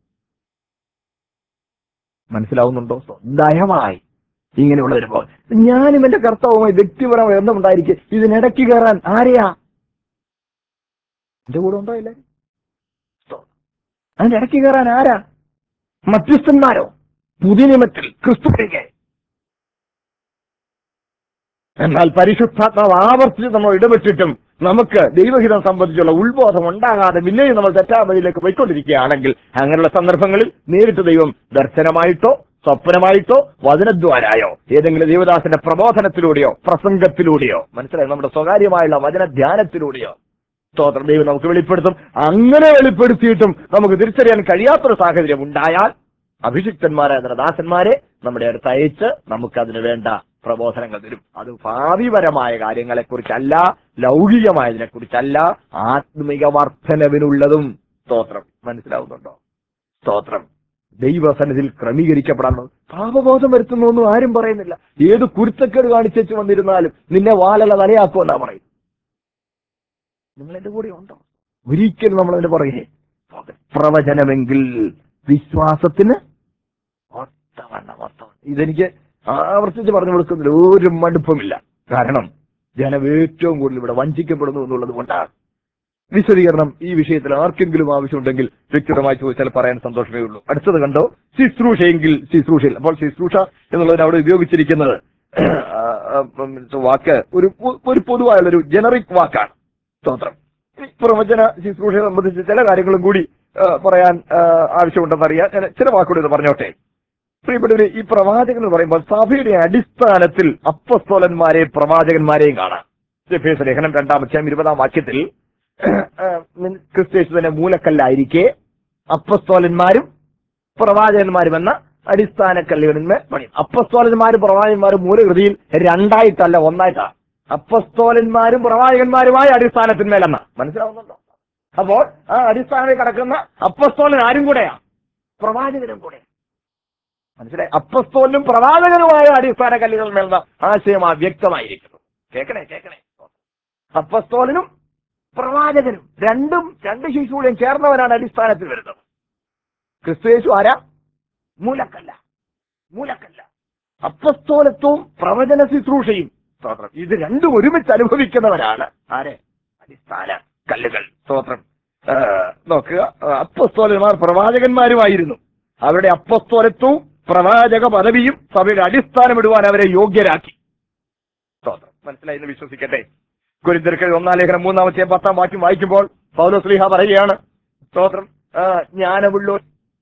മനസ്സിലാവുന്നുണ്ടോ ദയവായി ഇങ്ങനെയുള്ള ഒരു ഭാവം. ഞാനും എന്റെ കർത്താവുമായി വ്യക്തിപരമായ ബന്ധമുണ്ടായിരിക്കും ഇതിനിടയ്ക്ക് കയറാൻ ആരെയാ എന്റെ കൂടെ ഉണ്ടോ ഇല്ലേ അതിന്റെ ഇടയ്ക്ക് കയറാൻ ആരാ മധ്യസ്ഥന്മാരോ പുതിയ നിയമത്തിൽ ക്രിസ്തുവിനെ എന്നാൽ പരിശുദ്ധാത്മാവ് ആവർത്തിച്ച് നമ്മൾ ഇടപെട്ടിട്ടും നമുക്ക് ദൈവഹിതം സംബന്ധിച്ചുള്ള ഉത്ബോധം ഉണ്ടാകാതെ പിന്നെയും നമ്മൾ തെറ്റാമതിയിലേക്ക് പോയിക്കൊണ്ടിരിക്കുകയാണെങ്കിൽ അങ്ങനെയുള്ള സന്ദർഭങ്ങളിൽ നേരിട്ട് ദൈവം ദർശനമായിട്ടോ സ്വപ്നമായിട്ടോ വചനദ്വാരായോ ഏതെങ്കിലും ദൈവദാസന്റെ പ്രബോധനത്തിലൂടെയോ പ്രസംഗത്തിലൂടെയോ മനസ്സിലായി നമ്മുടെ സ്വകാര്യമായുള്ള വചനധ്യാനത്തിലൂടെയോ സ്തോത്രം ദൈവം നമുക്ക് വെളിപ്പെടുത്തും അങ്ങനെ വെളിപ്പെടുത്തിയിട്ടും നമുക്ക് തിരിച്ചറിയാൻ കഴിയാത്തൊരു സാഹചര്യം ഉണ്ടായാൽ അഭിഷിക്തന്മാരായ നമ്മുടെ ദാസന്മാരെ നമ്മുടെ അടുത്ത് അയച്ച് നമുക്ക് അതിന് വേണ്ട പ്രബോധനങ്ങൾ തരും അത് ഭാവിപരമായ കാര്യങ്ങളെ കുറിച്ചല്ല ലൗകികമായതിനെ കുറിച്ചല്ല ആത്മിക വർധനവിനുള്ളതും സ്തോത്രം മനസ്സിലാവുന്നുണ്ടോ സ്തോത്രം ദൈവസന്നിധിയിൽ ക്രമീകരിക്കപ്പെടാൻ പാപബോധം വരുത്തുന്നൊന്നും ആരും പറയുന്നില്ല ഏത് കുരുത്തക്കേട് കാണിച്ചു വന്നിരുന്നാലും നിന്നെ വാലല തലയാക്കുമെന്നാ പറയും നിങ്ങൾ എന്റെ കൂടെ ഉണ്ടോ ഒരിക്കലും നമ്മൾ അതിന്റെ പുറകെ പോകരുത്. പ്രവചനമെങ്കിൽ വിശ്വാസത്തിന് ഒത്തവണ്ണം ഒത്തവണ്ണം ഇതെനിക്ക് ആവർത്തിച്ച് പറഞ്ഞു കൊടുക്കുന്നതിൽ ഒരു മടുപ്പമില്ല കാരണം ജനം ഏറ്റവും കൂടുതൽ ഇവിടെ വഞ്ചിക്കപ്പെടുന്നു എന്നുള്ളത് കൊണ്ടാണ് വിശദീകരണം ഈ വിഷയത്തിൽ ആർക്കെങ്കിലും ആവശ്യമുണ്ടെങ്കിൽ വ്യക്തിപരമായി ചോദിച്ചാൽ പറയാൻ സന്തോഷമേ ഉള്ളൂ അടുത്തത് കണ്ടോ ശുശ്രൂഷയെങ്കിൽ ശുശ്രൂഷയിൽ അപ്പോൾ ശുശ്രൂഷ എന്നുള്ളതിന് അവിടെ ഉപയോഗിച്ചിരിക്കുന്നത് ആ, ആ, ഉം, വാക്ക് ഒരു പൊ- ഒരു പൊതുവായുള്ള ഒരു ജനറിക് വാക്കാണ് സ്തോത്രം ഈ പ്രവചന ശുശ്രൂഷയെ സംബന്ധിച്ച് ചില കാര്യങ്ങളും കൂടി ആ, പറയാൻ ആ, ആവശ്യമുണ്ടെന്ന് അറിയാൻ ഞാൻ ചില വാക്കുകൂടി ഒന്ന് പറഞ്ഞോട്ടെ പ്രിയപ്പെട്ടവര് ഈ പ്രവാചകൻ എന്ന് പറയുമ്പോൾ സഭയുടെ അടിസ്ഥാനത്തിൽ അപ്പസ്തോലന്മാരെ പ്രവാചകന്മാരെയും കാണാം എഫേസ് ലേഖനം രണ്ടാം അധ്യായം ഇരുപതാം വാക്യത്തിൽ ക്രിസ്തേശു തന്നെ മൂലക്കല്ലായിരിക്കെ അപ്പസ്തോലന്മാരും പ്രവാചകന്മാരും എന്ന അടിസ്ഥാന കല്ലുകളിന്മേൽ പണിയും അപ്പസ്തോലന്മാരും പ്രവാചകന്മാരും മൂലകൃതിയിൽ രണ്ടായിട്ടല്ല ഒന്നായിട്ടാണ് അപ്പസ്തോലന്മാരും പ്രവാചകന്മാരുമായ അടിസ്ഥാനത്തിന്മേലെന്ന മനസ്സിലാവുന്നുണ്ടോ അപ്പോൾ ആ അടിസ്ഥാനത്തിൽ കിടക്കുന്ന അപ്പസ്തോലൻ ആരും കൂടെയാ പ്രവാചകനും കൂടെ മനസ്സിലായി അപ്പസ്തോലിനും പ്രവാചകനുമായ അടിസ്ഥാന കല്ലുകൾ മേൽന്ന ആശയം ആ വ്യക്തമായിരിക്കുന്നു കേൾക്കണേ കേൾക്കണേ അപ്പസ്തോലനും പ്രവാചകനും രണ്ടും രണ്ട് ശിശുക്കളും ചേർന്നവരാണ് അടിസ്ഥാനത്തിൽ വരുന്നത് ക്രിസ്തുയേശു ആരാ മൂലക്കല്ല മൂലക്കല്ല അപ്പസ്തോലത്വവും പ്രവചന ശുശ്രൂഷയും സ്തോത്രം ഇത് രണ്ടും ഒരുമിച്ച് അനുഭവിക്കുന്നവരാണ് ആരെ അടിസ്ഥാന കല്ലുകൾ സ്തോത്രം ആ, നോക്കുക ആ, അപ്പസ്തോലന്മാർ പ്രവാചകന്മാരുമായിരുന്നു അവരുടെ അപ്പസ്തോലത്വവും പ്രവാചക പദവിയും സഭയുടെ അടിസ്ഥാനമിടുവാൻ അവരെ യോഗ്യരാക്കി സ്തോത്രം മനസ്സിലായി എന്ന് വിശ്വസിക്കട്ടെ കുരിന്തിർക്കൽ ഒന്നാം ലേഖനം മൂന്നാമത്തെ പത്താം വാക്യം വായിക്കുമ്പോൾ പൗലോസ്ലിഹ പറയുകയാണ് സ്തോത്രം ആ, ജ്ഞാനമുള്ളോ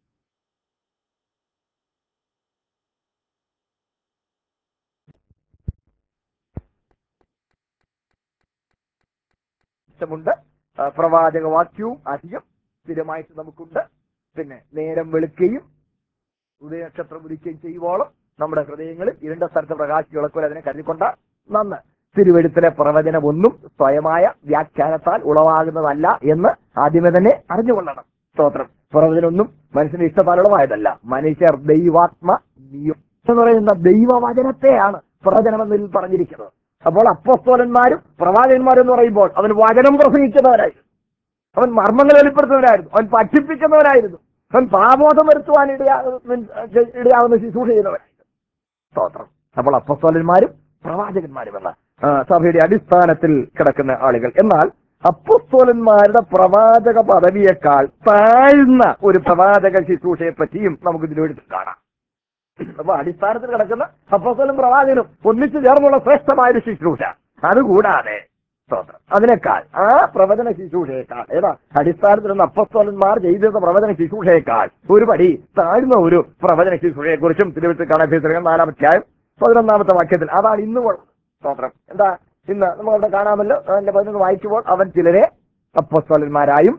ുണ്ട് പ്രവാചക വാക്യവും അധികം സ്ഥിരമായിട്ട് നമുക്കുണ്ട് പിന്നെ നേരം വെളുക്കുകയും ഉദയനക്ഷത്രം ഉദിക്കുകയും ചെയ്യുവോളം നമ്മുടെ ഹൃദയങ്ങളിൽ ഇരുണ്ട സ്ഥലത്ത് പ്രകാശി വിളക്കുകൾ അതിനെ കരുതിക്കൊണ്ട നന്ന് തിരുവെഴുത്തിലെ പ്രവചനം ഒന്നും സ്വയമായ വ്യാഖ്യാനത്താൽ ഉളവാകുന്നതല്ല എന്ന് ആദ്യമേ തന്നെ അറിഞ്ഞുകൊള്ളണം സ്തോത്രം പ്രവചനമൊന്നും മനുഷ്യന്റെ ഇഷ്ടത്താലുള്ളതായതല്ല മനുഷ്യർ ദൈവാത്മ നിയം എന്ന് പറയുന്ന ദൈവവചനത്തെയാണ് പ്രവചനമെന്നിൽ പറഞ്ഞിരിക്കുന്നത് അപ്പോൾ അപ്പസ്തോലന്മാരും പ്രവാചകന്മാരും എന്ന് പറയുമ്പോൾ അവൻ വചനം പ്രസംഗിക്കുന്നവരായിരുന്നു അവൻ മർമ്മങ്ങൾ വെളിപ്പെടുത്തുന്നവരായിരുന്നു അവൻ പഠിപ്പിക്കുന്നവരായിരുന്നു അവൻ പാബോധം വരുത്തുവാൻ ഇടയാകുന്ന ഇടയാകുന്ന ശുശ്രൂഷ ചെയ്യുന്നവരായിരുന്നു സ്തോത്രം അപ്പോൾ അപ്പസ്തോലന്മാരും പ്രവാചകന്മാരും എന്ന ആ, സഭയുടെ അടിസ്ഥാനത്തിൽ കിടക്കുന്ന ആളുകൾ എന്നാൽ അപ്പസ്തോലന്മാരുടെ പ്രവാചക പദവിയേക്കാൾ താഴ്ന്ന ഒരു പ്രവാചക ശുശ്രൂഷയെ പറ്റിയും നമുക്ക് ഇതിലൂടെ കാണാം അപ്പൊ അടിസ്ഥാനത്തിൽ കിടക്കുന്ന അപ്പസ്തോലും പ്രവാചകനും ഒന്നിച്ചു ചേർന്നുള്ള ശ്രേഷ്ഠമായ ഒരു ശുശ്രൂഷ അതുകൂടാതെ സ്തോത്രം അതിനേക്കാൾ ആ പ്രവചന ശുശ്രൂഷയേക്കാൾ ഏതാ അടിസ്ഥാനത്തിൽ നിന്ന് അപ്പസ്തോലന്മാർ ചെയ്തിരുന്ന പ്രവചന ശുശ്രൂഷയേക്കാൾ ഒരു പടി താഴ്ന്ന ഒരു പ്രവചന ശുശ്രൂഷയെ കുറിച്ചും തിരുവനന്തപുരത്ത് കാണാൻ ഫീസറിയാം നാലാം അധ്യായം പതിനൊന്നാമത്തെ വാക്യത്തിൽ അതാണ് ഇന്ന് ഉള്ളത്. സ്തോത്രം എന്താ ഇന്ന് നമുക്ക് അവിടെ കാണാമല്ലോ അതിന്റെ പതിനൊന്ന് വായിക്കുമ്പോൾ അവൻ ചിലരെ അപ്പസ്തോലന്മാരായും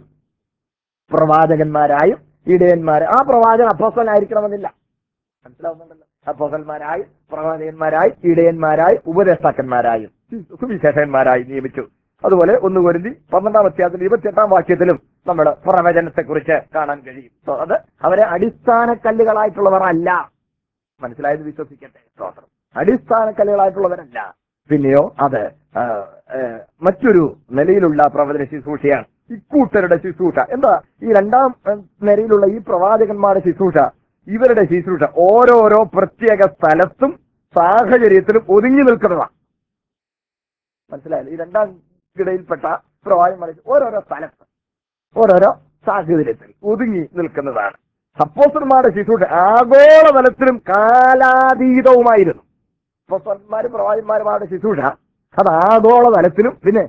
പ്രവാചകന്മാരായും ഇടയന്മാർ ആ പ്രവാചകൻ അപ്പസ്തോലനായിരിക്കണമെന്നില്ല മനസ്സിലാവുന്നുണ്ടല്ലോ അപ്പോസന്മാരായി പ്രവാചകന്മാരായി ഇടയന്മാരായി ഉപദേഷ്ടാക്കന്മാരായും സുവിശേഷകന്മാരായി നിയമിച്ചു അതുപോലെ ഒന്ന് പൊരുന്തി പന്ത്രണ്ടാം അധ്യായത്തിൽ ഇരുപത്തിയെട്ടാം വാക്യത്തിലും നമ്മൾ പ്രവചനത്തെ കുറിച്ച് കാണാൻ കഴിയും So, അത് അവരെ അടിസ്ഥാന കല്ലുകളായിട്ടുള്ളവർ അല്ല മനസ്സിലായത് വിശ്വസിക്കട്ടെ സ്തോത്രം അടിസ്ഥാന കല്ലുകളായിട്ടുള്ളവരല്ല പിന്നെയോ അത് ആ, ആ, മറ്റൊരു നിലയിലുള്ള പ്രവചന ശുശ്രൂഷയാണ് ഇക്കൂട്ടരുടെ ശുശ്രൂഷ എന്താ ഈ രണ്ടാം ആ, നിലയിലുള്ള ഈ പ്രവാചകന്മാരുടെ ശുശ്രൂഷ ഇവരുടെ ശുശ്രൂഷ ഓരോരോ പ്രത്യേക സ്ഥലത്തും സാഹചര്യത്തിലും ഒതുങ്ങി നിൽക്കുന്നതാണ് മനസ്സിലായല്ലോ ഈ രണ്ടാം കിടയിൽപ്പെട്ട പ്രവാചകന്മാരെ ഓരോരോ സ്ഥലത്ത് ഓരോരോ സാഹചര്യത്തിൽ ഒതുങ്ങി നിൽക്കുന്നതാണ് അപ്പോസ്റ്റന്മാരുടെ ശുശ്രൂഷ ആഗോളതലത്തിലും കാലാതീതവുമായിരുന്നു അപ്പോസ്റ്റന്മാരും പ്രവാചകന്മാരുമാരുടെ ശുശ്രൂഷ അത് ആഗോളതലത്തിലും പിന്നെ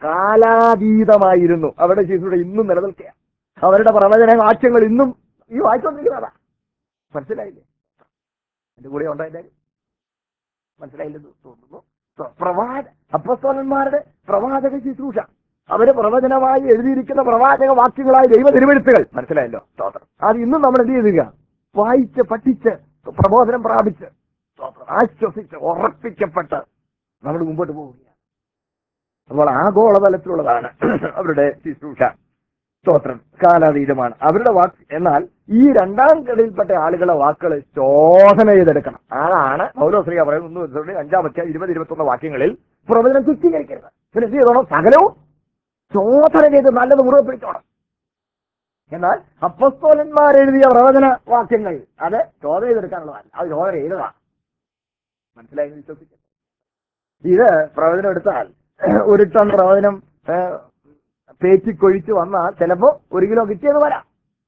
കാലാതീതമായിരുന്നു അവരുടെ ശുശ്രൂഷ ഇന്നും നിലനിൽക്കുക അവരുടെ പ്രവചന വാക്യങ്ങൾ ഇന്നും ഈ വായിച്ചുകൊണ്ടിരിക്കുന്നതാ മനസ്സിലായില്ലേ എന്റെ കൂടെ ഉണ്ടായില്ലേ മനസ്സിലായില്ലെന്ന് തോന്നുന്നു സോ, പ്രവാച അപ്പസ്തോലന്മാരുടെ പ്രവാചക ശുശ്രൂഷ അവര് പ്രവചനമായി എഴുതിയിരിക്കുന്ന പ്രവാചക വാക്യങ്ങളായ ദൈവ തിരുവെഴുത്തുകൾ മനസ്സിലായല്ലോ സ്തോത്രം അത് ഇന്നും നമ്മൾ എന്ത് ചെയ്യുക വായിച്ച് പഠിച്ച് പ്രബോധനം പ്രാപിച്ച് സ്തോത്രം ആശ്വസിച്ച് ഉറപ്പിക്കപ്പെട്ട് നമ്മൾ മുമ്പോട്ട് പോവുകയാണ് അപ്പോൾ ആഗോളതലത്തിലുള്ളതാണ് അവരുടെ ശുശ്രൂഷ സ്തോത്രം കാലാതീതമാണ് അവരുടെ വാക്ക് എന്നാൽ ഈ രണ്ടാം കടയിൽപ്പെട്ട ആളുകളുടെ വാക്കുകൾ ശോധന ചെയ്തെടുക്കണം അതാണ് പൗലോശ്രീ പറയുന്നത് ഒന്ന് അഞ്ചാമത്തെ ഇരുപത് ഇരുപത്തൊന്ന് വാക്യങ്ങളിൽ പ്രവചനം തുച്ഛീകരിക്കരുത് പിന്നെ എന്ത് ചെയ്തോണം സകലവും ശോധന ചെയ്ത് നല്ലത് മുറുകെ പിടിച്ചോണം എന്നാൽ അപ്പസ്തോലന്മാരെഴുതിയ പ്രവചന വാക്യങ്ങൾ അത് ശോധന ചെയ്തെടുക്കാനുള്ളതല്ല അത് ശോധന ചെയ്തതാണ് മനസ്സിലായി എന്ന് വിശ്വസിക്കുന്നു ഇത് പ്രവചനം എടുത്താൽ ഒരു ടൺ പ്രവചനം ഏഹ്, പേച്ചിക്കൊഴിച്ച് വന്നാൽ ചിലപ്പോ ഒരു കിലോ കിട്ടിയെന്ന് വരാം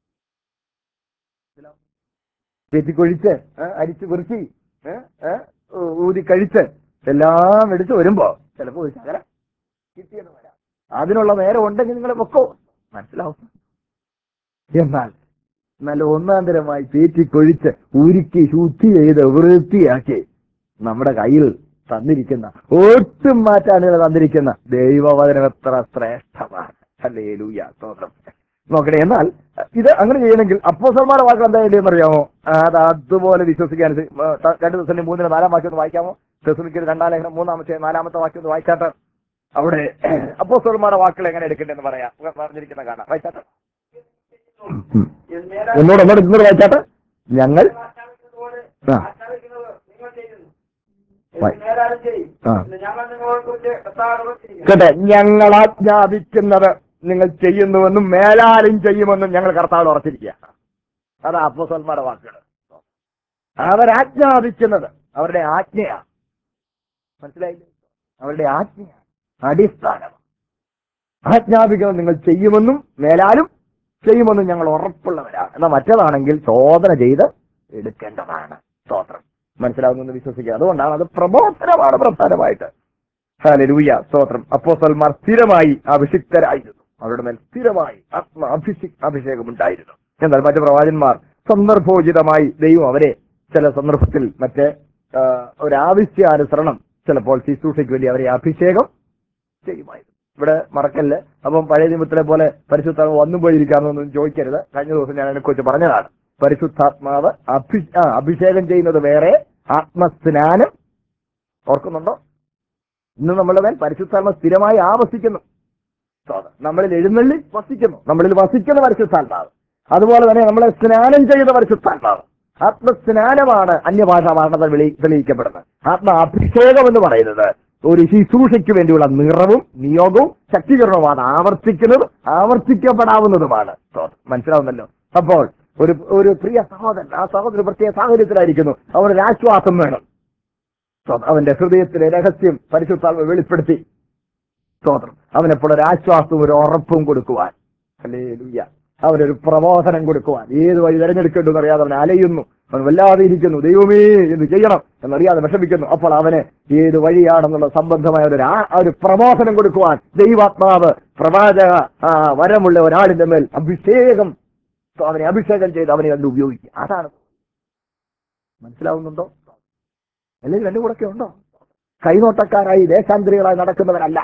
പേച്ചിക്കൊഴിച്ച് ഏഹ്, അരിച്ച് വൃത്തി ഊതി കഴിച്ച് എല്ലാം എടുത്ത് വരുമ്പോ ചിലപ്പോ ഒരു ശകലം കിട്ടിയെന്ന് വരാം അതിനുള്ള നേരം ഉണ്ടെങ്കിൽ നിങ്ങൾ പൊക്കോ മനസ്സിലാവും എന്നാൽ നല്ല ഒന്നാന്തരമായി പേറ്റിക്കൊഴിച്ച് ഉരുക്കി ശുദ്ധി ചെയ്ത് വൃത്തിയാക്കി നമ്മുടെ കയ്യിൽ തന്നിരിക്കുന്ന ഒട്ടും മാറ്റാനുകൾ തന്നിരിക്കുന്ന ദൈവവചനം എത്ര ശ്രേഷ്ഠമാണ് ഹല്ലേലൂയ സ്തോത്രം നോക്കണേ എന്നാൽ ഇത് അങ്ങനെ ചെയ്യണമെങ്കിൽ അപ്പോസന്മാരുടെ വാക്ക് എന്താ എന്ന് അറിയാമോ അത് അതുപോലെ വിശ്വസിക്കാൻ ഇത്, ആ, ത- രണ്ട് ദിവസം മൂന്നിന് നാലാം വാക്യം ഒന്ന് വായിക്കാമോ തെസ്സനിക്കൽ രണ്ടാം ലേഖനം മൂന്നാമത്തെ നാലാമത്തെ വാക്യം ഒന്ന് വായിച്ചാട്ട് അവിടെ അപ്പോസന്മാരുടെ വാക്കുകൾ എങ്ങനെ എടുക്കണ്ടെന്ന് പറയാം പറഞ്ഞിരിക്കുന്ന കാണാം വായിച്ചാട്ട് എന്നേരം ഒന്നുകൂടെ ഒന്നുകൂടെ ഇന്നൂടെ വായിച്ചാട്ട് ഞങ്ങൾ ആജ്ഞാപിക്കുന്നതുപോലെ ആ. ആജ്ഞാപിക്കുന്നത് നിങ്ങൾ ചെയ്യുന്നു വായി. എന്ന് നേരാരും ചെയ്യും ആ. എന്ന് ഞങ്ങൾ നിങ്ങളെ കുറിച്ച് കർത്താവ് ചെയ്യും കേട്ടെ ഞങ്ങൾ ആജ്ഞാപിക്കുന്നത് നിങ്ങൾ ചെയ്യുന്നുവെന്നും മേലാലും ചെയ്യുമെന്നും ഞങ്ങൾ കർത്താവ് ഉറച്ചിരിക്കുക അതാ അപ്പോസന്മാരുടെ വാക്കുകൾ അവരാജ്ഞാപിക്കുന്നത് അവരുടെ ആജ്ഞയാണ് മനസ്സിലായില്ലേ അവരുടെ ആജ്ഞയാണ് അടിസ്ഥാനം ആജ്ഞാപിക്കുന്നത് നിങ്ങൾ ചെയ്യുമെന്നും മേലാലും ചെയ്യുമെന്നും ഞങ്ങൾ ഉറപ്പുള്ളവരാണ് എന്നാൽ മറ്റേതാണെങ്കിൽ ശോധന ചെയ്ത് എടുക്കേണ്ടതാണ് സ്തോത്രം മനസ്സിലാവുന്നെന്ന് വിശ്വസിക്കുക അതുകൊണ്ടാണ് അത് പ്രബോധനമാണ് പ്രധാനമായിട്ട് ഹാലലൂയ സ്തോത്രം അപ്പോസ്തലന്മാർ സ്ഥിരമായി അഭിഷിക്തരായിരുന്നു അവരുടെ മേൽ സ്ഥിരമായി ആത്മ അഭിഷി അഭിഷേകമുണ്ടായിരുന്നു എന്നാൽ മറ്റു പ്രവാചന്മാർ സന്ദർഭോചിതമായി ദൈവം അവരെ ചില സന്ദർഭത്തിൽ മറ്റേ ആ, ഒരാവശ്യാനുസരണം ചിലപ്പോൾ ശുശ്രൂഷയ്ക്ക് വേണ്ടി അവരെ അഭിഷേകം ചെയ്യുമായിരുന്നു ഇവിടെ മറക്കല്ല് അപ്പം പഴയ നിയമത്തിലെ പോലെ പരിശുദ്ധാത്മ വന്നും പോയിരിക്കാമെന്നൊന്നും ചോദിക്കരുത് കഴിഞ്ഞ ദിവസം ഞാൻ അതിനെക്കുറിച്ച് പറഞ്ഞതാണ് പരിശുദ്ധാത്മാവ് അഭി ആ, അഭിഷേകം ചെയ്യുന്നത് വേറെ ആത്മസ്നാനം ഓർക്കുന്നുണ്ടോ ഇന്ന് നമ്മുടെ മേൽ പരിശുദ്ധാത്മ സ്ഥിരമായി ആവസിക്കുന്നു സ്തോത്രം. നമ്മളിൽ എഴുന്നള്ളി വസിക്കുന്നു നമ്മളിൽ വസിക്കുന്ന പരിശുദ്ധാത്മാവ് അതുപോലെ തന്നെ നമ്മളെ സ്നാനം ചെയ്ത പരിശുദ്ധാത്മാവ് ആത്മസ്നാനമാണ് അന്യഭാഷാ ഭാഷണത്തിൽ വെളി തെളിയിക്കപ്പെടുന്നത് ആത്മ അഭിഷേകം എന്ന് പറയുന്നത് ഒരു ശുശ്രൂഷയ്ക്ക് വേണ്ടിയുള്ള നിറവും നിയോഗവും ശക്തീകരണവുമാണ് ആവർത്തിക്കുന്നതും ആവർത്തിക്കപ്പെടാവുന്നതുമാണ് സ്തോത്രം. മനസ്സിലാവുന്നല്ലോ അപ്പോൾ ഒരു ഒരു പ്രിയ സഹോദരൻ ആ സഹോദരൻ പ്രത്യേക സാഹചര്യത്തിലായിരിക്കുന്നു അവനൊരു ആശ്വാസം വേണം സ്തോത്രം. അവന്റെ ഹൃദയത്തിലെ രഹസ്യം പരിശുദ്ധാത്മ വെളിപ്പെടുത്തി സ്തോത്രം അവനെപ്പോൾ ഒരു ആശ്വാസവും ഒരു ഉറപ്പും കൊടുക്കുവാൻ അല്ലേ അവനൊരു പ്രബോധനം കൊടുക്കുവാൻ ഏത് വഴി തിരഞ്ഞെടുക്കേണ്ടെന്ന് അറിയാതെ അവൻ അലയുന്നു അവൻ വല്ലാതെ ഇരിക്കുന്നു ദൈവമേ എന്ത് ചെയ്യണം എന്നറിയാതെ വിഷമിക്കുന്നു അപ്പോൾ അവന് ഏത് വഴിയാണെന്നുള്ള സംബന്ധമായ ഒരു ആ- ആ ഒരു പ്രബോധനം കൊടുക്കുവാൻ ദൈവാത്മാവ് പ്രവാചക ആ, വരമുള്ള ഒരാളിന്റെ മേൽ അഭിഷേകം അവനെ അഭിഷേകം ചെയ്ത് അവനെ കണ്ട് ഉപയോഗിക്കുക അതാണ് മനസ്സിലാവുന്നുണ്ടോ എല്ലാവരും എന്റെ കൂടെ ഉണ്ടോ കൈനോട്ടക്കാരായി ദേശാന്തരികളായി നടക്കുന്നവരല്ല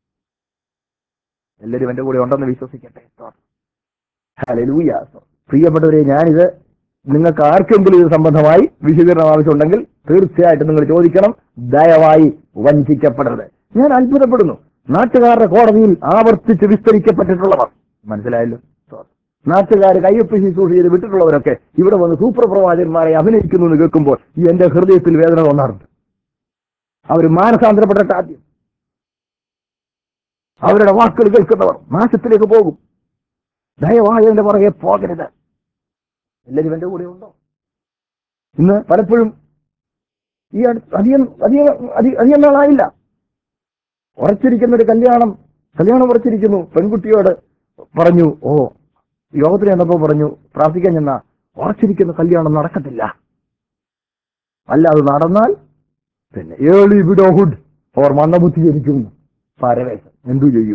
എല്ലാവരും എന്റെ കൂടെ ഉണ്ടെന്ന് വിശ്വസിക്കട്ടെ ഹല്ലേലൂയ പ്രിയപ്പെട്ടവരെ ഞാനിത് നിങ്ങൾക്ക് ആർക്കെങ്കിലും ഇത് സംബന്ധമായി വിശദീകരണം ആവശ്യമുണ്ടെങ്കിൽ തീർച്ചയായിട്ടും നിങ്ങൾ ചോദിക്കണം ദയവായി വഞ്ചിക്കപ്പെടരുത് ഞാൻ അത്ഭുതപ്പെടുന്നു നാട്ടുകാരുടെ കോടതിയിൽ ആവർത്തിച്ച് വിസ്തരിക്കപ്പെട്ടിട്ടുള്ളവർ മനസ്സിലായല്ലോ നാട്ടുകാർ കയ്യൊപ്പ് ശുശ്രൂഷ ചെയ്ത് വിട്ടിട്ടുള്ളവരൊക്കെ ഇവിടെ വന്ന് സൂപ്പർ പ്രവാചകന്മാരെ അഭിനയിക്കുന്നു എന്ന് കേൾക്കുമ്പോൾ ഈ എന്റെ ഹൃദയത്തിൽ വേദന തോന്നാറുണ്ട് അവർ മാനസാന്തരപ്പെട്ടിട്ട് ആദ്യം അവരുടെ വാക്കുകൾ കേൾക്കുന്നവർ നാശത്തിലേക്ക് പോകും ദയവായി എന്റെ പുറകെ പോകരുത് എല്ലാവരും എന്റെ കൂടെ ഉണ്ടോ ഇന്ന് പലപ്പോഴും ഈ അടു- അധികം അധികം അധി- അധികം നാളായില്ല ഉറച്ചിരിക്കുന്ന ഒരു കല്യാണം കല്യാണം ഉറച്ചിരിക്കുന്നു പെൺകുട്ടിയോട് പറഞ്ഞു ഓ യോഗത്തിന് ചെന്നപ്പോ പറഞ്ഞു പ്രാർത്ഥിക്കാൻ ചെന്ന ഉറച്ചിരിക്കുന്ന കല്യാണം നടക്കത്തില്ല അല്ല അത് നടന്നാൽ പിന്നെ ഏളി വിഡോഹുഡ് ഓർ മന്ദബുദ്ധി ജനിക്കും പരവേശം എന്തു ചെയ്യും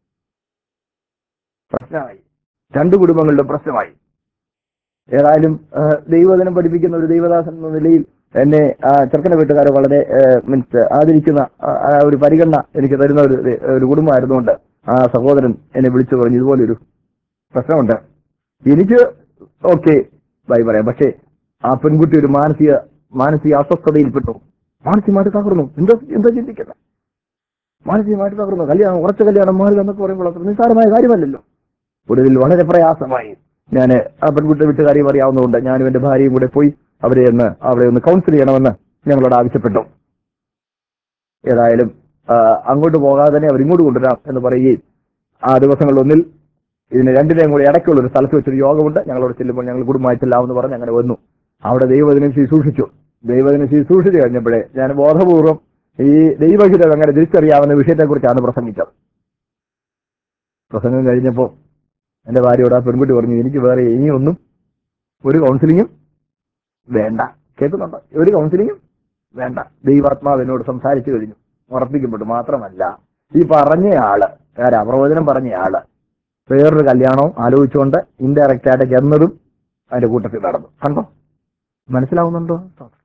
പ്രശ്നമായി രണ്ടു കുടുംബങ്ങളിലും പ്രശ്നമായി ഏതായാലും ആ, ദൈവദിനം പഠിപ്പിക്കുന്ന ഒരു ദൈവദാസൻ എന്ന നിലയിൽ എന്നെ ആ ചെറുക്കന്റെ വീട്ടുകാരെ വളരെ മീൻസ് ആദരിക്കുന്ന ആ, ആ ഒരു പരിഗണന എനിക്ക് തരുന്ന ഒരു ഒരു കുടുംബമായിരുന്നുകൊണ്ട് ആ സഹോദരൻ എന്നെ വിളിച്ചു പറഞ്ഞു ഇതുപോലൊരു പ്രശ്നമുണ്ട് എനിക്ക് ഓക്കെ ബൈ പറയാം പക്ഷേ ആ പെൺകുട്ടി ഒരു മാനസിക മാനസിക അസ്വസ്ഥതയിൽപ്പെട്ടു മാനസികമായിട്ട് തകർന്നു എന്താ എന്താ ചിന്തിക്കുന്നത് മാനസികമായിട്ട് തകർന്നു കല്യാണം ഉറച്ച കല്യാണം മാറി എന്നൊക്കെ പറയുമ്പോൾ അത്ര നിസ്സാരമായ കാര്യമല്ലല്ലോ ഒടുവിൽ വളരെ പ്രയാസമായി ഞാൻ ആ പെൺകുട്ടി വീട്ടുകാരെയും അറിയാവുന്നതുകൊണ്ട് ഞാനും എന്റെ ഭാര്യയും കൂടെ പോയി അവരെ ഒന്ന് അവിടെ ഒന്ന് കൗൺസിൽ ചെയ്യണമെന്ന് ഞങ്ങളോട് ആവശ്യപ്പെട്ടു ഏതായാലും ആ, അങ്ങോട്ട് പോകാതെ തന്നെ അവർ ഇങ്ങോട്ട് കൊണ്ടുവരാം എന്ന് പറയുകയും ആ ദിവസങ്ങളിലൊന്നിൽ ഇതിന് രണ്ടിനെയും കൂടി ഇടയ്ക്കുള്ള ഒരു സ്ഥലത്ത് വെച്ചൊരു യോഗമുണ്ട് ഞങ്ങളോട് ചെല്ലുമ്പോൾ ഞങ്ങൾ കുടുംബമായി ചെല്ലാമെന്ന് പറഞ്ഞ് അങ്ങനെ വന്നു അവിടെ ദൈവദിനം ശുശ്രൂഷിച്ചു ദൈവദിനം ശുശ്രൂഷിച്ചു കഴിഞ്ഞപ്പോഴേ ഞാൻ ബോധപൂർവം ഈ ദൈവഹിതം അങ്ങനെ തിരിച്ചറിയാവുന്ന വിഷയത്തെക്കുറിച്ചാണ് പ്രസംഗിച്ചത് പ്രസംഗം കഴിഞ്ഞപ്പോൾ എന്റെ ഭാര്യയോട് ആ പെൺകുട്ടി പറഞ്ഞു എനിക്ക് വേറെ ഇനിയൊന്നും ഒരു കൗൺസിലിങ്ങും വേണ്ട കേൾക്കുന്നുണ്ടോ ഒരു കൗൺസിലിങ്ങും വേണ്ട ദൈവാത്മാവ് എന്നോട് സംസാരിച്ചു കഴിഞ്ഞു ഉറപ്പിക്കപ്പെട്ടു മാത്രമല്ല ഈ പറഞ്ഞയാള് ആരാ പ്രവചനം പറഞ്ഞയാള് വേറൊരു കല്യാണവും ആലോചിച്ചുകൊണ്ട് ഇൻഡയറക്റ്റ് ആയിട്ട് ചെന്നതും അതിന്റെ കൂട്ടത്തിൽ നടന്നു കണ്ടോ മനസ്സിലാവുന്നുണ്ടോ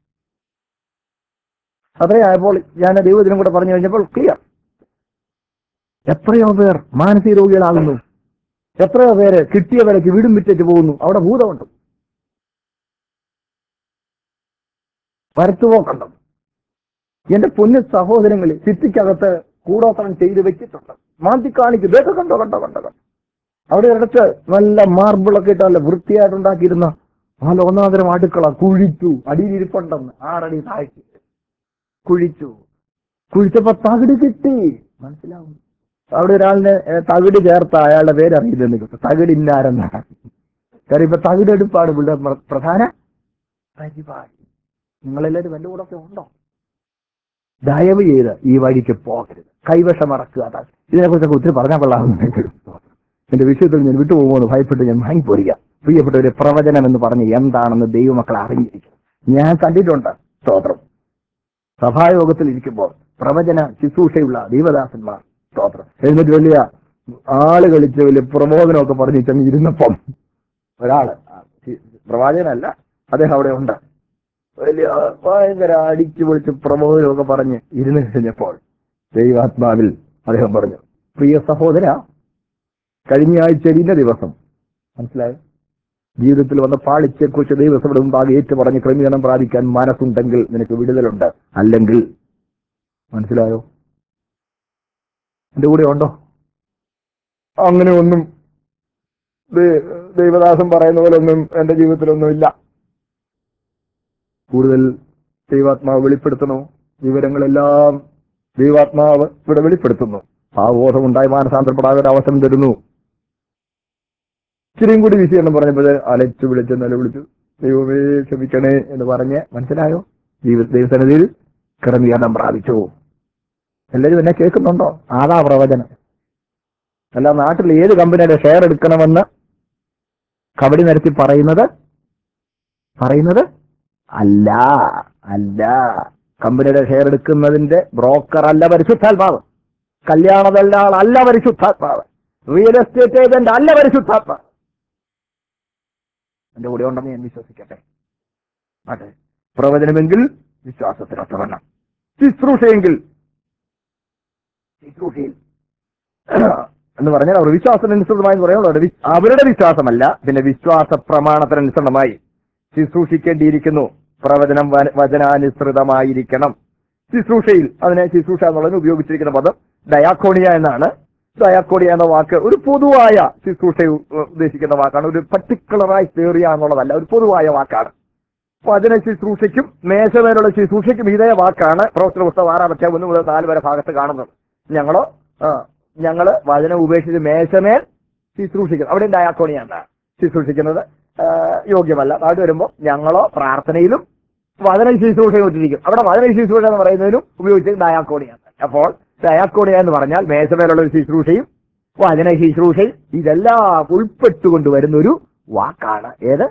അത്രയായപ്പോൾ ഞാൻ ദൈവത്തിനും കൂടെ പറഞ്ഞു കഴിഞ്ഞപ്പോൾ ക്ലിയർ എത്രയോ പേർ മാനസിക രോഗികളാകുന്നു എത്രയോ പേര് കിട്ടിയ വിലയ്ക്ക് വീടും വിറ്റേറ്റ് പോകുന്നു അവിടെ ഭൂതമുണ്ട് പരത്തുപോക്കുണ്ട് എന്റെ പൊന്നു സഹോദരങ്ങളെ സിറ്റിക്കകത്ത് കൂടോത്രം ചെയ്ത് വെച്ചിട്ടുണ്ട് മാറ്റി കാണിക്കും ഇതൊക്കെ കണ്ടോ കണ്ടോ കണ്ടോ കണ്ടോ അവിടെ ഒരിടത്ത് നല്ല മാർബിളൊക്കെ ഇട്ട് നല്ല വൃത്തിയായിട്ടുണ്ടാക്കിയിരുന്ന നല്ല ഒന്നാന്തരം അടുക്കള കുഴിച്ചു അടിയിലിരിപ്പുണ്ടെന്ന് ആറടി താഴ്ച കുഴിച്ചു കുഴിച്ചപ്പോ തകിട് കിട്ടി മനസ്സിലാവും അവിടെ ഒരാളിനെ ഏ, തകിട് ചേർത്ത അയാളുടെ പേര് അറിയില്ലെന്ന് കിട്ടും തകിടിന്നാരെന്നാണ് കാര്യം ഇപ്പൊ തകിടെടുപ്പാണ് ഇവിടെ പ്ര- പ്രധാന പരിപാടി നിങ്ങളെല്ലാവരും എന്റെ കൂടെ ഒക്കെ ഉണ്ടോ ദയവ് ചെയ്ത് ഈ വഴിക്ക് പോകരുത് കൈവശം മറക്കുക അതാണ് ഇതിനെക്കുറിച്ചൊക്കെ ഒത്തിരി പറഞ്ഞാൽ കൊള്ളാമെന്ന് എന്റെ വിഷയത്തിൽ ഞാൻ വിട്ടുപോകുമെന്ന് ഭയപ്പെട്ട് ഞാൻ വാങ്ങിപ്പോരുക പ്രിയപ്പെട്ട ഒരു പ്രവചനം എന്ന് പറഞ്ഞ് എന്താണെന്ന് ദൈവമക്കൾ അറിഞ്ഞിരിക്കും ഞാൻ കണ്ടിട്ടുണ്ട് സ്തോത്രം സഭായോഗത്തിൽ ഇരിക്കുമ്പോൾ പ്രവചന ശുശ്രൂഷയുള്ള ദൈവദാസന്മാർ സ്തോത്രം എന്നിട്ട് വലിയ ആള് കളിച്ച് വലിയ പ്രബോധനമൊക്കെ പറഞ്ഞ് ചെന്ന് ഇരുന്നപ്പം ഒരാള് ആ, ശി- പ്രവാചകനല്ല അദ്ദേഹം അവിടെ ഉണ്ട് വലിയ ഭയങ്കര അടിച്ചു പൊളിച്ച് പ്രബോധനമൊക്കെ പറഞ്ഞ് ഇരുന്ന് കഴിഞ്ഞപ്പോൾ ദൈവാത്മാവിൽ അദ്ദേഹം പറഞ്ഞു പ്രിയ സഹോദര കഴിഞ്ഞ ആഴ്ച ഇന്ന ദിവസം മനസ്സിലായോ ജീവിതത്തിൽ വന്ന പാളിച്ചെക്കുറിച്ച് ദൈവസഭയുടെ മുമ്പാകെ ഏറ്റു പറഞ്ഞ് ക്രമീകരണം പ്രാപിക്കാൻ മനസ്സുണ്ടെങ്കിൽ നിനക്ക് വിടുതലുണ്ട് അല്ലെങ്കിൽ മനസ്സിലായോ എന്റെ കൂടെ ഉണ്ടോ അങ്ങനെ ഒന്നും ദൈ- ദൈവദാസൻ പറയുന്ന പോലെ ഒന്നും എന്റെ ജീവിതത്തിലൊന്നും ഇല്ല കൂടുതൽ ദൈവാത്മാവ് വെളിപ്പെടുത്തണോ വിവരങ്ങളെല്ലാം ദൈവാത്മാവ് ഇവിടെ വെളിപ്പെടുത്തുന്നു ആ ബോധമുണ്ടായി മാനസാന്തരപ്പെടാതെ ഒരു അവസരം തരുന്നു ഇച്ചിരിയും കൂടി വിശീലനം പറഞ്ഞപ്പോൾ അലച്ചു വിളിച്ച് നിലവിളിച്ചു ദൈവമേ ക്ഷമിക്കണേ എന്ന് പറഞ്ഞ് മനസ്സിലായോ ദൈവ ദൈവസന്നിധിയിൽ ക്രമീകരണം പ്രാപിച്ചു എല്ലാവരും എന്നെ കേൾക്കുന്നുണ്ടോ ആദാ പ്രവചനം അല്ല നാട്ടിൽ ഏത് കമ്പനിയുടെ ഷെയർ എടുക്കണമെന്ന് കബഡി നിരത്തി പറയുന്നത് പറയുന്നത് അല്ല അല്ല കമ്പനിയുടെ ഷെയർ എടുക്കുന്നതിന്റെ ബ്രോക്കർ അല്ല പരിശുദ്ധാത്മാവ് കല്യാണദല്ലാൾ അല്ല പരിശുദ്ധാത്മാവ് റിയൽ എസ്റ്റേറ്റ് ഏജന്റ് അല്ല പരിശുദ്ധാത്മാവ് എന്റെ കൂടെ ഉണ്ടെന്ന് ഞാൻ വിശ്വസിക്കട്ടെ അതെ പ്രവചനമെങ്കിൽ വിശ്വാസത്തിനൊത്തവണ്ണം ശുശ്രൂഷയെങ്കിൽ ശുശ്രൂഷയിൽ എന്ന് പറഞ്ഞാൽ അവർ വിശ്വാസത്തിനനുസൃതമായി എന്ന് പറയുന്നത് അവരുടെ വിശ്- അവരുടെ വിശ്വാസമല്ല പിന്നെ വിശ്വാസ പ്രമാണത്തിനനുസൃതമായി ശുശ്രൂഷിക്കേണ്ടിയിരിക്കുന്നു പ്രവചനം വ- വചനാനുസൃതമായിരിക്കണം ശുശ്രൂഷയിൽ അതിനെ ശുശ്രൂഷ എന്നുള്ളതിന് ഉപയോഗിച്ചിരിക്കുന്ന പദം ഡയാക്കോണിയ എന്നാണ് ഡയാക്കോണിയ എന്ന വാക്ക് ഒരു പൊതുവായ ശുശ്രൂഷ ഉ- ഉദ്ദേശിക്കുന്ന വാക്കാണ് ഒരു പർട്ടിക്കുലറായി ഏറിയ എന്നുള്ളതല്ല ഒരു പൊതുവായ വാക്കാണ് വചന ശുശ്രൂഷയ്ക്കും മേശമേലുള്ള ശുശ്രൂഷയ്ക്കും ഇതേ വാക്കാണ് പ്രവർത്തന പുസ്തകം ആറാം അധ്യായം ഒന്ന് മുതൽ നാല് വരെ ഭാഗത്ത് കാണുന്നത് ഞങ്ങളോ ആ, ഞങ്ങള് വചനം ഉപേക്ഷിച്ച് മേശമേൽ ശുശ്രൂഷിക്കുന്നത് അവിടെ ഡയാക്കോണിയാണ് ശുശ്രൂഷിക്കുന്നത് ആ, യോഗ്യമല്ല അവിടെ വരുമ്പോൾ ഞങ്ങളോ പ്രാർത്ഥനയിലും വചന ശുശ്രൂഷയും ഇട്ടിരിക്കും അവിടെ വചന ശുശ്രൂഷ എന്ന് പറയുന്നതിനും ഉപയോഗിച്ചത് ഡയാക്കോണിയാണ് അപ്പോൾ ഡയാക്കോണിയ എന്ന് പറഞ്ഞാൽ മേശമേലുള്ള ഒരു ശുശ്രൂഷയും വചന ശുശ്രൂഷയും ഇതെല്ലാം ഉൾപ്പെട്ടുകൊണ്ട് വരുന്ന ഒരു വാക്കാണ് ഏത്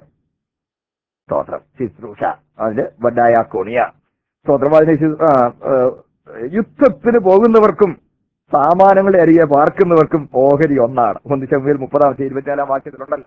സ്തോത്രം ശുശ്രൂഷ അതിന് ഡയാക്കോണിയ സ്തോത്രം അതിന് ശു- ആ, ആ, യുദ്ധത്തിന് പോകുന്നവർക്കും സാമാനങ്ങളെ അരികെ പാർക്കുന്നവർക്കും ഓഹരി ഒന്നാണ് ഒന്ന് ചെമ്മിൽ മുപ്പതാമത്തെ ഇരുപത്തിനാലാം വാക്യത്തിലുണ്ടല്ലോ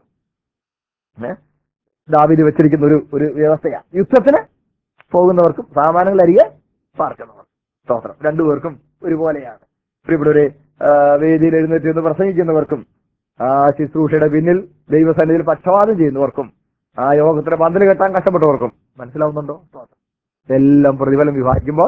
ഏ? ദാവീദ് വെച്ചിരിക്കുന്ന ഒരു ഒരു വ്യവസ്ഥയാണ് യുദ്ധത്തിന് പോകുന്നവർക്കും സാമാനങ്ങൾ അരികെ പാർക്കുന്നവർക്കും സ്തോത്രം രണ്ടുപേർക്കും ഒരുപോലെയാണ് പ്രിയപ്പെട്ടവരെ ആ, വേദിയിൽ എഴുന്നേറ്റ് നിന്ന് പ്രസംഗിക്കുന്നവർക്കും ആ ശുശ്രൂഷയുടെ പിന്നിൽ ദൈവസന്നിധിയിൽ പക്ഷപാതം ചെയ്യുന്നവർക്കും ആ യോഗത്തിന് പന്തല് കെട്ടാൻ കഷ്ടപ്പെട്ടവർക്കും മനസ്സിലാവുന്നുണ്ടോ സ്തോത്രം എല്ലാം പ്രതിഫലം വിഭാഗിക്കുമ്പോൾ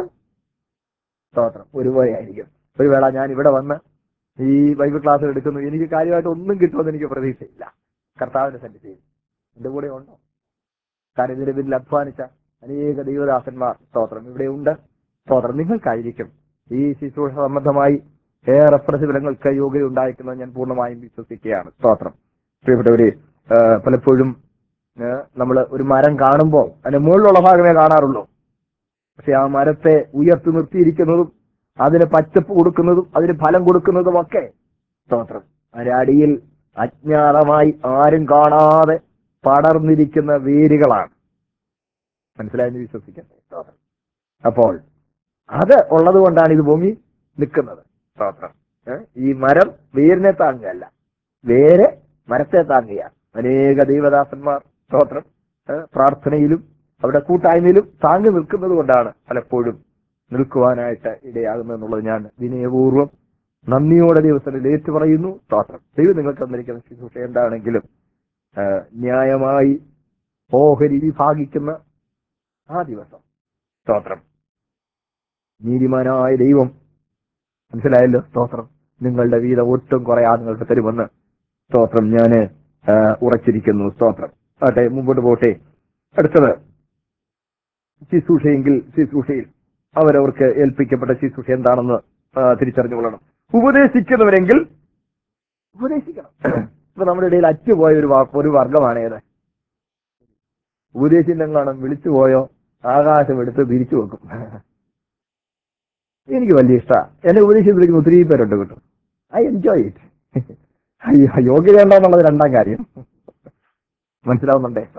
സ്തോത്രം ഒരുപോലെ ആയിരിക്കും ഒരു വേള ഞാൻ ഇവിടെ വന്ന് ഈ ബൈബിൾ ക്ലാസ് എടുക്കുന്നു എനിക്ക് കാര്യമായിട്ട് ഒന്നും കിട്ടുമെന്ന് എനിക്ക് പ്രതീക്ഷയില്ല കർത്താവിന്റെ സന്നിധിയിൽ എന്റെ കൂടെ ഉണ്ടോ കാരണം ഇതിന്റെ പിന്നിൽ അധ്വാനിച്ച അനേക ദൈവദാസന്മാർ സ്തോത്രം ഇവിടെ ഉണ്ട് സ്തോത്രം നിങ്ങൾക്കായിരിക്കും ഈ ശുശ്രൂഷ സംബന്ധമായി ഏറെ പ്രതിഫലങ്ങൾക്ക് യോഗ്യത ഉണ്ടായിരിക്കുന്നത് ഞാൻ പൂർണ്ണമായും വിശ്വസിക്കുകയാണ് സ്തോത്രം പ്രിയപ്പെട്ടവരെ ആ, പലപ്പോഴും നമ്മൾ ഒരു മരം കാണുമ്പോൾ അതിന്റെ മുകളിലുള്ള ഭാഗമേ കാണാറുള്ളൂ പക്ഷെ ആ മരത്തെ ഉയർത്തി നിർത്തിയിരിക്കുന്നതും അതിന് പച്ചപ്പ് കൊടുക്കുന്നതും അതിന് ഫലം കൊടുക്കുന്നതും ഒക്കെ സ്തോത്രം അതിന്റെ അടിയിൽ അജ്ഞാതമായി ആരും കാണാതെ പടർന്നിരിക്കുന്ന വേരുകളാണ് മനസ്സിലായെന്ന് വിശ്വസിക്കട്ടെ സ്തോത്രം അപ്പോൾ അത് ഉള്ളത് കൊണ്ടാണ് ഇത് പൊങ്ങി നിൽക്കുന്നത് സ്തോത്രം ഏ? ഈ മരം വേരിനെ താങ്ങുകയല്ല വേര് മരത്തെ താങ്ങുകയാണ് അനേക ദൈവദാസന്മാർ സ്തോത്രം ഏ? പ്രാർത്ഥനയിലും അവരുടെ കൂട്ടായ്മയിലും താങ്ങി നിൽക്കുന്നത് കൊണ്ടാണ് പലപ്പോഴും നിൽക്കുവാനായിട്ട് ഇടയാകുന്നത് എന്നുള്ളത് ഞാൻ വിനയപൂർവ്വം നന്ദിയോടെ ദൈവത്തിൽ ഏറ്റു പറയുന്നു സ്തോത്രം ദൈവം നിങ്ങൾക്ക് തന്നിരിക്കുന്ന ശുശ്രൂഷ എന്താണെങ്കിലും ആ, ന്യായമായി ഓഹരി വിഭാഗിക്കുന്ന ആ ദിവസം സ്തോത്രം നീതിമാനായ ദൈവം മനസ്സിലായല്ലോ സ്തോത്രം നിങ്ങളുടെ വീതം ഒട്ടും കുറയാതെ നിങ്ങൾക്ക് തരുമെന്ന് സ്തോത്രം ഞാന് ആ, ഉറച്ചിരിക്കുന്നു സ്തോത്രം ആട്ടെ മുമ്പോട്ട് പോട്ടെ അടുത്തത് ശുശ്രൂഷയെങ്കിൽ ശുശ്രൂഷയിൽ അവരവർക്ക് ഏൽപ്പിക്കപ്പെട്ട ശുശ്രൂഷ എന്താണെന്ന് ആ, തിരിച്ചറിഞ്ഞുകൊള്ളണം ഉപദേശിക്കുന്നവരെങ്കിൽ ഉപദേശിക്കണം ഇപ്പൊ നമ്മുടെ ഇടയിൽ അറ്റുപോയ ഒരു വാ- ഒരു വർഗമാണ് ഏത് ഉപദേശിന്നെങ്ങാനും വിളിച്ചു പോയോ ആകാശം എടുത്ത് തിരിച്ചു വെക്കും എനിക്ക് വലിയ ഇഷ്ടമാണ് എന്നെ ഉപദേശിച്ച് വിളിക്കുന്ന ഒത്തിരി പേരുണ്ട് കിട്ടും ഐ എൻജോയ് ഇറ്റ് അയ്യോ യോഗ്യത ഉണ്ടോന്നുള്ളത് രണ്ടാം കാര്യം മനസ്സിലാവുന്നുണ്ടേ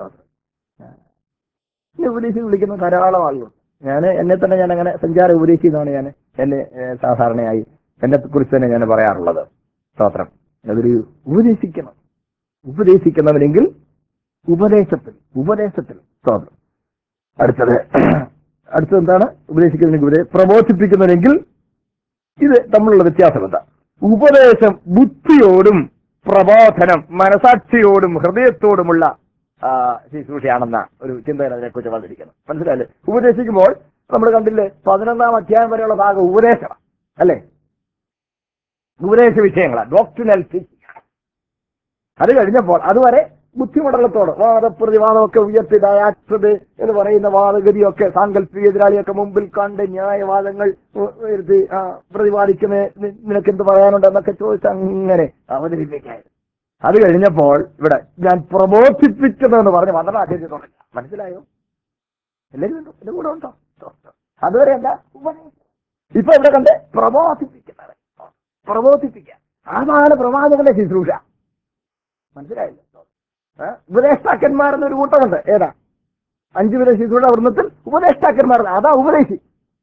എന്നെ ഉപദേശിച്ച് വിളിക്കുന്ന ധാരാളം ആളുകളുണ്ട് ഞാൻ എന്നെ തന്നെ ഞാൻ അങ്ങനെ സഞ്ചാര ഉപദേശിക്കുന്നതാണ് ഞാൻ എന്നെ ഏഹ്, സാധാരണയായി എന്നെ കുറിച്ച് തന്നെ ഞാൻ പറയാറുള്ളത് സ്തോത്രം അതൊരു ഉപദേശിക്കണം ഉപദേശിക്കുന്നവരെങ്കിൽ ഉപദേശത്തിൽ ഉപദേശത്തിൽ സ്തോത്രം അടുത്തത് അടുത്തത് എന്താണ് ഉപദേശിക്കുന്നതിനെങ്കിൽ ഉപദേ- പ്രബോധിപ്പിക്കുന്നവരെങ്കിൽ ഇത് തമ്മിലുള്ള വ്യത്യാസം എന്താ ഉപദേശം ബുദ്ധിയോടും പ്രബോധനം മനസാക്ഷിയോടും ഹൃദയത്തോടുമുള്ള ആ, ശുശ്രൂഷയാണെന്ന ഒരു ചിന്തയിൽ അതിനെക്കുറിച്ച് വന്നിരിക്കുന്നു മനസ്സിലായില്ലേ ഉപദേശിക്കുമ്പോൾ നമ്മൾ കണ്ടില്ലേ പതിനൊന്നാം അധ്യായം വരെയുള്ള ഭാഗം ഉപദേശമാണ് അല്ലേ ഉപദേശ വിഷയങ്ങളാണ് ഡോക്ടറിനൽ അത് കഴിഞ്ഞപ്പോൾ അതുവരെ ബുദ്ധിമണ്ഡലത്തോട് വാദപ്രതിവാദമൊക്കെ ഉയർത്തി ഡയാക്സത് എന്ന് പറയുന്ന വാദഗതിയൊക്കെ സാങ്കല്പിക എതിരാളിയൊക്കെ മുമ്പിൽ കണ്ട് ന്യായവാദങ്ങൾ ഉ- ഉയർത്തി ആ, പ്രതിവാദിക്കുന്ന നി- നിനക്ക് എന്ത് പറയാനുണ്ട് എന്നൊക്കെ ചോദിച്ച് അങ്ങനെ അവതരിപ്പിക്കായിരുന്നു അത് കഴിഞ്ഞപ്പോൾ ഇവിടെ ഞാൻ പ്രബോധിപ്പിക്കുന്നതെന്ന് പറഞ്ഞ് പന്ത്രണ്ടാധ്യായത്തിൽ തുടങ്ങി മനസ്സിലായോ എല്ലാവരും ഉണ്ടോ എന്റെ കൂടെ ഉണ്ടോ അതുവരെ എന്താ ഉപദേശം ഇപ്പൊ ഇവിടെ കണ്ട് പ്രബോധിപ്പിക്കുന്നത് പ്രബോധിപ്പിക്കുക അതാണ് പ്രവാചകന്റെ ശുശ്രൂഷ മനസ്സിലായില്ല ഏ? ഉപദേഷ്ടാക്കന്മാർ എന്നൊരു കൂട്ടമുണ്ട് ഏതാ അഞ്ചു പേരെ ശിശുവിടെ വൃന്ദത്തിൽ ഉപദേഷ്ടാക്കന്മാർ അതാ ഉപദേശി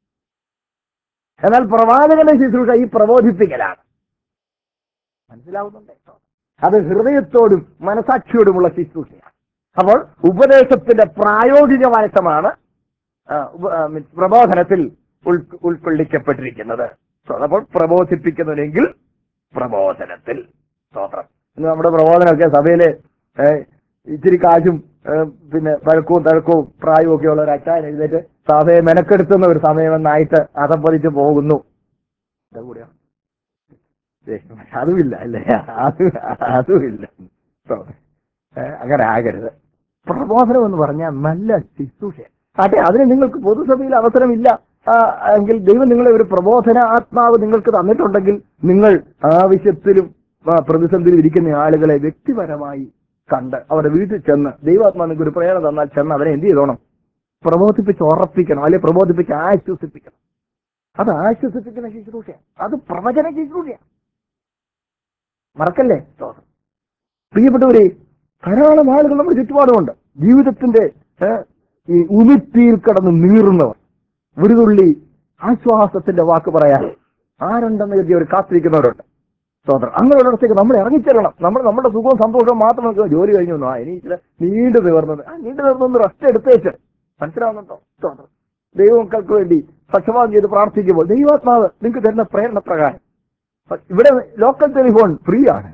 എന്നാൽ പ്രവാചകന്റെ ശുശ്രൂഷ ഈ പ്രബോധിപ്പിക്കലാണ് മനസ്സിലാവുന്നുണ്ട് അത് ഹൃദയത്തോടും മനസാക്ഷിയോടുമുള്ള ശുശ്രൂഷയാണ് അപ്പോൾ ഉപദേശത്തിന്റെ പ്രായോഗിക വശമാണ് ആ, ഉപ- ആ, മീൻസ് പ്രബോധനത്തിൽ ഉൾ- ഉൾക്കൊള്ളിക്കപ്പെട്ടിരിക്കുന്നത് So, അപ്പോൾ പ്രബോധിപ്പിക്കുന്നുവെങ്കിൽ പ്രബോധനത്തിൽ സ്തോത്രം ഇന്ന് നമ്മുടെ പ്രബോധനമൊക്കെ സഭയില് ഏ, ഇച്ചിരി കാശും ഏ, പിന്നെ പഴക്കവും തഴക്കവും പ്രായവും ഒക്കെ ഉള്ള ഒരു അച്ചായൻ എഴുന്നേറ്റ് സഭയെ മെനക്കെടുത്തുന്ന ഒരു സമയമെന്നായിട്ട് അതപ്പതിച്ച് പോകുന്നു എന്താ കൂടെയാ ഏ, അതുമില്ല അല്ലേ അത് അതുമില്ല സ്തോത്രം. ഏ, അങ്ങനെ ആകരുത് പ്രബോധനം എന്ന് പറഞ്ഞാൽ നല്ല ശുശ്രൂഷ ആട്ടെ അതിന് നിങ്ങൾക്ക് പൊതുസഭയിൽ അവസരമില്ല ആ, എങ്കിൽ ദൈവം നിങ്ങളെ ഒരു പ്രബോധന ആത്മാവ് നിങ്ങൾക്ക് തന്നിട്ടുണ്ടെങ്കിൽ നിങ്ങൾ ആവശ്യത്തിലും ആ, പ്രതിസന്ധിയിലും ഇരിക്കുന്ന ആളുകളെ വ്യക്തിപരമായി കണ്ട് അവരുടെ വീട്ടിൽ ചെന്ന് ദൈവാത്മാവ് നിങ്ങൾക്ക് ഒരു പ്രേരണ തന്നാൽ ചെന്ന് അവരെ എന്ത് ചെയ്തോണം പ്രബോധിപ്പിച്ച് ഉറപ്പിക്കണം അല്ലെ പ്രബോധിപ്പിച്ച് ആശ്വസിപ്പിക്കണം അത് ആശ്വസിപ്പിക്കുന്ന ശുശ്രൂഷയാണ് അത് പ്രവചന ശുശ്രൂഷയാണ് മറക്കല്ലേ സ്തോത്രം. പ്രിയപ്പെട്ടവരെ ധാരാളം ആളുകൾ നമ്മുടെ ചുറ്റുപാടുമുണ്ട് ജീവിതത്തിന്റെ ഏ, ഈ ഉമിത്തിയിൽ കടന്ന് നീറുന്നവർ ഒരു തുള്ളി ആശ്വാസത്തിന്റെ വാക്ക് പറയാൻ ആരുണ്ടെന്ന് കരുതി അവർ കാത്തിരിക്കുന്നവരുണ്ട് സ്വതന്ത്രം അങ്ങനെയുള്ളിടത്തേക്ക് നമ്മൾ ഇറങ്ങിച്ചെല്ലണം നമ്മൾ നമ്മുടെ സുഖവും സന്തോഷവും മാത്രം നോക്കുക ജോലി കഴിഞ്ഞു വന്നു. ആ ഇനി ഇച്ചിരി നീണ്ടു നിവർന്നത് ആ നീണ്ടു നിവർന്നൊന്ന് റെസ്റ്റ് എടുത്തേച്ച് മനസ്സിലാവുന്നുണ്ടോ സ്വതന്ത്രം ദൈവമക്കൾക്ക് വേണ്ടി പക്ഷപാതം ചെയ്ത് പ്രാർത്ഥിക്കുമ്പോൾ ദൈവാത്മാവ് നിങ്ങൾക്ക് തരുന്ന പ്രേരണ പ്രകാരം ഇവിടെ ലോക്കൽ ടെലിഫോൺ ഫ്രീ ആണ്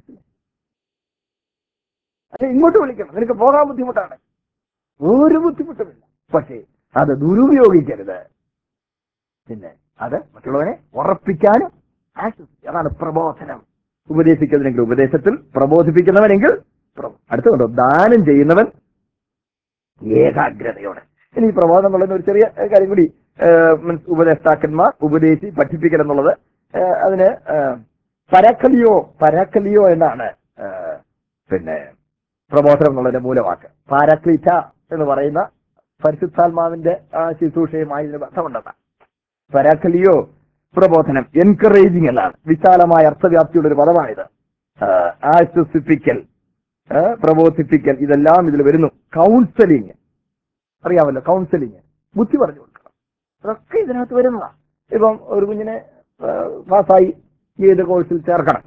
അല്ലെ ഇങ്ങോട്ട് വിളിക്കണം നിനക്ക് പോകാൻ ബുദ്ധിമുട്ടാണ് ഒരു ബുദ്ധിമുട്ടുമില്ല പക്ഷേ അത് ദുരുപയോഗിക്കരുത് പിന്നെ അത് മറ്റുള്ളവനെ ഉറപ്പിക്കാനും ആശ്വസിക്കും അതാണ് പ്രബോധനം ഉപദേശിക്കുന്നതിനെങ്കിൽ ഉപദേശത്തിൽ പ്രബോധിപ്പിക്കുന്നവനെങ്കിൽ പ്ര- അടുത്തുണ്ടോ ദാനം ചെയ്യുന്നവൻ ഏകാഗ്രതയോടെ ഇനി ഈ പ്രബോധനം എന്നുള്ളതിന് ഒരു ചെറിയ ഏഹ്, കാര്യം കൂടി ഏഹ്, മീൻസ് ഉപദേഷ്ടാക്കന്മാർ ഉപദേശി പഠിപ്പിക്കൽ എന്നുള്ളത് ഏഹ്, അതിന് ഏഹ്, പരാക്കലിയോ പരാക്കലിയോ എന്നാണ് ഏഹ്, പിന്നെ പ്രബോധനം എന്നുള്ളതിന്റെ മൂലവാക്ക് പാരാക്ലീറ്റ എന്ന് പറയുന്ന പരിശുദ്ധാത്മാവിന്റെ ആ ശുശ്രൂഷയുമായി ഇതിന് ബന്ധമുണ്ടെന്നാണ് പരാക്കലിയോ പ്രബോധനം എൻകറേജിംഗ് എന്നാണ് വിശാലമായ അർത്ഥവ്യാപ്തിയുള്ള ഒരു പദമാണിത് ആ, ആശ്വസിപ്പിക്കൽ ആ, പ്രബോധിപ്പിക്കൽ ഇതെല്ലാം ഇതിൽ വരുന്നു കൗൺസലിംഗ് അറിയാമല്ലോ കൗൺസലിംഗ് ബുദ്ധി പറഞ്ഞു കൊടുക്കണം അതൊക്കെ ഇതിനകത്ത് വരുന്നതാണ് ഇപ്പം ഒരു കുഞ്ഞിനെ ആ, പാസ്സായി ഏത് കോഴ്സിൽ ചേർക്കണം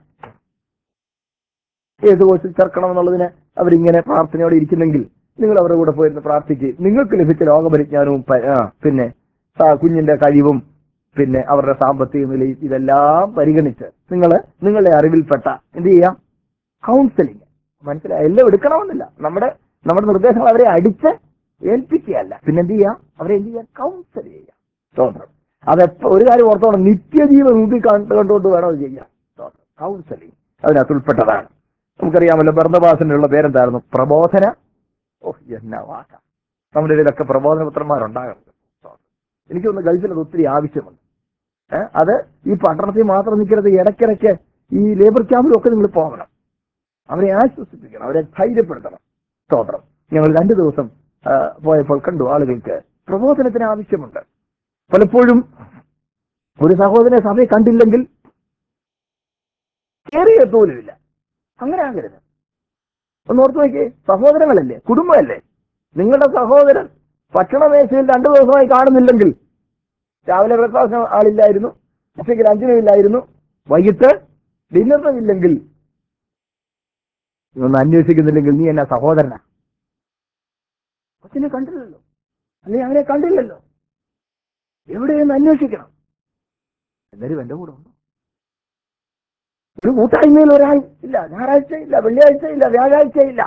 ഏത് കോഴ്സിൽ ചേർക്കണം എന്നുള്ളതിന് അവരിങ്ങനെ പ്രാർത്ഥനയോടെ ഇരിക്കുന്നെങ്കിൽ നിങ്ങൾ അവരുടെ കൂടെ പോയിരുന്ന് പ്രാർത്ഥിക്കുക നിങ്ങൾക്ക് ലഭിച്ച ലോകപരിജ്ഞാനവും പ- ആ, പിന്നെ ആ, കുഞ്ഞിന്റെ കഴിവും പിന്നെ അവരുടെ സാമ്പത്തിക നിലയും ഇതെല്ലാം പരിഗണിച്ച് നിങ്ങൾ നിങ്ങളുടെ അറിവിൽപ്പെട്ട എന്ത് ചെയ്യാം കൗൺസിലിംഗ് മനസ്സിലായി എല്ലാം എടുക്കണമെന്നില്ല നമ്മുടെ നമ്മുടെ നിർദ്ദേശങ്ങൾ അവരെ അടിച്ച് ഏൽപ്പിക്കുകയല്ല പിന്നെ എന്ത് ചെയ്യാം അവരെ എന്ത് ചെയ്യാം കൗൺസിൽ ചെയ്യാം സ്തോത്രം അതെപ്പോ ഒരു കാര്യം ഓർത്തോണം നിത്യജീവൻ മുമ്പിൽ കണ്ടു കണ്ടുകൊണ്ട് വേണം അത് ചെയ്യാൻ സ്തോത്രം കൗൺസിലിംഗ് അതിനകത്ത് ഉൾപ്പെട്ടതാണ് നമുക്കറിയാമല്ലോ ബർദ്ധബാസിനുള്ള പേരെന്തായിരുന്നു പ്രബോധന ഓ എന്നാ വാക്ക നമ്മുടെ ഇടയിലൊക്കെ പ്രബോധന പുത്രന്മാരുണ്ടാകരുത് എനിക്കൊന്ന് ഗൾഫിൽ അത് ഒത്തിരി ആവശ്യമുണ്ട് ഏ, അത് ഈ പട്ടണത്തിൽ മാത്രം നിൽക്കരുത് ഇടയ്ക്കിടയ്ക്ക് ഈ ലേബർ ക്യാമ്പിലും ഒക്കെ നിങ്ങൾ പോകണം അവരെ ആശ്വസിപ്പിക്കണം അവരെ ധൈര്യപ്പെടുത്തണം സ്തോത്രം ഞങ്ങൾ രണ്ടു ദിവസം ആ, പോയപ്പോൾ കണ്ടു ആളുകൾക്ക് പ്രബോധനത്തിന് ആവശ്യമുണ്ട് പലപ്പോഴും ഒരു സഹോദരനെ സഭയെ കണ്ടില്ലെങ്കിൽ കയറിയെത്തോലുമില്ല അങ്ങനെ ആകരുത് ഒന്ന് ഓർത്തു നോക്കിയേ സഹോദരങ്ങളല്ലേ കുടുംബമല്ലേ നിങ്ങളുടെ സഹോദരൻ ഭക്ഷണമേശയിൽ രണ്ടു ദിവസമായി കാണുന്നില്ലെങ്കിൽ രാവിലെ ബ്രേക്ക്ഫാസ്റ്റ് ആളില്ലായിരുന്നു ഉച്ചയ്ക്ക് ലഞ്ചിനും ഇല്ലായിരുന്നു വൈകിട്ട് ഡിന്നറിനും ഇല്ലെങ്കിൽ ഇതൊന്നും അന്വേഷിക്കുന്നില്ലെങ്കിൽ നീ എന്നാ സഹോദരനാ കൊച്ചിനെ കണ്ടില്ലല്ലോ അല്ലെ അവനെ കണ്ടില്ലല്ലോ എവിടെയെന്ന് അന്വേഷിക്കണം എല്ലാവരും എന്റെ കൂടെ ഉണ്ടോ ഒരു കൂട്ടായ്മയിൽ ഒരാൾ ഇല്ല ഞായറാഴ്ച ഇല്ല വെള്ളിയാഴ്ച ഇല്ല വ്യാഴാഴ്ച ഇല്ല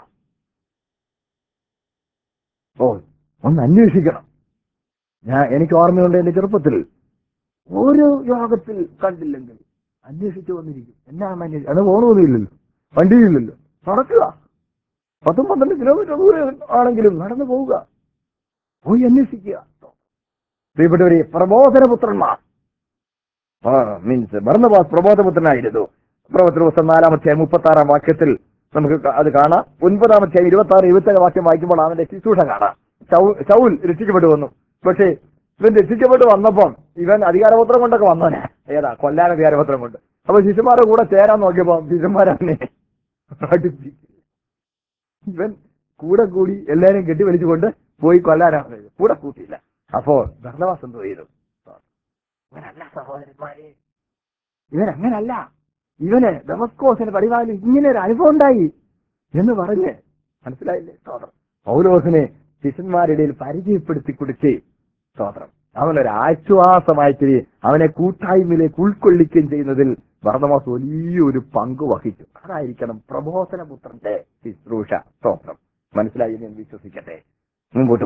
ഓ ഒന്ന് അന്വേഷിക്കണം ഞാൻ എനിക്ക് ഓർമ്മയുണ്ട് എന്റെ ചെറുപ്പത്തിൽ ഒരു യോഗത്തിൽ കണ്ടില്ലെങ്കിൽ അന്വേഷിച്ചു വന്നിരിക്കും എന്നാണ് അന്വേഷിച്ചത് അത് പോകണമെന്നില്ലല്ലോ വണ്ടിയില്ലല്ലോ നടക്കുക പത്തും പന്ത്രണ്ട് കിലോമീറ്റർ ദൂരെ ആണെങ്കിലും നടന്നു പോവുക പോയി അന്വേഷിക്കുക പ്രിയപ്പെട്ടവരെ പ്രബോധനപുത്രന്മാർ മീൻസ് ഭരണവാസ് പ്രബോധപുത്രനായിരുന്നു പ്രവർത്തന ദിവസം നാലാമത്തെ മുപ്പത്തി ആറാം വാക്യത്തിൽ നമുക്ക് ക- അത് കാണാം ഒൻപതാമത്തെ ഇരുപത്തി ആറ് ഇരുപത്തേഴ് വാക്യം വായിക്കുമ്പോൾ അവന്റെ ശുശ്രൂഷ കാണാം ശൗ- ശൗൽ രക്ഷിക്കപ്പെട്ടു വന്നു പക്ഷേ ഇവൻ രക്ഷിക്കപ്പെട്ട് വന്നപ്പം ഇവൻ അധികാരപത്രം കൊണ്ടൊക്കെ വന്നവനെ ഏതാ കൊല്ലാൻ അധികാരപത്രം കൊണ്ട് അപ്പൊ ശിശുമാരുടെ കൂടെ ചേരാൻ നോക്കിയപ്പോ ശിശുമാരവനെ അടുപ്പിച്ചു ഇവൻ കൂടെ കൂടി എല്ലാരും കെട്ടിവലിച്ചുകൊണ്ട് പോയി കൊല്ലാനാണ് ഇത്. കൂടെ കൂട്ടിയില്ല അപ്പോ ഭരണവാസം എന്തോ ചെയ്തു ഇവനല്ല സഹോദരന്മാരെ ഇവനങ്ങനല്ല ഇവന് ഡെമസ്കോസിന് പരിപാടി ഇങ്ങനെ ഒരു അനുഭവം ഉണ്ടായി എന്ന് പറഞ്ഞ് മനസ്സിലായില്ലേ സ്തോത്രം പൗലോസിനെ ശിഷ്യന്മാരുടെ ഇടയിൽ പരിചയപ്പെടുത്തി കൊടുക്കേ സ്തോത്രം അവനൊരു ആശ്വാസമായിട്ട് അവനെ കൂട്ടായ്മയിലേക്ക് ഉൾക്കൊള്ളിക്കുകയും ചെയ്യുന്നതിൽ ഭരണമാസ് വലിയൊരു പങ്ക് വഹിച്ചു അതായിരിക്കണം പ്രബോധനപുത്രന്റെ ശുശ്രൂഷ സ്തോത്രം മനസ്സിലായി എന്ന് ഞാൻ വിശ്വസിക്കട്ടെ മുമ്പോട്ട്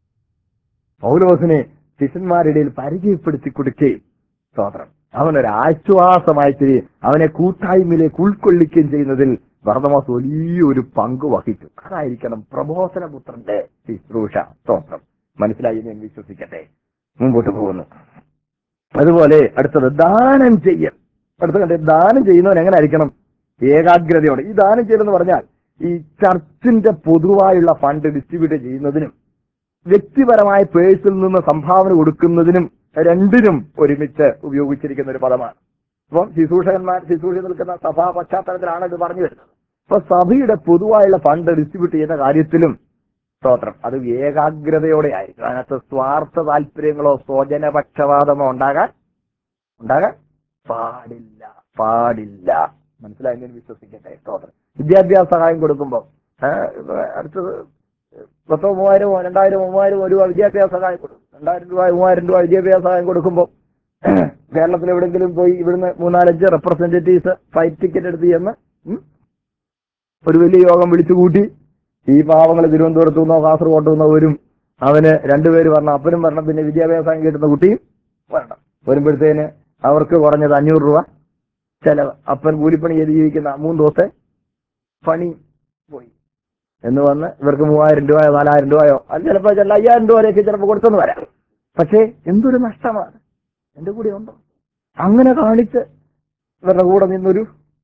പൗലോസിനെ ശിഷ്യന്മാരുടെ ഇടയിൽ പരിചയപ്പെടുത്തി കൊടുക്കുകയും സ്തോത്രം അവനൊരു ആശ്വാസമായിട്ട് അവനെ കൂട്ടായ്മയിലേക്ക് ഉൾക്കൊള്ളിക്കുകയും ചെയ്യുന്നതിൽ ഭരണമാസ് വലിയൊരു പങ്ക് വഹിച്ചു അതായിരിക്കണം പ്രബോധനപുത്രന്റെ ശുശ്രൂഷ സ്തോത്രം മനസ്സിലായി എന്ന് ഞാൻ വിശ്വസിക്കട്ടെ മുമ്പോട്ട് പോകുന്നു അതുപോലെ അടുത്തത് ദാനം ചെയ്യൽ അടുത്ത കണ്ടേ ദാനം ചെയ്യുന്നവൻ എങ്ങനെ ആയിരിക്കണം ഏകാഗ്രതയോടെ ഈ ദാനം ചെയ്യലെന്ന് പറഞ്ഞാൽ ഈ ചർച്ചിന്റെ പൊതുവായുള്ള ഫണ്ട് ഡിസ്ട്രിബ്യൂട്ട് ചെയ്യുന്നതിനും വ്യക്തിപരമായ പേഴ്സിൽ നിന്ന് സംഭാവന കൊടുക്കുന്നതിനും രണ്ടിനും ഒരുമിച്ച് ഉപയോഗിച്ചിരിക്കുന്ന ഒരു പദമാണ് അപ്പം ശുശ്രൂഷകന്മാർ ശുശ്രൂഷ നിൽക്കുന്ന സഭാ പശ്ചാത്തലത്തിലാണ് ഇത് പറഞ്ഞു വരുന്നത് അപ്പൊ സഭയുടെ പൊതുവായുള്ള ഫണ്ട് ഡിസ്ട്രിബ്യൂട്ട് ചെയ്യുന്ന കാര്യത്തിലും സ്തോത്രം അത് ഏകാഗ്രതയോടെ ആയിരിക്കും അതിനകത്ത് സ്വാർത്ഥ താല്പര്യങ്ങളോ സ്വജനപക്ഷപാതമോ ഉണ്ടാകാൻ ഉണ്ടാകാൻ പാടില്ല പാടില്ല മനസ്സിലായി ഞാൻ വിശ്വസിക്കട്ടെ സ്തോത്രം വിദ്യാഭ്യാസ സഹായം കൊടുക്കുമ്പോൾ അടുത്തത് പത്തോ മൂവായിരമോ രണ്ടായിരമോ മൂവായിരമോ രൂപ വിദ്യാഭ്യാസ സഹായം കൊടുക്കും രണ്ടായിരം രൂപ മൂവായിരം രൂപ വിദ്യാഭ്യാസ സഹായം കൊടുക്കുമ്പോൾ കേരളത്തിൽ എവിടെയെങ്കിലും പോയി ഇവിടുന്ന് മൂന്നാലഞ്ച് റെപ്രസെന്റേറ്റീവ്സ് ഫ്ലൈറ്റ് ടിക്കറ്റ് എടുത്ത് ചെന്ന് ഉം, ഒരു വലിയ യോഗം വിളിച്ചു കൂട്ടി ഈ പാവങ്ങൾ തിരുവനന്തപുരത്തു നിന്നോ കാസർഗോഡ് നിന്നോ വരും അവന് രണ്ടുപേര് വരണം അപ്പനും വരണം പിന്നെ വിദ്യാഭ്യാസം കിട്ടുന്ന കുട്ടിയും വരണം വരുമ്പോഴത്തേന് അവർക്ക് കുറഞ്ഞത് അഞ്ഞൂറ് രൂപ ചെലവ് അപ്പൻ കൂലിപ്പണി ചെയ്ത് ജീവിക്കുന്ന മൂന്ന് ദിവസത്തെ പണി പോയി എന്ന് വന്ന് ഇവർക്ക് മൂവായിരം രൂപയോ നാലായിരം രൂപയോ അത് ചിലപ്പോൾ ചില അയ്യായിരം രൂപ വരെയൊക്കെ ചിലപ്പോൾ കൊടുത്തെന്ന് വരാം പക്ഷേ എന്തൊരു നഷ്ടമാണ് എന്റെ കൂടെ ഉണ്ടോ അങ്ങനെ കാണിച്ച് ഇവരുടെ കൂടെ നിന്നൊരു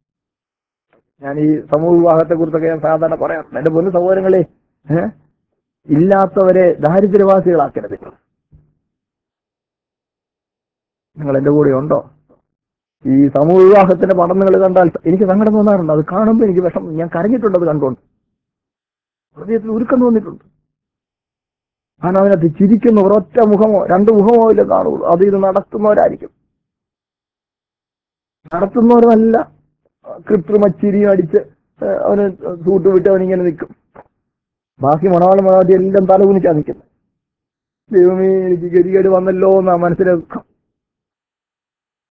ഞാൻ ഈ സമൂഹ വിവാഹത്തെ കുറിച്ചൊക്കെ ഞാൻ സാധാരണ പറയാറുണ്ട് എന്റെ പൊന്നു സഹോദരങ്ങളെ ഏഹ് ഇല്ലാത്തവരെ ദാരിദ്ര്യവാസികളാക്കരുത് നിങ്ങൾ എന്റെ കൂടെ ഉണ്ടോ ഈ സമൂഹ വിവാഹത്തിന്റെ പഠനങ്ങൾ കണ്ടാൽ എനിക്ക് സങ്കടം തോന്നാറുണ്ട് അത് കാണുമ്പോൾ എനിക്ക് വിഷം ഞാൻ കരഞ്ഞിട്ടുണ്ട് അത് കണ്ടുകൊണ്ട് ഹൃദയത്തിൽ ഉരുക്കം തോന്നിയിട്ടുണ്ട് കാരണം അതിനകത്ത് ചിരിക്കുന്ന ഒരൊറ്റ മുഖമോ രണ്ട് മുഖമോ ഇല്ല കാണുള്ളൂ അത് ഇത് നടത്തുന്നവരായിരിക്കും നടത്തുന്നവരല്ല കൃത്രിമ ചിരിയും അടിച്ച് ഏഹ് അവന് സൂട്ട് വിട്ട് അവനിങ്ങനെ നിൽക്കും ബാക്കി മണവാള മണവാട്ടി എല്ലാം തല കുനിച്ചാ നിൽക്കുന്നത് ദൈവമേ എനിക്ക് ഗതികേട് വന്നല്ലോ എന്നാ മനസ്സിലെ ദുഃഖം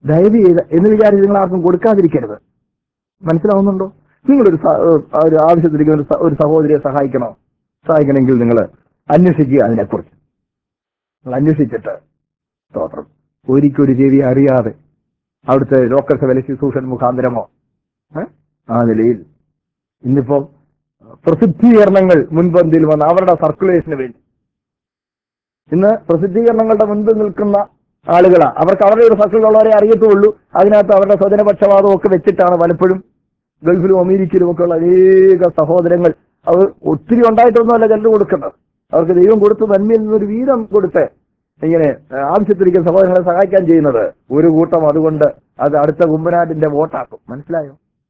ദയവ് ചെയ്ത് എന്ന് വിചാരിച്ച് നിങ്ങൾ ആർക്കും കൊടുക്കാതിരിക്കരുത് മനസ്സിലാവുന്നുണ്ടോ നിങ്ങളൊരു സ- ഒരു ആവശ്യത്തിലേക്ക് ഒരു സ- ഒരു സഹോദരിയെ സഹായിക്കണോ സഹായിക്കണമെങ്കിൽ നിങ്ങൾ അന്വേഷിക്കുക അതിനെക്കുറിച്ച് നിങ്ങൾ അന്വേഷിച്ചിട്ട് സ്തോത്രം ഒരിക്കൊരു ചെവി അറിയാതെ അവിടുത്തെ ലോക്കൽ സഭയിലെ ശുശ്രൂഷൻ മുഖാന്തരമോ ഏ? ആ നിലയിൽ ഇന്നിപ്പോ പ്രസിദ്ധീകരണങ്ങൾ മുൻപന്തിയിൽ വന്ന് അവരുടെ സർക്കുലേഷന് വേണ്ടി ഇന്ന് പ്രസിദ്ധീകരണങ്ങളുടെ മുൻപിൽ നിൽക്കുന്ന ആളുകളാ അവർക്ക് അവരുടെ ഒരു സർക്കിളിലുള്ളവരെ അറിയത്തുള്ളൂ അതിനകത്ത് അവരുടെ സ്വജനപക്ഷപാതം ഒക്കെ വെച്ചിട്ടാണ് പലപ്പോഴും ഗൾഫിലും അമേരിക്കയിലും ഒക്കെ ഉള്ള അനേക സഹോദരങ്ങൾ അവർ ഒത്തിരി ഉണ്ടായിട്ടൊന്നുമല്ല ചിലർ കൊടുക്കുന്നത് അവർക്ക് ദൈവം കൊടുത്ത് നന്മയിൽ നിന്നൊരു വീതം കൊടുത്ത് ഇങ്ങനെ ആ, ആവശ്യത്തിരിക്കുന്ന സഹോദരങ്ങളെ സഹായിക്കാൻ ചെയ്യുന്നത് ഒരു കൂട്ടം അതുകൊണ്ട് അത് അടുത്ത കുമ്പനാട്ടിന്റെ വോട്ടാക്കും മനസ്സിലായോ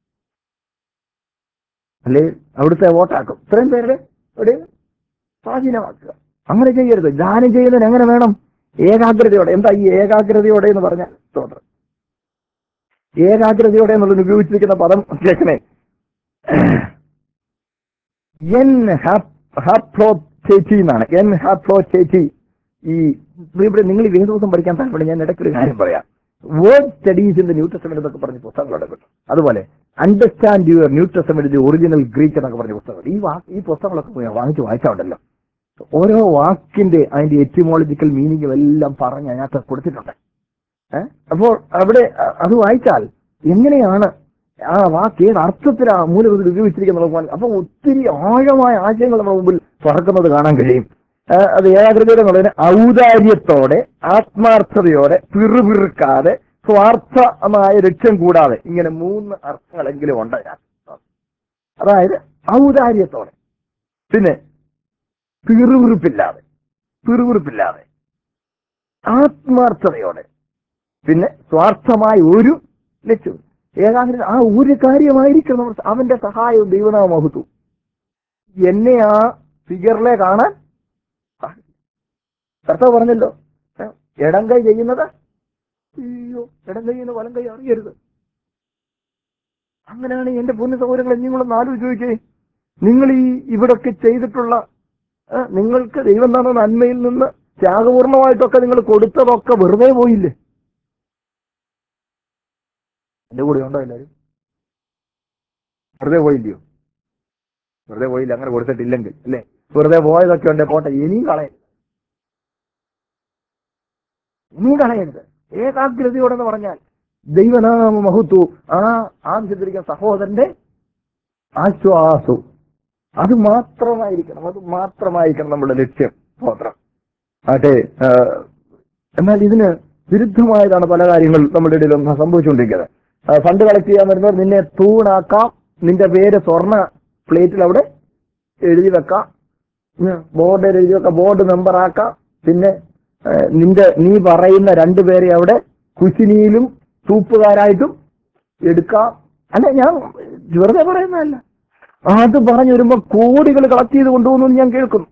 അല്ലേ അവിടുത്തെ വോട്ടാക്കും ഇത്രയും പേരുടെ ഒരു സ്വാധീനമാക്കുക അങ്ങനെ ചെയ്യരുത് ദാനം ചെയ്യുന്നതിന് എങ്ങനെ വേണം ഏകാഗ്രതയോടെ എന്താ ഈ ഏകാഗ്രതയോടെ എന്ന് പറഞ്ഞാൽ സ്തോത്രം ഏകാഗ്രതയോടെ എന്നുള്ളത് ഉപയോഗിച്ചിരിക്കുന്ന പദം കേൾക്കണേ എൻ ഹാപ്ലോ ചേച്ചി എന്നാണ് എൻ ഹാപ്ലോ ചേച്ചി ഈ ഇവിടെ നിങ്ങൾ ഈ വേദോസം പഠിക്കാൻ താല്പര്യം ഞാൻ ഇടയ്ക്കൊരു കാര്യം പറയാം word studies in the new testament എന്നൊക്കെ പറഞ്ഞ പുസ്തകങ്ങളുണ്ട് കേട്ടോ അതുപോലെ understand your new testament the original Greek എന്നൊക്കെ പറഞ്ഞ പുസ്തകങ്ങൾ ഈ വാ ഈ പുസ്തകങ്ങളൊക്കെ പോയി വാങ്ങിച്ച് വായിച്ചാണ്ടല്ലോ ഓരോ വാക്കിന്റെ അതിന്റെ എറ്റിമോളജിക്കൽ മീനിങ്ങും എല്ലാം പറഞ്ഞ് അതിനകത്ത് കൊടുത്തിട്ടുണ്ട് ഏഹ് അപ്പോൾ അവിടെ അ- അത് വായിച്ചാൽ എങ്ങനെയാണ് ആ വാക്ക് ഏത് അർത്ഥത്തിലാ മൂലത്തിൽ ഉപയോഗിച്ചിരിക്കുന്നത് അപ്പൊ ഒത്തിരി ആഴമായ ആശയങ്ങൾ നമ്മുടെ മുമ്പിൽ തുറക്കുന്നത് കാണാൻ കഴിയും ആ, അത് ഏകാഗ്രതയുടെ എന്നുള്ളതിന് ഔദാര്യത്തോടെ ആത്മാർത്ഥതയോടെ പിറുപിറുക്കാതെ സ്വാർത്ഥമായ ലക്ഷ്യം കൂടാതെ ഇങ്ങനെ മൂന്ന് അർത്ഥങ്ങളെങ്കിലും ഉണ്ട് അതിനകത്ത്. അതായത് ഔദാര്യത്തോടെ പിന്നെ പിറുപിറുപ്പില്ലാതെ പിറുപിറുപ്പില്ലാതെ ആത്മാർത്ഥതയോടെ പിന്നെ സ്വാർത്ഥമായ ഒരു ലക്ഷ്യവും ഏകാഗ്രത ആ ഒരു കാര്യമായിരിക്കും നമ്മൾ അവന്റെ സഹായവും ദൈവനാമ മഹത്വം എന്നെ ആ ഫിഗറിലെ കാണാൻ കർത്താവ് പറഞ്ഞല്ലോ ഏ, ഇടം കൈ ചെയ്യുന്നത് അയ്യോ ഇടം കൈ ചെയ്യുന്ന വലം കൈ അറിയരുത് അങ്ങനെയാണ് എന്റെ പൊന്നു സൗകര്യങ്ങൾ നിങ്ങളൊന്ന് ആലോചിച്ച് നിങ്ങൾ ഈ ഇവിടൊക്കെ ചെയ്തിട്ടുള്ള ഏ, നിങ്ങൾക്ക് ദൈവം തന്ന നന്മയിൽ നിന്ന് ത്യാഗപൂർണമായിട്ടൊക്കെ നിങ്ങൾ കൊടുത്തതൊക്കെ വെറുതെ പോയില്ലേ എന്റെ കൂടെ ഉണ്ടോ എല്ലാവരും വെറുതെ പോയില്ലയോ വെറുതെ പോയില്ല അങ്ങനെ കൊടുത്തിട്ടില്ലെങ്കിൽ അല്ലേ വെറുതെ പോയതൊക്കെ ഉണ്ട് പോട്ടെ ഇനിയും കളയരുത് ഇനിയും കളയരുത് ഏകാഗ്രതയോടെന്ന് പറഞ്ഞാൽ ദൈവനാമ മഹത്വ ആ ആവശ്യത്തിരിക്കുന്ന സഹോദരന്റെ ആശ്വാസവും അത് മാത്രമായിരിക്കണം അത് മാത്രമായിരിക്കണം നമ്മുടെ ലക്ഷ്യം സ്തോത്രം ആട്ടെ ആ, എന്നാൽ ഇതിന് വിരുദ്ധമായതാണ് പല കാര്യങ്ങൾ നമ്മുടെ ഇടയിൽ ഒന്ന് സംഭവിച്ചുകൊണ്ടിരിക്കുന്നത് ആ, ഫണ്ട് കളക്ട് ചെയ്യാൻ വരുന്നവർ നിന്നെ തൂണാക്കാം നിന്റെ പേര് സ്വർണ്ണ പ്ലേറ്റിൽ അവിടെ എഴുതി വെക്കാം ബോർഡിൽ എഴുതി വെക്കാം ബോർഡ് മെമ്പർ ആക്കാം പിന്നെ ആ, നിന്റെ നീ പറയുന്ന രണ്ടുപേരെ അവിടെ കുശിനിയിലും തൂപ്പുകാരായിട്ടും എടുക്കാം അല്ല ഞാൻ വെറുതെ പറയുന്നതല്ല അത് പറഞ്ഞു വരുമ്പോ കോടികൾ കളക്ട് ചെയ്ത് കൊണ്ടുപോകുന്നു എന്ന് ഞാൻ കേൾക്കുന്നു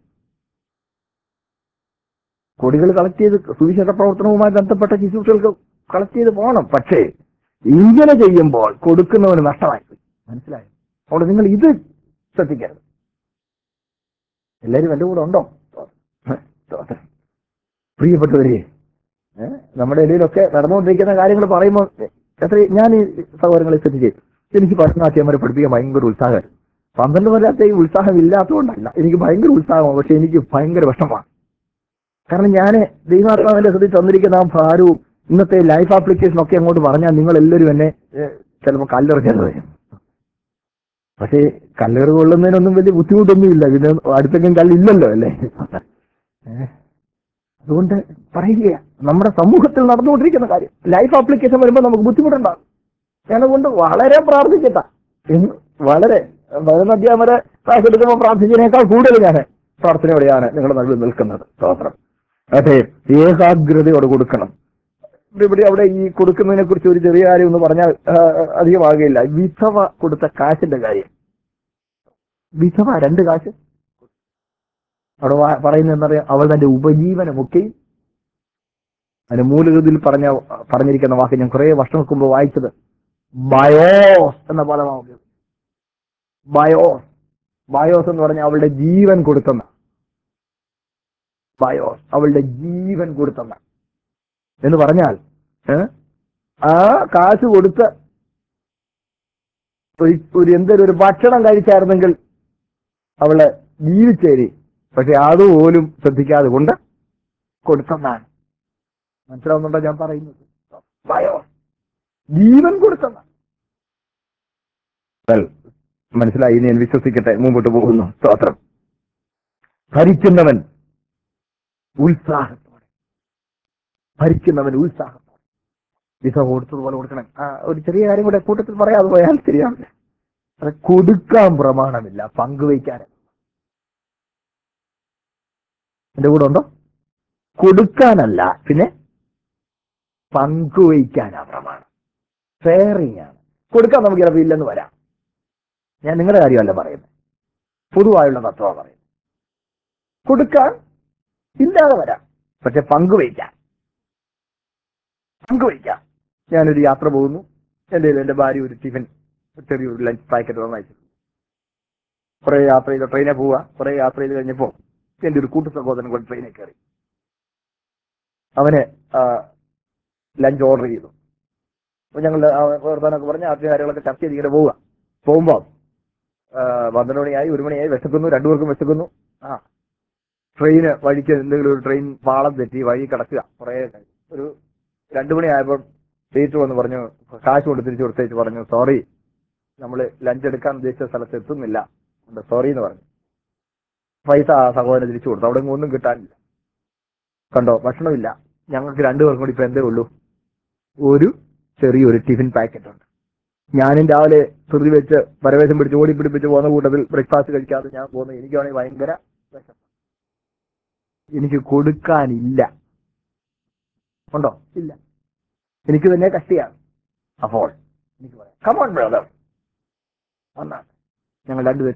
കോടികൾ കളക്ട് ചെയ്ത് സുവിശേഷ പ്രവർത്തനവുമായി ബന്ധപ്പെട്ട ശിശുക്കൾക്ക് കളക്ട് ചെയ്ത് പോകണം പക്ഷേ ഇങ്ങനെ ചെയ്യുമ്പോൾ കൊടുക്കുന്നവന് നഷ്ടമായി പോയി. മനസ്സിലായോ അതുകൊണ്ട് നിങ്ങൾ ഇത് ശ്രദ്ധിക്കരുത് എല്ലാവരും എന്റെ കൂടെ ഉണ്ടോ സ്തോത്രം. പ്രിയപ്പെട്ടവരെ ഏ, നമ്മുടെ ഇടയിലൊക്കെ നടന്നുകൊണ്ടിരിക്കുന്ന കാര്യങ്ങൾ പറയുമ്പോൾ എത്ര ഞാൻ ഈ സഹോദരങ്ങളെ ശ്രദ്ധിച്ചേ എനിക്ക് ഭരതനാട്യമരെ പഠിപ്പിക്കാൻ ഭയങ്കര ഉത്സാഹമായിരുന്നു പന്ത്രണ്ട് കൊല്ലത്തെ ഈ ഉത്സാഹം ഇല്ലാത്തതുകൊണ്ടല്ല എനിക്ക് ഭയങ്കര ഉത്സാഹമാണ് പക്ഷെ എനിക്ക് ഭയങ്കര വിഷമമാണ് കാരണം ഞാൻ ദൈവാത്മാവിന്റെ ശ്രദ്ധിച്ച് തന്നിരിക്കുന്ന ആ ഭാരവും ഇന്നത്തെ ലൈഫ് ആപ്ലിക്കേഷൻ ഒക്കെ അങ്ങോട്ട് പറഞ്ഞാൽ നിങ്ങൾ എല്ലാവരും എന്നെ ചിലപ്പോൾ കല്ലെറിഞ്ഞത് വരും പക്ഷേ കല്ലേറ് കൊള്ളുന്നതിനൊന്നും വലിയ ബുദ്ധിമുട്ടൊന്നുമില്ല പിന്നെ അടുത്തെങ്കിലും കല്ലില്ലല്ലോ അല്ലേ ഏ? അതുകൊണ്ട് പറയുക നമ്മുടെ സമൂഹത്തിൽ നടന്നുകൊണ്ടിരിക്കുന്ന കാര്യം ലൈഫ് ആപ്ലിക്കേഷൻ വരുമ്പോൾ നമുക്ക് ബുദ്ധിമുട്ടുണ്ടാകും ഞാൻ അതുകൊണ്ട് വളരെ പ്രാർത്ഥിക്കട്ട എന്ന് വളരെ വരുന്ന അധ്യാപകരെ ക്ലാസ് എടുക്കുമ്പോൾ പ്രാർത്ഥിച്ചതിനേക്കാൾ കൂടുതൽ ഞാൻ പ്രാർത്ഥനയോടെയാണ് നിങ്ങളുടെ നടുവിൽ നിൽക്കുന്നത് സ്തോത്രം അതെ ഏകാഗ്രതയോടെ കൊടുക്കണം ഇവിടെ ഇവിടെ അവിടെ ഈ കൊടുക്കുന്നതിനെ കുറിച്ച് ഒരു ചെറിയ കാര്യം എന്ന് പറഞ്ഞാൽ ആ, അധികമാകുകയില്ല വിധവ കൊടുത്ത കാശിന്റെ കാര്യം വിധവ രണ്ട് കാശ് അവിടെ വാ- പറയുന്നത് എന്നറിയാം അവൾ തന്റെ ഉപജീവനമൊക്കെയും അതിന്റെ മൂലകൃതിയിൽ പറഞ്ഞ പറഞ്ഞിരിക്കുന്ന വാക്ക് ഞാൻ കുറെ വർഷങ്ങൾക്ക് മുമ്പ് വായിച്ചത് ബയോസ് എന്ന പദമാണ് ഉപയോഗിച്ചത്. ബയോസ് ബയോസ് എന്ന് പറഞ്ഞാൽ അവളുടെ ജീവൻ കൊടുത്തെന്ന ബയോസ് അവളുടെ ജീവൻ കൊടുത്തെന്ന എന്ന് പറഞ്ഞാൽ ഏ? ആ കാശ് കൊടുത്ത് ഒരു ഒരു എന്തൊരു ഒരു ഭക്ഷണം കഴിച്ചായിരുന്നെങ്കിൽ അവള് ജീവിച്ചേരി പക്ഷെ അതുപോലും ശ്രദ്ധിക്കാതെ കൊണ്ട് കൊടുത്തെന്നാണ് മനസ്സിലാവുന്നുണ്ടോ ഞാൻ പറയുന്നത് ഭയോ ജീവൻ കൊടുത്തെന്നാണ് Well, മനസ്സിലായി ഞാൻ വിശ്വസിക്കട്ടെ മുമ്പോട്ട് പോകുന്നു സ്തോത്രം ഭരിക്കുന്നവൻ ഉത്സാഹത്തോടെ ഭരിക്കുന്നവൻ ഉത്സാഹത്തോടെ വിസ കൊടുത്തതുപോലെ കൊടുക്കണം ആ ഒരു ചെറിയ കാര്യം കൂടെ കൂട്ടത്തിൽ പറയാതെ പോയാൽ ശരിയാവില്ല അത് കൊടുക്കാൻ പ്രമാണമില്ല പങ്കുവയ്ക്കാൻ എന്റെ കൂടെ ഉണ്ടോ കൊടുക്കാനല്ല പിന്നെ പങ്കുവയ്ക്കാനാ പ്രമാണം ഷെയറിങ് ആണ് കൊടുക്കാൻ നമുക്ക് ചിലപ്പോൾ ഇല്ലെന്ന് വരാം ഞാൻ നിങ്ങളുടെ കാര്യമല്ല പറയുന്നത് പൊതുവായുള്ള തത്വമാണ് പറയുന്നത് കൊടുക്കാൻ ഇല്ലാതെ വരാം പക്ഷെ പങ്കുവയ്ക്കാം പങ്കുവയ്ക്കാം ഞാനൊരു യാത്ര പോകുന്നു എൻ്റെ കയ്യിൽ എൻ്റെ ഭാര്യ ഒരു ടിഫിൻ ചെറിയൊരു ലഞ്ച് പാക്കറ്റ് തന്നയച്ചു കുറെ യാത്ര ചെയ്ത് ട്രെയിനെ പോവുക കുറെ യാത്ര ചെയ്ത് കഴിഞ്ഞപ്പോൾ എൻ്റെ ഒരു കൂട്ടു സഹോദരൻ കൊണ്ട് ട്രെയിനിൽ കയറി അവന് ലഞ്ച് ഓർഡർ ചെയ്തു അപ്പൊ ഞങ്ങൾ വർത്താനൊക്കെ പറഞ്ഞ് ആദ്യ കാര്യങ്ങളൊക്കെ ചർച്ച ചെയ്ത് ഇങ്ങനെ പോവുക പോകുമ്പോൾ പന്ത്രണ്ട് മണിയായി ഒരു മണിയായി വിശക്കുന്നു രണ്ടുപേർക്കും വിശക്കുന്നു ആ ട്രെയിന് വഴിക്ക് എന്തെങ്കിലും ഒരു ട്രെയിൻ പാളം തെറ്റി വഴി കിടക്കുക കുറേ ഒരു രണ്ടു മണിയായപ്പോൾ സീറ്റ് വന്ന് പറഞ്ഞു കാശ് കൊണ്ട് തിരിച്ചു കൊടുത്തേച്ച് പറഞ്ഞു സോറി നമ്മൾ ലഞ്ച് എടുക്കാൻ ഉദ്ദേശിച്ച സ്ഥലത്ത് എത്തുന്നില്ല സോറി എന്ന് പറഞ്ഞു പൈസ ആ സഹോദരൻ തിരിച്ചു കൊടുത്തു അവിടെ ഒന്നും കിട്ടാനില്ല കണ്ടോ ഭക്ഷണമില്ല ഞങ്ങൾക്ക് രണ്ടുപേർക്കും കൂടി ഇപ്പൊ എന്തേ ഉള്ളൂ ഒരു ചെറിയൊരു ടിഫിൻ പാക്കറ്റ് ഉണ്ട് ഞാനും രാവിലെ ധൃതി വെച്ച് പരവേശം പിടിച്ച് ഓടി പിടിപ്പിച്ച് പോകുന്ന കൂട്ടത്തിൽ ബ്രേക്ക്ഫാസ്റ്റ് കഴിക്കാതെ ഞാൻ പോകുന്നു എനിക്കാണെങ്കിൽ ഭയങ്കര വിശപ്പ് എനിക്ക് കൊടുക്കാനില്ല ഉണ്ടോ ഇല്ല എനിക്ക് തന്നെ കഷ്ടിയാണ് അപ്പോൾ എനിക്ക് പറയാം കമോൺ ബ്രദർ വന്നാണ് ഞങ്ങൾ രണ്ടുപേരും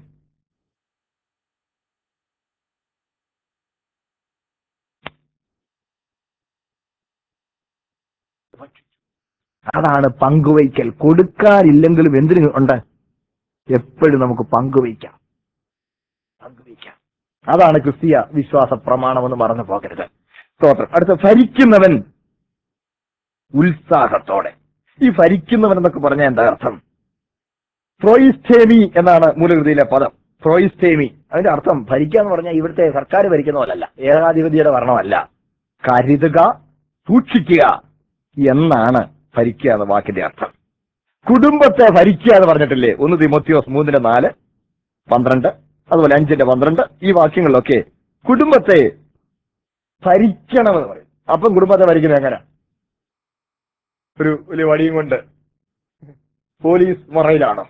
അതാണ് പങ്കുവയ്ക്കൽ കൊടുക്കാനില്ലെങ്കിലും എന്തിനു ഉണ്ട് എപ്പോഴും നമുക്ക് പങ്കുവയ്ക്കാം പങ്കുവയ്ക്കാം അതാണ് ക്രിസ്തീയ വിശ്വാസ പ്രമാണമെന്ന് മറന്നു പോകരുത് സ്തോത്രം അടുത്ത ഭരിക്കുന്നവൻ ഉത്സാഹത്തോടെ ഈ ഭരിക്കുന്നവൻ എന്നൊക്കെ പറഞ്ഞാൽ എന്താ അർത്ഥം ഫ്രോയിസ്റ്റേമി എന്നാണ് മൂലകൃതിയിലെ പദം ഫ്രോയിസ്റ്റേമി അതിന്റെ അർത്ഥം ഭരിക്കുക എന്ന് പറഞ്ഞാൽ ഇവിടുത്തെ സർക്കാർ ഭരിക്കുന്ന പോലല്ല ഏകാധിപതിയുടെ ഭരണമല്ല കരുതുക സൂക്ഷിക്കുക എന്നാണ് ഭരിക്കുക എന്ന വാക്കിന്റെ അർത്ഥം കുടുംബത്തെ ഭരിക്കുക എന്ന് പറഞ്ഞിട്ടില്ലേ ഒന്ന് തിമോത്തിയോസ് മൂന്നിന്റെ നാല് പന്ത്രണ്ട് അതുപോലെ അഞ്ചിന്റെ പന്ത്രണ്ട് ഈ വാക്യങ്ങളിലൊക്കെ കുടുംബത്തെ ഭരിക്കണമെന്ന് പറയും അപ്പം കുടുംബത്തെ ഭരിക്കുന്നത് എങ്ങനെ ഒരു വലിയ വടിയും കൊണ്ട് പോലീസ് മുറയിലാണോ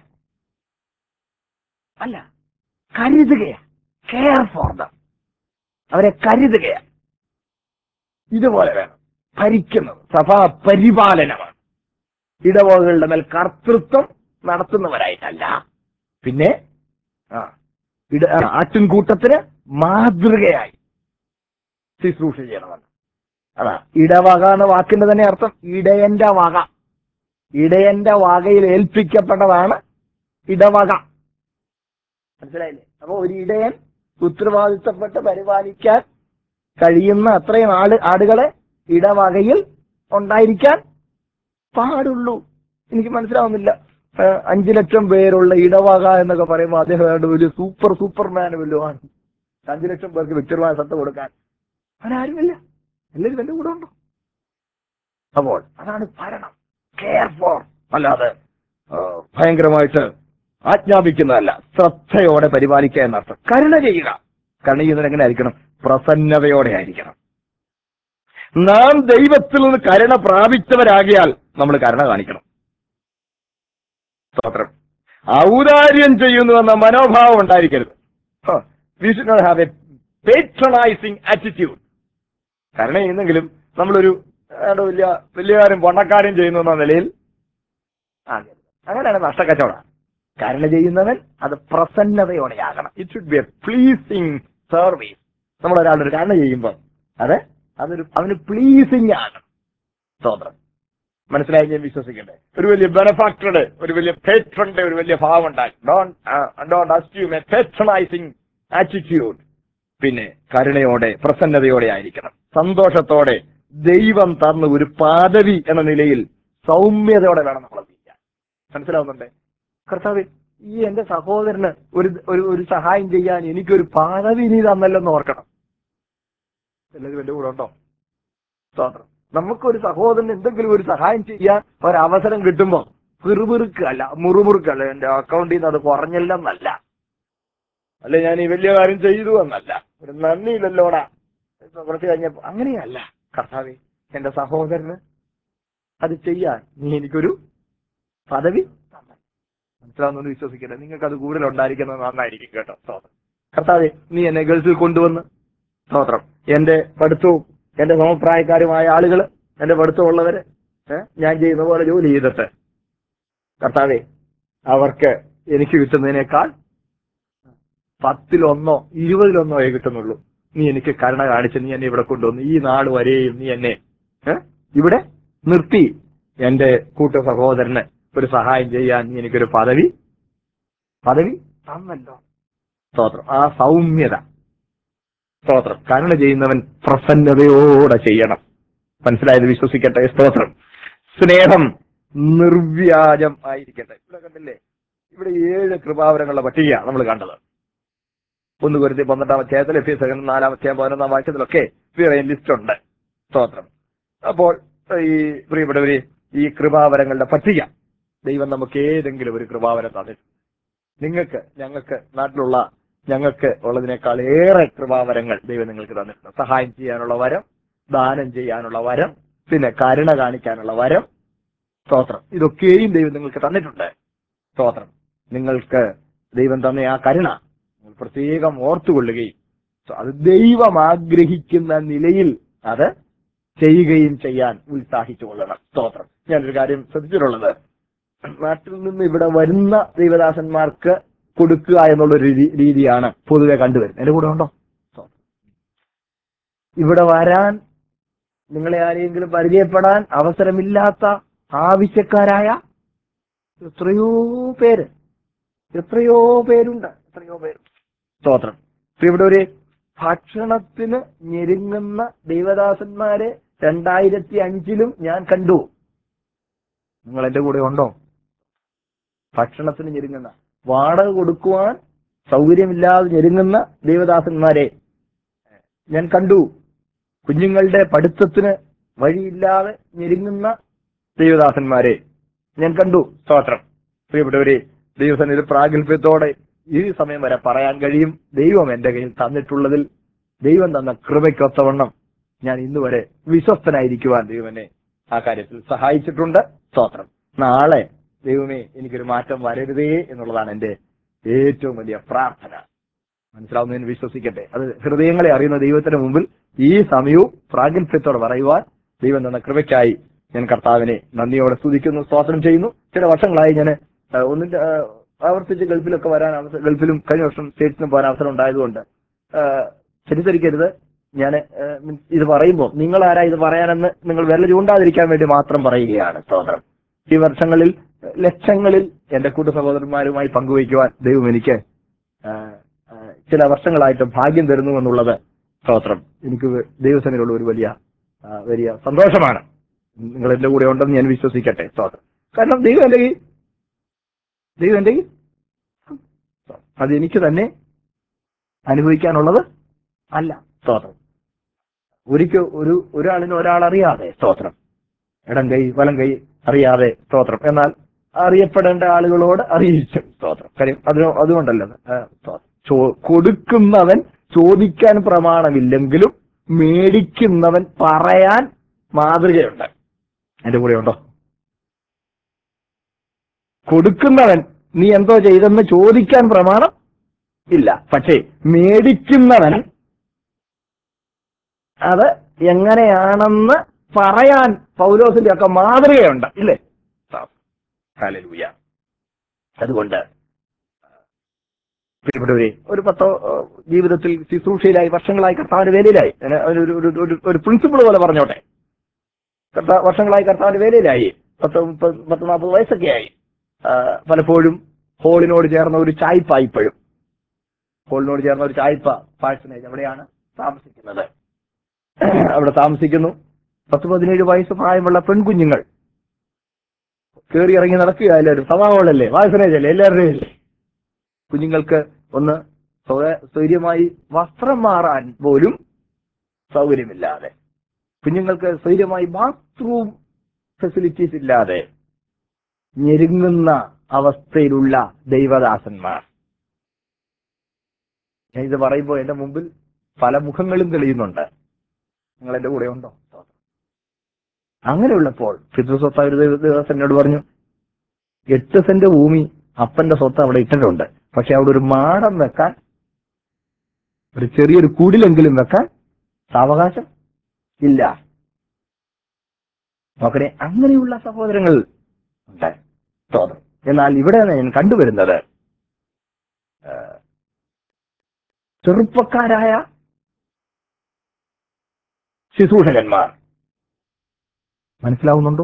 അല്ല കരുതുകയാ കെയർ ഫോർ ദം അവരെ കരുതുകയാ ഇതുപോലെ വേണം ഭരിക്കുന്നത് സഭാ പരിപാലനമാണ് ഇടവകകളുടെ മേൽ കർത്തൃത്വം നടത്തുന്നവരായിട്ടല്ല പിന്നെ ആ ഇട ആ, ആട്ടിൻകൂട്ടത്തിന് മാതൃകയായി ശുശ്രൂഷ ചെയ്യണമെന്ന് അതാ ഇടവക എന്ന വാക്കിന്റെ തന്നെ അർത്ഥം ഇടയന്റെ വക ഇടയന്റെ വകയിൽ ഏൽപ്പിക്കപ്പെട്ടതാണ് ഇടവക മനസ്സിലായില്ലേ അപ്പൊ ഒരു ഇടയൻ ഉത്തരവാദിത്തപ്പെട്ട് പരിപാലിക്കാൻ കഴിയുന്ന അത്രയും ആട് ആടുകളെ ഇടവകയിൽ ഉണ്ടായിരിക്കാൻ പാടുള്ളൂ എനിക്ക് മനസ്സിലാവുന്നില്ല ആ, അഞ്ചു ലക്ഷം പേരുള്ള ഇടവക എന്നൊക്കെ പറയുമ്പോൾ അദ്ദേഹം ഏതാണ്ട് വലിയ സൂപ്പർ സൂപ്പർമാൻ വല്ലതും ആണ് അഞ്ചു ലക്ഷം പേർക്ക് വ്യക്തിപരമായ സത്ത കൊടുക്കാൻ അവനാരുമില്ല എല്ലാവരും എന്റെ കൂടെ ഉണ്ടോ അപ്പോൾ അതാണ് ഭരണം കെയർ ഫോർ അല്ലാതെ ആ, ഭയങ്കരമായിട്ട് ആജ്ഞാപിക്കുന്നതല്ല ശ്രദ്ധയോടെ പരിപാലിക്കുക എന്നർത്ഥം കരുണ ചെയ്യുക കരുണ ചെയ്യുന്നത് എങ്ങനെ ആയിരിക്കണം പ്രസന്നതയോടെ ആയിരിക്കണം നാം ദൈവത്തിൽ നിന്ന് കരുണ പ്രാപിച്ചവരാകിയാൽ നമ്മൾ കരുണ കാണിക്കണം സ്തോത്രം ഔദാര്യം ചെയ്യുന്നു എന്ന മനോഭാവം ഉണ്ടായിരിക്കരുത് we should not have a patronising attitude കരുണ ചെയ്യുന്നെങ്കിലും നമ്മളൊരു ഏതാണ്ട് വലിയ വലിയ കാര്യം പൊണ്ണക്കാര്യം ചെയ്യുന്നു എന്ന നിലയിൽ ആകരുത്. അങ്ങനെയാണ് നഷ്ടക്കച്ചവടം കരുണ ചെയ്യുന്നവൻ അത് പ്രസന്നതയോടെയാകണം it should be a pleasing service നമ്മൾ ഒരാളൊരു കരുണ ചെയ്യുമ്പോൾ അത് അതൊരു അവന് പ്ലീസിങ് ആണ് സ്തോത്രം മനസ്സിലായി ഞാൻ വിശ്വസിക്കട്ടെ ഒരു വലിയ ബെനഫാക്ടറുടെ ഒരു വലിയ പേട്രന്റെ ഒരു വലിയ ഭാവം ഉണ്ടായി don't don't assume a patronising attitude പിന്നെ കരുണയോടെ പ്രസന്നതയോടെ ആയിരിക്കണം സന്തോഷത്തോടെ ദൈവം തന്ന ഒരു പാദവി എന്ന നിലയിൽ സൗമ്യതയോടെ വേണം നമ്മൾ അത് ചെയ്യാൻ മനസ്സിലാവുന്നുണ്ടേ കർത്താവ് ഈ എന്റെ സഹോദരന് ഒരു ഒരു ഒരു സഹായം ചെയ്യാൻ എനിക്കൊരു പദവി നീ തന്നല്ലെന്ന് ഓർക്കണം എല്ലാവരും എന്റെ കൂടെ ഉണ്ടോ സ്തോത്രം നമുക്കൊരു സഹോദരന് എന്തെങ്കിലും ഒരു സഹായം ചെയ്യാൻ ഒരവസരം കിട്ടുമ്പോ പിറുപിറുക്കല്ല മുറുമുറുക്കല്ല എന്റെ അക്കൗണ്ടിൽ നിന്ന് അത് കുറഞ്ഞല്ലെന്നല്ല അല്ലെ ഞാൻ ഈ വലിയ കാര്യം ചെയ്തു എന്നല്ല ഒരു നന്ദിയില്ലല്ലോടാ ഇപ്പൊ കുറച്ച് കഴിഞ്ഞപ്പോ അങ്ങനെയല്ല കർത്താവെ എന്റെ സഹോദരന് അത് ചെയ്യാൻ നീ എനിക്കൊരു പദവി തന്നെ മനസ്സിലാവുന്നു വിശ്വസിക്കട്ടെ നിങ്ങൾക്ക് അത് കൂടുതൽ ഉണ്ടായിരിക്കുന്നത് നന്നായിരിക്കും കേട്ടോ സ്തോത്രം കർത്താവെ നീ എന്നെ ഗൾഫിൽ കൊണ്ടുവന്ന് സ്തോത്രം എന്റെ പഠിത്തവും എന്റെ സമപ്രായക്കാരുമായ ആളുകൾ എന്റെ പഠിത്തമുള്ളവര് ഏഹ്, ഞാൻ ചെയ്യുന്ന പോലെ ജോലി ചെയ്തിട്ട് കർത്താവെ അവർക്ക് എനിക്ക് കിട്ടുന്നതിനേക്കാൾ പത്തിലൊന്നോ ഇരുപതിലൊന്നോ ആയി കിട്ടുന്നുള്ളൂ നീ എനിക്ക് കരുണ കാണിച്ച് നീ എന്നെ ഇവിടെ കൊണ്ടുവന്നു ഈ നാട് വരെയും നീ എന്നെ ഏഹ്, ഇവിടെ നിർത്തി എന്റെ കൂട്ട സഹോദരന് ഒരു സഹായം ചെയ്യാൻ നീ എനിക്കൊരു പദവി പദവി തന്നല്ലോ സ്തോത്രം ആ സൗമ്യത സ്തോത്രം കരുണ ചെയ്യുന്നവൻ പ്രസന്നതയോടെ ചെയ്യണം മനസ്സിലായത് വിശ്വസിക്കട്ടെ സ്തോത്രം സ്നേഹം നിർവ്യാജം ആയിരിക്കട്ടെ ഇവിടെ കണ്ടില്ലേ ഇവിടെ ഏഴ് കൃപാവരങ്ങളുടെ പട്ടികയാണ് നമ്മൾ കണ്ടത് ഒന്ന് കുരുത്തി പന്ത്രണ്ടാം അധ്യായത്തിൽ എഫ് എസ് നാലാം അധ്യായം പതിനൊന്നാം വാക്യത്തിലൊക്കെ വേറെ ലിസ്റ്റ് ഉണ്ട് സ്തോത്രം അപ്പോൾ ഈ പ്രിയപ്പെട്ടവര് ഈ കൃപാവരങ്ങളുടെ പട്ടിക ദൈവം നമുക്ക് ഏതെങ്കിലും ഒരു കൃപാവരം തന്നിട്ടുണ്ട് നിങ്ങൾക്ക് ഞങ്ങൾക്ക് നാട്ടിലുള്ള ഞങ്ങൾക്ക് ഉള്ളതിനേക്കാൾ ഏറെ കൃപാവരങ്ങൾ ദൈവം നിങ്ങൾക്ക് തന്നിട്ടുണ്ട് സഹായം ചെയ്യാനുള്ള വരം ദാനം ചെയ്യാനുള്ള വരം പിന്നെ കരുണ കാണിക്കാനുള്ള വരം സ്തോത്രം ഇതൊക്കെയും ദൈവം നിങ്ങൾക്ക് തന്നിട്ടുണ്ട് സ്തോത്രം നിങ്ങൾക്ക് ദൈവം തന്ന ആ കരുണ നിങ്ങൾ പ്രത്യേകം ഓർത്തുകൊള്ളുകയും സോ അത് ദൈവം ആഗ്രഹിക്കുന്ന നിലയിൽ അത് ചെയ്യുകയും ചെയ്യാൻ ഉത്സാഹിച്ചു കൊള്ളണം സ്തോത്രം ഞാനൊരു കാര്യം ശ്രദ്ധിച്ചിട്ടുള്ളത് നാട്ടിൽ നിന്ന് ഇവിടെ വരുന്ന ദൈവദാസന്മാർക്ക് കൊടുക്കുക എന്നുള്ള ഒരു രീതി- രീതിയാണ് പൊതുവെ കണ്ടുവരുന്നത് എന്റെ കൂടെ ഉണ്ടോ സ്തോത്രം. ഇവിടെ വരാൻ നിങ്ങളെ ആരെയെങ്കിലും പരിചയപ്പെടാൻ അവസരമില്ലാത്ത ആവശ്യക്കാരായ എത്രയോ പേര് എത്രയോ പേരുണ്ട് എത്രയോ പേര് സ്തോത്രം ഇപ്പൊ ഇവിടെ ഒരു ഭക്ഷണത്തിന് ഞെരുങ്ങുന്ന ദൈവദാസന്മാരെ രണ്ടായിരത്തി അഞ്ചിലും ഞാൻ കണ്ടു നിങ്ങൾ എന്റെ കൂടെ ഉണ്ടോ ഭക്ഷണത്തിന് ഞെരുങ്ങുന്ന വാടക കൊടുക്കുവാൻ സൗകര്യമില്ലാതെ ഞെരുങ്ങുന്ന ദൈവദാസന്മാരെ ഞാൻ കണ്ടു കുഞ്ഞുങ്ങളുടെ പഠിത്തത്തിന് വഴിയില്ലാതെ ഞെരുങ്ങുന്ന ദൈവദാസന്മാരെ ഞാൻ കണ്ടു സ്തോത്രം പ്രിയപ്പെട്ടവരെ ദൈവസന്നിധി പ്രാഗൽഭ്യത്തോടെ ഈ സമയം വരെ പറയാൻ കഴിയും ദൈവം എന്റെ കയ്യിൽ തന്നിട്ടുള്ളതിൽ ദൈവം തന്ന കൃപയ്ക്കൊത്തവണ്ണം ഞാൻ ഇന്ന് വരെ വിശ്വസ്തനായിരിക്കുവാൻ ദൈവം എന്നെ ആ കാര്യത്തിൽ സഹായിച്ചിട്ടുണ്ട് സ്തോത്രം നാളെ ദൈവമേ എനിക്കൊരു മാറ്റം വരരുതേ എന്നുള്ളതാണ് എന്റെ ഏറ്റവും വലിയ പ്രാർത്ഥന മനസ്സിലാവുന്നതിന് വിശ്വസിക്കട്ടെ അത് ഹൃദയങ്ങളെ അറിയുന്ന ദൈവത്തിന് മുമ്പിൽ ഈ സമയവും പ്രാഗൽഭ്യത്തോടെ പറയുവാൻ ദൈവം തന്ന കൃപയ്ക്കായി ഞാൻ കർത്താവിനെ നന്ദിയോടെ സ്തുതിക്കുന്നു സ്തോത്രം ചെയ്യുന്നു ചില വർഷങ്ങളായി ഞാൻ ഒന്നിന്റെ ആ, ആവർത്തിച്ച് ഗൾഫിലൊക്കെ വരാൻ അവസരം ഗൾഫിലും കഴിഞ്ഞ വർഷം സ്റ്റേറ്റ്സിനും പോകാൻ അവസരം ഉണ്ടായതുകൊണ്ട് ആ, തെറ്റിദ്ധരിക്കരുത് ഞാൻ ഇത് പറയുമ്പോൾ നിങ്ങൾ ആരാ ഇത് പറയാനെന്ന് നിങ്ങൾ വിരൽ ചൂണ്ടാതിരിക്കാൻ വേണ്ടി മാത്രം പറയുകയാണ് സ്തോത്രം ഈ വർഷങ്ങളിൽ ലക്ഷങ്ങളിൽ എന്റെ കൂട്ടു സഹോദരന്മാരുമായി പങ്കുവയ്ക്കുവാൻ ദൈവം എനിക്ക് ആ, ആ, ചില വർഷങ്ങളായിട്ട് ഭാഗ്യം തരുന്നു എന്നുള്ളത് സ്തോത്രം എനിക്ക് ദൈവസേനയിലുള്ള ഒരു വലിയ ആ, വലിയ സന്തോഷമാണ് നിങ്ങൾ എന്റെ കൂടെ ഉണ്ടെന്ന് ഞാൻ വിശ്വസിക്കട്ടെ സ്തോത്രം കാരണം ദൈവം എന്റെ കയ്യിൽ ദൈവം എന്റെ കയ്യിൽ അത് എനിക്ക് തന്നെ അനുഭവിക്കാനുള്ളത് അല്ല സ്തോത്രം ഒരിക്കൽ ഒരു ഒരാളിന് ഒരാൾ അറിയാതെ സ്തോത്രം ഇടം കൈ വലം കൈ അറിയാതെ സ്തോത്രം എന്നാൽ അറിയപ്പെടേണ്ട ആളുകളോട് അറിയിച്ചു സ്തോത്രം കാര്യം അത് അതുകൊണ്ടല്ലോ ആ, സ്തോത്രം. ചോ- കൊടുക്കുന്നവൻ ചോദിക്കാൻ പ്രമാണമില്ലെങ്കിലും മേടിക്കുന്നവൻ പറയാൻ മാതൃകയുണ്ട് എന്റെ കൂടെ ഉണ്ടോ കൊടുക്കുന്നവൻ നീ എന്തോ ചെയ്തെന്ന് ചോദിക്കാൻ പ്രമാണം ഇല്ല പക്ഷേ മേടിക്കുന്നവൻ അത് എങ്ങനെയാണെന്ന് പറയാൻ പൗലോസിന്റെ ഒക്കെ മാതൃകയുണ്ട് ഇല്ലേ ഹല്ലേലൂയ അതുകൊണ്ട് പ്രിയപ്പെട്ടവരെ ഒരു പത്തോ ഏഹ്, ജീവിതത്തിൽ ശുശ്രൂഷയിലായി വർഷങ്ങളായി കർത്താവിന്റെ വേലയിലായി ഞാൻ ഒരു ഒരു- ഒരു ഒരു പ്രിൻസിപ്പിൾ പോലെ പറഞ്ഞോട്ടെ കർത്താ വർഷങ്ങളായി കർത്താവിന്റെ വേലയിലായി പത്ത് മുപ്പത് പത്ത് നാൽപ്പത് വയസ്സൊക്കെ ആയി ആ, പലപ്പോഴും ഹോളിനോട് ചേർന്ന ഒരു ചായ്പ ഇപ്പോഴും ഹോളിനോട് ചേർന്ന ഒരു ചായ്പ പാഴ്സനേജ് അവിടെയാണ് താമസിക്കുന്നത് അവിടെ താമസിക്കുന്നു പത്ത് പതിനേഴ് വയസ്സ് പ്രായമുള്ള പെൺകുഞ്ഞുങ്ങൾ കയറി ഇറങ്ങി നടക്കുക എല്ലാവരും സമാവളല്ലേ വാസനയല്ലേ എല്ലാവരുടെയും ഇല്ലേ? കുഞ്ഞുങ്ങൾക്ക് ഒന്ന് സ്വയ- സ്വൈര്യമായി വസ്ത്രം മാറാൻ പോലും സൗകര്യമില്ലാതെ കുഞ്ഞുങ്ങൾക്ക് സ്വൈര്യമായി ബാത്റൂം ഫെസിലിറ്റീസ് ഇല്ലാതെ ഞെരുങ്ങുന്ന അവസ്ഥയിലുള്ള ദൈവദാസന്മാർ ഞാൻ ഇത് പറയുമ്പോൾ എന്റെ മുമ്പിൽ പല മുഖങ്ങളും തെളിയുന്നുണ്ട് നിങ്ങൾ എന്റെ കൂടെ ഉണ്ടോ അങ്ങനെയുള്ളപ്പോൾ പിതൃസ്വത്തായ ഒരു ദൈവ- ദൈവദാസൻ എന്നോട് പറഞ്ഞു എട്ട് സെന്റ് ഭൂമി അപ്പന്റെ സ്വത്ത് അവിടെ ഇട്ടിട്ടുണ്ട് പക്ഷെ അവിടെ ഒരു മാടം വെക്കാൻ ഒരു ചെറിയൊരു കുടിലെങ്കിലും വെക്കാൻ സാവകാശം ഇല്ല നോക്കണേ അങ്ങനെയുള്ള സഹോദരങ്ങൾ ഉണ്ട് തോന്നും എന്നാൽ ഇവിടെ ഞാൻ കണ്ടുവരുന്നത് ആ, ചെറുപ്പക്കാരായ ശുശ്രൂഷകന്മാർ മനസ്സിലാവുന്നുണ്ടോ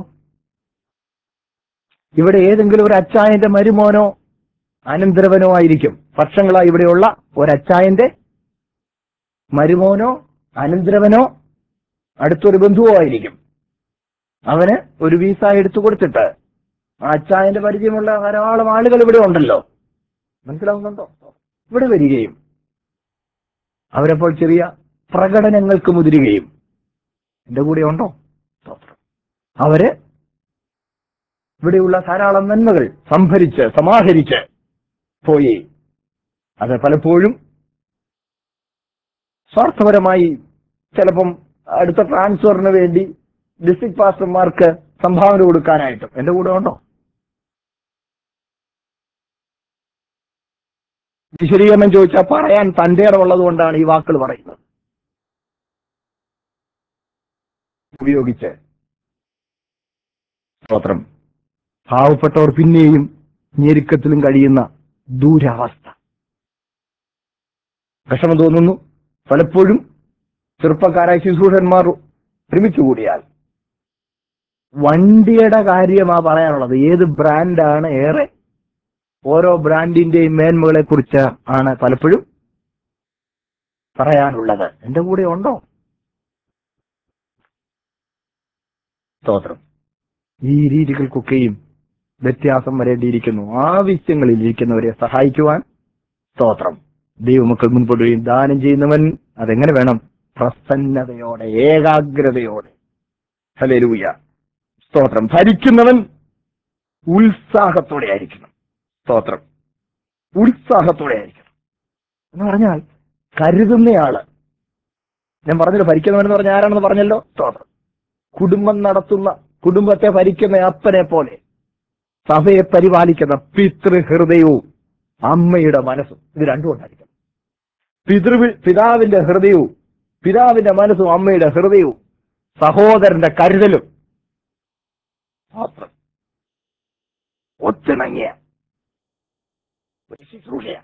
ഇവിടെ ഏതെങ്കിലും ഒരു അച്ചായന്റെ മരുമോനോ അനന്തരവനോ ആയിരിക്കും വർഷങ്ങളായി ഇവിടെയുള്ള ഒരച്ചായന്റെ മരുമോനോ അനന്തരവനോ അടുത്തൊരു ബന്ധുവോ ആയിരിക്കും അവന് ഒരു വീസ എടുത്തു കൊടുത്തിട്ട് ആ അച്ചായന്റെ പരിചയമുള്ള ധാരാളം ആളുകൾ ഇവിടെ ഉണ്ടല്ലോ മനസ്സിലാവുന്നുണ്ടോ ഇവിടെ വരികയും അവരപ്പോൾ ചെറിയ പ്രകടനങ്ങൾക്ക് മുതിരുകയും എന്റെ കൂടെ ഉണ്ടോ അവര് ഇവിടെയുള്ള ധാരാളം നന്മകൾ സംഭരിച്ച് സമാഹരിച്ച് പോയി അത് പലപ്പോഴും സ്വാർത്ഥപരമായി ചിലപ്പം അടുത്ത ട്രാൻസ്ഫറിന് വേണ്ടി ഡിസ്ട്രിക്ട് പാസ്റ്റർമാർക്ക് സംഭാവന കൊടുക്കാനായിട്ടും എന്റെ കൂടെ ഉണ്ടോ വിശദീകരണം ചോദിച്ചാൽ പറയാൻ തന്റെ ഇടമുള്ളത് കൊണ്ടാണ് ഈ വാക്കുകൾ പറയുന്നത് ഉപയോഗിച്ച് സ്തോത്രം പാവപ്പെട്ടവർ പിന്നെയും ഞെരുക്കത്തിലും കഴിയുന്ന ദൂരാവസ്ഥ വിഷമം തോന്നുന്നു പലപ്പോഴും ചെറുപ്പക്കാരായ ശുശ്രൂഷന്മാർ ഒരുമിച്ച് കൂടിയാൽ വണ്ടിയുടെ കാര്യമാ പറയാനുള്ളത് ഏത് ബ്രാൻഡാണ് ഏറെ ഓരോ ബ്രാൻഡിന്റെയും മേന്മകളെ കുറിച്ച് ആണ് പലപ്പോഴും പറയാനുള്ളത് എന്റെ കൂടെ ഉണ്ടോ സ്തോത്രം ഈ രീതികൾക്കൊക്കെയും വ്യത്യാസം വരേണ്ടിയിരിക്കുന്നു ആവശ്യങ്ങളിൽ ഇരിക്കുന്നവരെ സഹായിക്കുവാൻ സ്തോത്രം ദൈവമക്കൾ മുൻപോട്ട് ദാനം ചെയ്യുന്നവൻ അതെങ്ങനെ വേണം പ്രസന്നതയോടെ ഏകാഗ്രതയോടെ ഹല്ലേലൂയ സ്തോത്രം ഭരിക്കുന്നവൻ ഉത്സാഹത്തോടെ ആയിരിക്കണം സ്തോത്രം ഉത്സാഹത്തോടെ ആയിരിക്കണം എന്ന് പറഞ്ഞാൽ കരുതുന്നയാള് ഞാൻ പറഞ്ഞല്ലോ ഭരിക്കുന്നവൻ പറഞ്ഞ ആരാണെന്ന് പറഞ്ഞല്ലോ സ്തോത്രം കുടുംബം നടത്തുന്ന കുടുംബത്തെ ഭരിക്കുന്ന അപ്പനെ പോലെ സഭയെ പരിപാലിക്കുന്ന പിതൃഹൃദയവും അമ്മയുടെ മനസ്സും ഇത് രണ്ടും ഉണ്ടായിരിക്കണം പിതൃ പിതാവിന്റെ ഹൃദയവും പിതാവിന്റെ മനസ്സും അമ്മയുടെ ഹൃദയവും സഹോദരന്റെ കരുതലും മാത്രം ഒത്തിണങ്ങിയ ഒരു ശുശ്രൂഷയ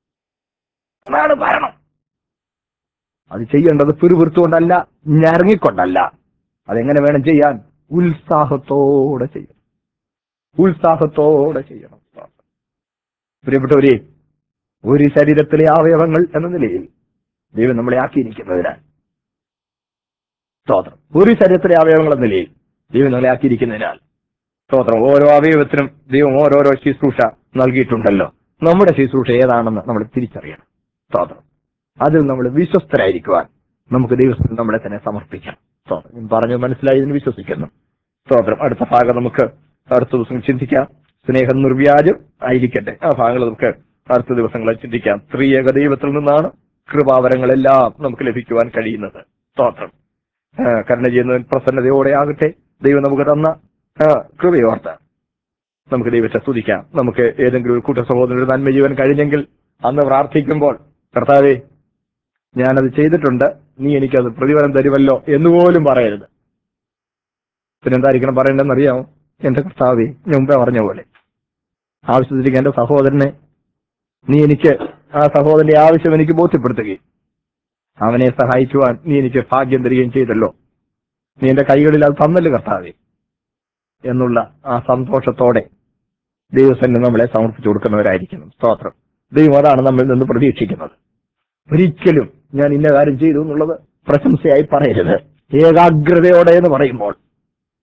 അതാണ് ഭരണം അത് ചെയ്യേണ്ടത് പിറുപിറുത്തുകൊണ്ടല്ല ഞരങ്ങിക്കൊണ്ടല്ല അതെങ്ങനെ വേണം ചെയ്യാൻ ഉത്സാഹത്തോടെ ചെയ്യണം ഉത്സാഹത്തോടെ ചെയ്യണം പ്രിയപ്പെട്ടവരെ ഒരു ശരീരത്തിലെ അവയവങ്ങൾ എന്ന നിലയിൽ ദൈവം നമ്മളെ ആക്കിയിരിക്കുന്നതിനാൽ സ്തോത്രം ഒരു ശരീരത്തിലെ അവയവങ്ങൾ എന്ന നിലയിൽ ദൈവം നമ്മളെ ആക്കിയിരിക്കുന്നതിനാൽ സ്തോത്രം ഓരോ അവയവത്തിനും ദൈവം ഓരോരോ ശുശ്രൂഷ നൽകിയിട്ടുണ്ടല്ലോ നമ്മുടെ ശുശ്രൂഷ ഏതാണെന്ന് നമ്മൾ തിരിച്ചറിയണം സ്തോത്രം അതിൽ നമ്മൾ വിശ്വസ്തരായിരിക്കുവാൻ നമുക്ക് ദൈവത്തിന് നമ്മളെ തന്നെ സമർപ്പിക്കാം സ്തോത്രം ഞാൻ പറഞ്ഞു മനസ്സിലായി എന്ന് വിശ്വസിക്കുന്നു സ്തോത്രം അടുത്ത ഭാഗം നമുക്ക് അടുത്ത ദിവസം ചിന്തിക്കാം സ്നേഹം നിർവ്യാജം ആയിരിക്കട്ടെ ആ ഭാഗങ്ങൾ നമുക്ക് അടുത്ത ദിവസങ്ങളിൽ ചിന്തിക്കാം ത്രിയേക ദൈവത്തിൽ നിന്നാണ് കൃപാവരങ്ങളെല്ലാം നമുക്ക് ലഭിക്കുവാൻ കഴിയുന്നത് സ്തോത്രം ആ, കരുണ ചെയ്യുന്നവൻ പ്രസന്നതയോടെ ആകട്ടെ ദൈവം നമുക്ക് തന്ന ആ, കൃപയോർത്ത് നമുക്ക് ദൈവത്തെ സ്തുതിക്കാം നമുക്ക് ഏതെങ്കിലും ഒരു കൂട്ട സഹോദരൻ ഒരു നന്മ ജീവൻ കഴിഞ്ഞെങ്കിൽ അന്ന് പ്രാർത്ഥിക്കുമ്പോൾ കർത്താവേ ഞാനത് ചെയ്തിട്ടുണ്ട് നീ എനിക്കത് പ്രതിഫലം തരുമല്ലോ എന്നുപോലും പറയരുത് പിന്നെ എന്തായിരിക്കണം പറയേണ്ടതെന്ന് അറിയാമോ എന്റെ കർത്താവേ ഞാൻ മുമ്പേ പറഞ്ഞ പോലെ ആവശ്യത്തിലേക്ക് എന്റെ സഹോദരനെ നീ എനിക്ക് ആ സഹോദരന്റെ ആവശ്യം എനിക്ക് ബോധ്യപ്പെടുത്തുകയും അവനെ സഹായിക്കുവാൻ നീ എനിക്ക് ഭാഗ്യം തരികയും ചെയ്തല്ലോ നീ എന്റെ കൈകളിൽ അത് തന്നല്ലോ കർത്താവേ എന്നുള്ള ആ സന്തോഷത്തോടെ ദൈവസന്നെ നമ്മളെ സമർപ്പിച്ചു കൊടുക്കുന്നവരായിരിക്കണം സ്തോത്രം ദൈവം അതാണ് നമ്മിൽ നിന്ന് പ്രതീക്ഷിക്കുന്നത് ഒരിക്കലും ഞാൻ ഇന്ന കാര്യം ചെയ്തു എന്നുള്ളത് പ്രശംസയായി പറയരുത് ഏകാഗ്രതയോടെ എന്ന് പറയുമ്പോൾ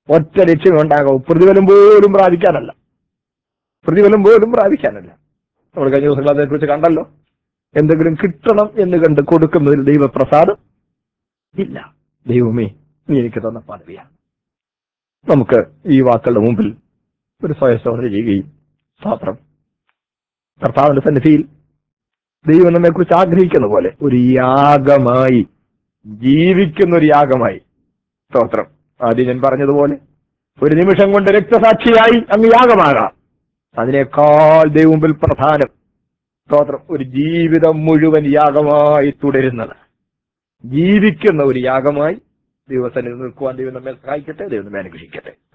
ഒറ്റ ലക്ഷ്യമേ ഉണ്ടാകാവൂ പ്രതിഫലം പോലും പ്രാപിക്കാനല്ല പ്രതിഫലം പോലും പ്രാപിക്കാനല്ല നമ്മൾ കഴിഞ്ഞ ദിവസങ്ങൾ അതേക്കുറിച്ച് കണ്ടല്ലോ എന്തെങ്കിലും കിട്ടണം എന്ന് കണ്ട് കൊടുക്കുന്നതിൽ ദൈവപ്രസാദം ഇല്ല ദൈവമേ നീ എനിക്ക് തന്ന പദവിയാണ് നമുക്ക് ഈ വാക്കുകളുടെ മുമ്പിൽ ഒരു സ്വയശോധന ചെയ്യുകയും സ്തോത്രം കർത്താവിന്റെ സന്നിധിയിൽ ദൈവം നമ്മെ കുറിച്ച് ആഗ്രഹിക്കുന്ന പോലെ ഒരു യാഗമായി ജീവിക്കുന്ന ഒരു യാഗമായി സ്തോത്രം ആദ്യം ഞാൻ പറഞ്ഞതുപോലെ ഒരു നിമിഷം കൊണ്ട് രക്തസാക്ഷിയായി അങ്ങ് യാഗമാകാം അതിനേക്കാൾ ദൈവമുമ്പിൽ പ്രധാനം സ്തോത്രം ഒരു ജീവിതം മുഴുവൻ യാഗമായി തുടരുന്നത് ജീവിക്കുന്ന ഒരു യാഗമായി ദൈവസന്നിധി നിൽക്കുവാൻ ദൈവം നമ്മെ സഹായിക്കട്ടെ ദൈവം നമ്മെ അനുഗ്രഹിക്കട്ടെ